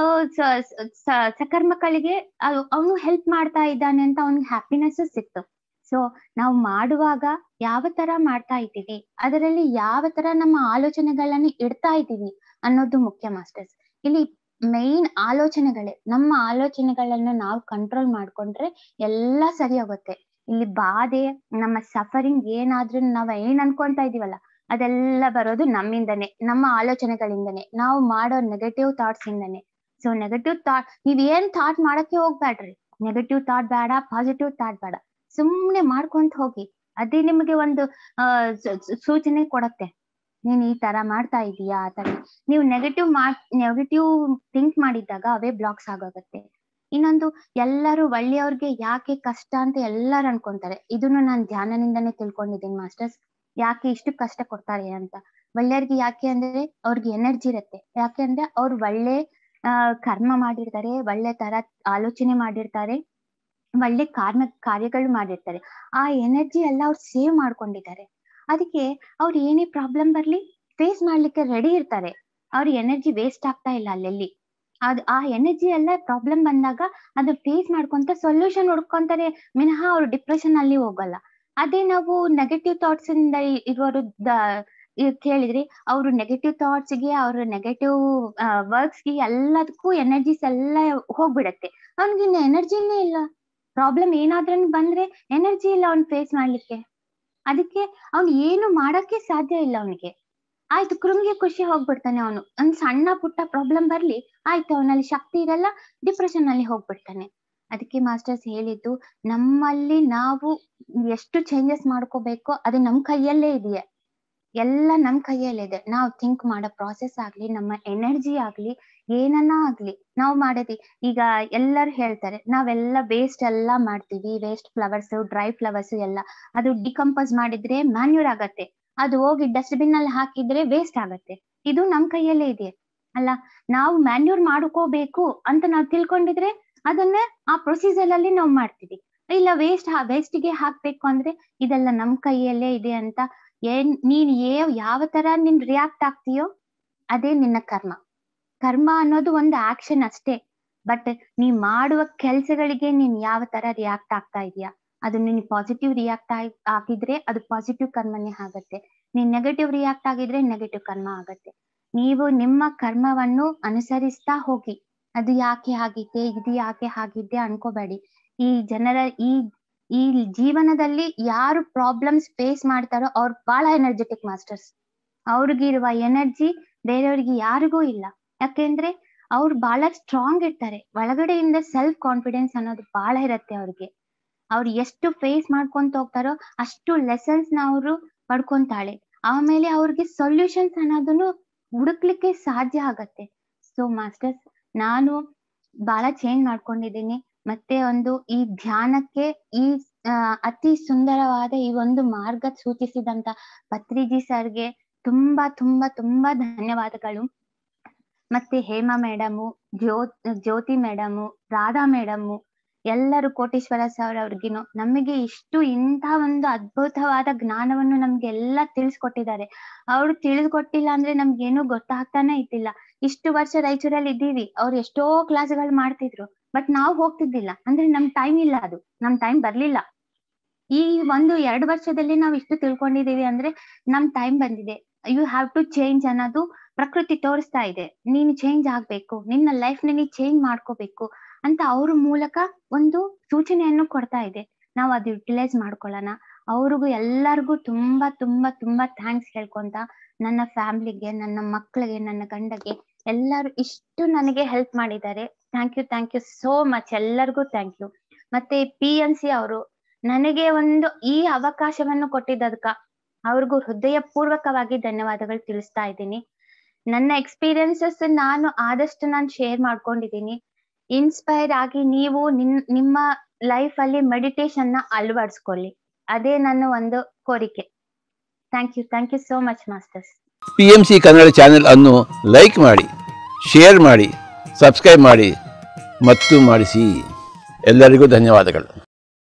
ಸಕರ್ಮಗಳಿಗೆ ಅವನು ಹೆಲ್ಪ್ ಮಾಡ್ತಾ ಇದ್ದಾನೆ ಅಂತ ಅವನಿಗೆ ಹ್ಯಾಪಿನೆಸ್ ಸಿಕ್ತು ಸೊ ನಾವು ಮಾಡುವಾಗ ಯಾವ ತರ ಮಾಡ್ತಾ ಇದ್ದೀವಿ ಅದರಲ್ಲಿ ಯಾವ ತರ ನಮ್ಮ ಆಲೋಚನೆಗಳನ್ನ ಇಡ್ತಾ ಇದ್ದೀವಿ ಅನ್ನೋದು ಮುಖ್ಯ ಮಾಸ್ಟರ್ಸ್ ಇಲ್ಲಿ ಮೈನ್ ಆಲೋಚನೆಗಳೇ ನಮ್ಮ ಆಲೋಚನೆಗಳನ್ನ ನಾವು ಕಂಟ್ರೋಲ್ ಮಾಡ್ಕೊಂಡ್ರೆ ಎಲ್ಲಾ ಸರಿ ಹೋಗುತ್ತೆ ಇಲ್ಲಿ ಬಾಧೆ ನಮ್ಮ ಸಫರಿಂಗ್ ಏನಾದ್ರೂ ನಾವ್ ಏನ್ ಅನ್ಕೊಂತಾ ಇದೀವಲ್ಲ ಅದೆಲ್ಲ ಬರೋದು ನಮ್ಮಿಂದನೇ ನಮ್ಮ ಆಲೋಚನೆಗಳಿಂದನೇ ನಾವು ಮಾಡೋ ನೆಗೆಟಿವ್ ಥಾಟ್ಸ್ ಇಂದನೇ ಸೊ ನೆಗೆಟಿವ್ ಥಾಟ್ ನೀವ್ ಏನ್ ಥಾಟ್ ಮಾಡಕ್ಕೆ ಹೋಗ್ಬೇಡ್ರಿ ನೆಗೆಟಿವ್ ಥಾಟ್ ಬೇಡ ಪಾಸಿಟಿವ್ ಥಾಟ್ ಬೇಡ ಸುಮ್ನೆ ಮಾಡ್ಕೊಂತ ಹೋಗಿ ಅದೇ ನಿಮಗೆ ಒಂದು ಅಹ್ ಸೂಚನೆ ಕೊಡತ್ತೆ ನೀನ್ ಈ ತರ ಮಾಡ್ತಾ ಇದೀಯಾ ಆ ತರ ನೀವು ನೆಗೆಟಿವ್ ಮಾಡ್ ನೆಗೆಟಿವ್ ಥಿಂಕ್ ಮಾಡಿದ್ದಾಗ ಅವೇ ಬ್ಲಾಕ್ಸ್ ಆಗೋಗತ್ತೆ ಇನ್ನೊಂದು ಎಲ್ಲರೂ ಒಳ್ಳೆಯವ್ರಿಗೆ ಯಾಕೆ ಕಷ್ಟ ಅಂತ ಎಲ್ಲಾರು ಅನ್ಕೊಂತಾರೆ ಇದನ್ನು ನಾನು ಧ್ಯಾನದಿಂದನೇ ತಿಳ್ಕೊಂಡಿದ್ದೀನಿ ಮಾಸ್ಟರ್ಸ್ ಯಾಕೆ ಇಷ್ಟು ಕಷ್ಟ ಕೊಡ್ತಾರೆ ಅಂತ ಒಳ್ಳೆಯವ್ರಿಗೆ ಯಾಕೆ ಅಂದ್ರೆ ಅವ್ರಿಗೆ ಎನರ್ಜಿ ಇರತ್ತೆ ಯಾಕೆ ಅಂದ್ರೆ ಅವ್ರು ಒಳ್ಳೆ ಅಹ್ ಕರ್ಮ ಮಾಡಿರ್ತಾರೆ ಒಳ್ಳೆ ತರ ಆಲೋಚನೆ ಮಾಡಿರ್ತಾರೆ ಒಳ್ಳೆ ಕಾರ್ಮ ಕಾರ್ಯಗಳು ಮಾಡಿರ್ತಾರೆ ಆ ಎನರ್ಜಿ ಎಲ್ಲ ಅವ್ರು ಸೇವ್ ಮಾಡ್ಕೊಂಡಿದ್ದಾರೆ ಅದಕ್ಕೆ ಅವ್ರು ಏನೇ ಪ್ರಾಬ್ಲಮ್ ಬರ್ಲಿ ಫೇಸ್ ಮಾಡ್ಲಿಕ್ಕೆ ರೆಡಿ ಇರ್ತಾರೆ ಅವ್ರ ಎನರ್ಜಿ ವೇಸ್ಟ್ ಆಗ್ತಾ ಇಲ್ಲ ಅಲ್ಲೆಲ್ಲಿ ಅದ್ ಆ ಎನರ್ಜಿ ಎಲ್ಲ ಪ್ರಾಬ್ಲಮ್ ಬಂದಾಗ ಅದು ಫೇಸ್ ಮಾಡ್ಕೊಂತ ಸೊಲ್ಯೂಷನ್ ಹುಡ್ಕೊಂತಾರೆ ಮಿನಹ ಅವ್ರು ಡಿಪ್ರೆಷನ್ ಅಲ್ಲಿ ಹೋಗಲ್ಲ ಅದೇ ನಾವು ನೆಗೆಟಿವ್ ಥಾಟ್ಸ್ ಇಂದ ಇರೋರು ಕೇಳಿದ್ರಿ ಅವರು ನೆಗೆಟಿವ್ ಥಾಟ್ಸ್ ಗೆ ಅವ್ರ ನೆಗೆಟಿವ್ ವರ್ಕ್ಸ್ ಗೆ ಎಲ್ಲದಕ್ಕೂ ಎನರ್ಜೀಸ್ ಎಲ್ಲ ಹೋಗ್ಬಿಡತ್ತೆ ಅವ್ನಿಗಿನ್ನ ಎನರ್ಜಿನೇ ಇಲ್ಲ ಪ್ರಾಬ್ಲಮ್ ಏನಾದ್ರೂ ಬಂದ್ರೆ ಎನರ್ಜಿ ಇಲ್ಲ ಅವ್ನ್ ಫೇಸ್ ಮಾಡ್ಲಿಕ್ಕೆ ಅದಕ್ಕೆ ಅವ್ನು ಏನು ಮಾಡಕ್ಕೆ ಸಾಧ್ಯ ಇಲ್ಲ ಅವನಿಗೆ ಆಯ್ತು ಕೃಮ್ಗೆ ಖುಷಿ ಹೋಗ್ಬಿಡ್ತಾನೆ ಅವನು ಒಂದ್ ಸಣ್ಣ ಪುಟ್ಟ ಪ್ರಾಬ್ಲಮ್ ಬರ್ಲಿ ಆಯ್ತು ಅವನಲ್ಲಿ ಶಕ್ತಿ ಇರಲ್ಲ ಡಿಪ್ರೆಷನ್ ಅಲ್ಲಿ ಹೋಗ್ಬಿಡ್ತಾನೆ ಅದಕ್ಕೆ ಮಾಸ್ಟರ್ಸ್ ಹೇಳಿದ್ದು ನಮ್ಮಲ್ಲಿ ನಾವು ಎಷ್ಟು ಚೇಂಜಸ್ ಮಾಡ್ಕೋಬೇಕೋ ಅದು ನಮ್ ಕೈಯಲ್ಲೇ ಇದೆಯೇ ಎಲ್ಲ ನಮ್ ಕೈಯಲ್ಲೇ ಇದೆ ನಾವು ಥಿಂಕ್ ಮಾಡೋ ಪ್ರಾಸೆಸ್ ಆಗ್ಲಿ ನಮ್ಮ ಎನರ್ಜಿ ಆಗ್ಲಿ ಏನನ್ನ ಆಗ್ಲಿ ನಾವು ಮಾಡೋದಿ ಈಗ ಎಲ್ಲರೂ ಹೇಳ್ತಾರೆ ನಾವೆಲ್ಲ ವೇಸ್ಟ್ ಎಲ್ಲ ಮಾಡ್ತೀವಿ ವೇಸ್ಟ್ ಫ್ಲವರ್ಸ್ ಡ್ರೈ ಫ್ಲವರ್ಸ್ ಎಲ್ಲ ಅದು ಡಿಕಂಪೋಸ್ ಮಾಡಿದ್ರೆ ಮ್ಯಾನ್ಯೂರ್ ಆಗತ್ತೆ ಅದು ಹೋಗಿ ಡಸ್ಟ್ಬಿನ್ ಅಲ್ಲಿ ಹಾಕಿದ್ರೆ ವೇಸ್ಟ್ ಆಗತ್ತೆ ಇದು ನಮ್ ಕೈಯಲ್ಲೇ ಇದೆ ಅಲ್ಲ ನಾವು ಮ್ಯಾನ್ಯೂರ್ ಮಾಡ್ಕೋಬೇಕು ಅಂತ ನಾವು ತಿಳ್ಕೊಂಡಿದ್ರೆ ಅದನ್ನ ಆ ಪ್ರೊಸೀಜರ್ ಅಲ್ಲಿ ನಾವು ಮಾಡ್ತೀವಿ ಇಲ್ಲ ವೇಸ್ಟ್ ವೇಸ್ಟ್ ಗೆ ಹಾಕ್ಬೇಕು ಅಂದ್ರೆ ಇದೆಲ್ಲ ನಮ್ ಕೈಯಲ್ಲೇ ಇದೆ ಅಂತ ಏನ್ ನೀನ್ ಏ ಯಾವ ತರ ನೀನ್ ರಿಯಾಕ್ಟ್ ಆಗ್ತೀಯೋ ಅದೇ ನಿನ್ನ ಕರ್ಮ ಕರ್ಮ ಅನ್ನೋದು ಒಂದು ಆಕ್ಷನ್ ಅಷ್ಟೇ ಬಟ್ ನೀ ಮಾಡುವ ಕೆಲ್ಸಗಳಿಗೆ ನೀನ್ ಯಾವ ತರ ರಿಯಾಕ್ಟ್ ಆಗ್ತಾ ಇದೀಯಾ ಅದು ನೀನ್ ಪಾಸಿಟಿವ್ ರಿಯಾಕ್ಟ್ ಆಗಿದ್ರೆ ಅದು ಪಾಸಿಟಿವ್ ಕರ್ಮನೇ ಆಗತ್ತೆ ನೀನ್ ನೆಗೆಟಿವ್ ರಿಯಾಕ್ಟ್ ಆಗಿದ್ರೆ ನೆಗೆಟಿವ್ ಕರ್ಮ ಆಗತ್ತೆ ನೀವು ನಿಮ್ಮ ಕರ್ಮವನ್ನು ಅನುಸರಿಸ್ತಾ ಹೋಗಿ ಅದು ಯಾಕೆ ಆಗಿದ್ದೆ ಇದು ಯಾಕೆ ಆಗಿದ್ದೆ ಅನ್ಕೋಬೇಡಿ ಈ ಜನರ ಈ ಈ ಜೀವನದಲ್ಲಿ ಯಾರು ಪ್ರಾಬ್ಲಮ್ಸ್ ಫೇಸ್ ಮಾಡ್ತಾರೋ ಅವ್ರು ಬಹಳ ಎನರ್ಜೆಟಿಕ್ ಮಾಸ್ಟರ್ಸ್ ಅವ್ರಿಗಿರುವ ಎನರ್ಜಿ ಬೇರೆಯವ್ರಿಗೆ ಯಾರಿಗೂ ಇಲ್ಲ ಯಾಕೆಂದ್ರೆ ಅವ್ರು ಬಹಳ ಸ್ಟ್ರಾಂಗ್ ಇರ್ತಾರೆ ಒಳಗಡೆಯಿಂದ ಸೆಲ್ಫ್ ಕಾನ್ಫಿಡೆನ್ಸ್ ಅನ್ನೋದು ಬಹಳ ಇರತ್ತೆ ಅವ್ರಿಗೆ ಅವ್ರು ಎಷ್ಟು ಫೇಸ್ ಮಾಡ್ಕೊಂತ ಹೋಗ್ತಾರೋ ಅಷ್ಟು ಲೆಸನ್ಸ್ ನ ಅವರು ಪಡ್ಕೊಂತಾಳೆ ಆಮೇಲೆ ಅವ್ರಿಗೆ ಸೊಲ್ಯೂಷನ್ಸ್ ಅನ್ನೋದನ್ನು ಹುಡುಕ್ಲಿಕ್ಕೆ ಸಾಧ್ಯ ಆಗತ್ತೆ ಸೊ ಮಾಸ್ಟರ್ಸ್ ನಾನು ಬಹಳ ಚೇಂಜ್ ಮಾಡ್ಕೊಂಡಿದ್ದೀನಿ ಮತ್ತೆ ಒಂದು ಈ ಧ್ಯಾನಕ್ಕೆ ಈ ಅತಿ ಸುಂದರವಾದ ಈ ಒಂದು ಮಾರ್ಗ ಸೂಚಿಸಿದಂತ ಪತ್ರಿಜಿ ಸರ್ಗೆ ತುಂಬಾ ತುಂಬಾ ತುಂಬಾ ಧನ್ಯವಾದಗಳು ಮತ್ತೆ ಹೇಮಾ ಮೇಡಮು ಜ್ಯೋ ಜ್ಯೋತಿ ಮೇಡಮು ರಾಧಾ ಮೇಡಮು ಎಲ್ಲರೂ ಕೋಟೇಶ್ವರ ಸರ್ ಅವ್ರಿಗಿನು ನಮಗೆ ಇಷ್ಟು ಇಂಥ ಒಂದು ಅದ್ಭುತವಾದ ಜ್ಞಾನವನ್ನು ನಮ್ಗೆ ಎಲ್ಲ ತಿಳಿಸ್ಕೊಟ್ಟಿದ್ದಾರೆ ಅವ್ರು ತಿಳಿಸ್ಕೊಟ್ಟಿಲ್ಲ ಅಂದ್ರೆ ನಮ್ಗೇನು ಗೊತ್ತಾಗ್ತಾನೆ ಇದ್ದಿಲ್ಲ ಇಷ್ಟು ವರ್ಷ ರಾಯಚೂರಲ್ಲಿ ಇದ್ದೀವಿ ಅವ್ರು ಎಷ್ಟೋ ಕ್ಲಾಸ್ಗಳು ಮಾಡ್ತಿದ್ರು ಬಟ್ ನಾವು ಹೋಗ್ತಿದ್ದಿಲ್ಲ ಅಂದ್ರೆ ನಮ್ ಟೈಮ್ ಇಲ್ಲ ಅದು ನಮ್ ಟೈಮ್ ಬರ್ಲಿಲ್ಲ ಈ ಒಂದು ಎರಡು ವರ್ಷದಲ್ಲಿ ನಾವು ಇಷ್ಟು ತಿಳ್ಕೊಂಡಿದೀವಿ ಅಂದ್ರೆ ನಮ್ ಟೈಮ್ ಬಂದಿದೆ ಯು ಹ್ಯಾವ್ ಟು ಚೇಂಜ್ ಅನ್ನೋದು ಪ್ರಕೃತಿ ತೋರಿಸ್ತಾ ಇದೆ ನೀನು ಚೇಂಜ್ ಆಗ್ಬೇಕು ನಿನ್ನ ಲೈಫ್ ನೀನು ಚೇಂಜ್ ಮಾಡ್ಕೋಬೇಕು ಅಂತ ಅವ್ರ ಮೂಲಕ ಒಂದು ಸೂಚನೆಯನ್ನು ಕೊಡ್ತಾ ಇದೆ ನಾವು ಅದು ಯುಟಿಲೈಸ್ ಮಾಡ್ಕೊಳ್ಳೋಣ ಅವ್ರಿಗೂ ಎಲ್ಲರಿಗೂ ತುಂಬಾ ತುಂಬಾ ತುಂಬಾ ಥ್ಯಾಂಕ್ಸ್ ಹೇಳ್ಕೊಂತ ನನ್ನ ಫ್ಯಾಮಿಲಿಗೆ ನನ್ನ ಮಕ್ಕಳಿಗೆ ನನ್ನ ಗಂಡಗೆ ಎಲ್ಲರೂ ಇಷ್ಟು ನನಗೆ ಹೆಲ್ಪ್ ಮಾಡಿದ್ದಾರೆ thank you thank you so much ಎಲ್ಲರಿಗೂ ಥ್ಯಾಂಕ್ ಯು ಮತ್ತೆ ಪಿ ಎನ್ ಸಿ ಅವರು ನನಗೆ ಒಂದು ಈ ಅವಕಾಶವನ್ನು ಕೊಟ್ಟಿದ್ದದಕ್ಕ ಅವ್ರಿಗೂ ಹೃದಯ ಪೂರ್ವಕವಾಗಿ ಧನ್ಯವಾದಗಳು ತಿಳಿಸ್ತಾ ಇದ್ದೀನಿ ನನ್ನ ಎಕ್ಸ್ಪೀರಿಯನ್ಸಸ್ ನಾನು ಆದಷ್ಟು ನಾನು ಶೇರ್ ಮಾಡ್ಕೊಂಡಿದ್ದೀನಿ ಇನ್ಸ್ಪೈರ್ ಆಗಿ ನೀವು ನಿನ್ ನಿಮ್ಮ ಲೈಫ್ ಅಲ್ಲಿ ಮೆಡಿಟೇಷನ್ ನ ಅಳವಡಿಸ್ಕೊಳ್ಳಿ ಅದೇ ನನ್ನ ಒಂದು ಕೋರಿಕೆ thank you thank you so much masters P M C Kannada channel ಅನ್ನು ಲೈಕ್ ಮಾಡಿ ಶೇರ್ ಮಾಡಿ ಸಬ್ಸ್ಕ್ರೈಬ್ ಮಾಡಿ ಮತ್ತು ಮಾಡಿಸಿ ಎಲ್ಲರಿಗೂ ಧನ್ಯವಾದಗಳು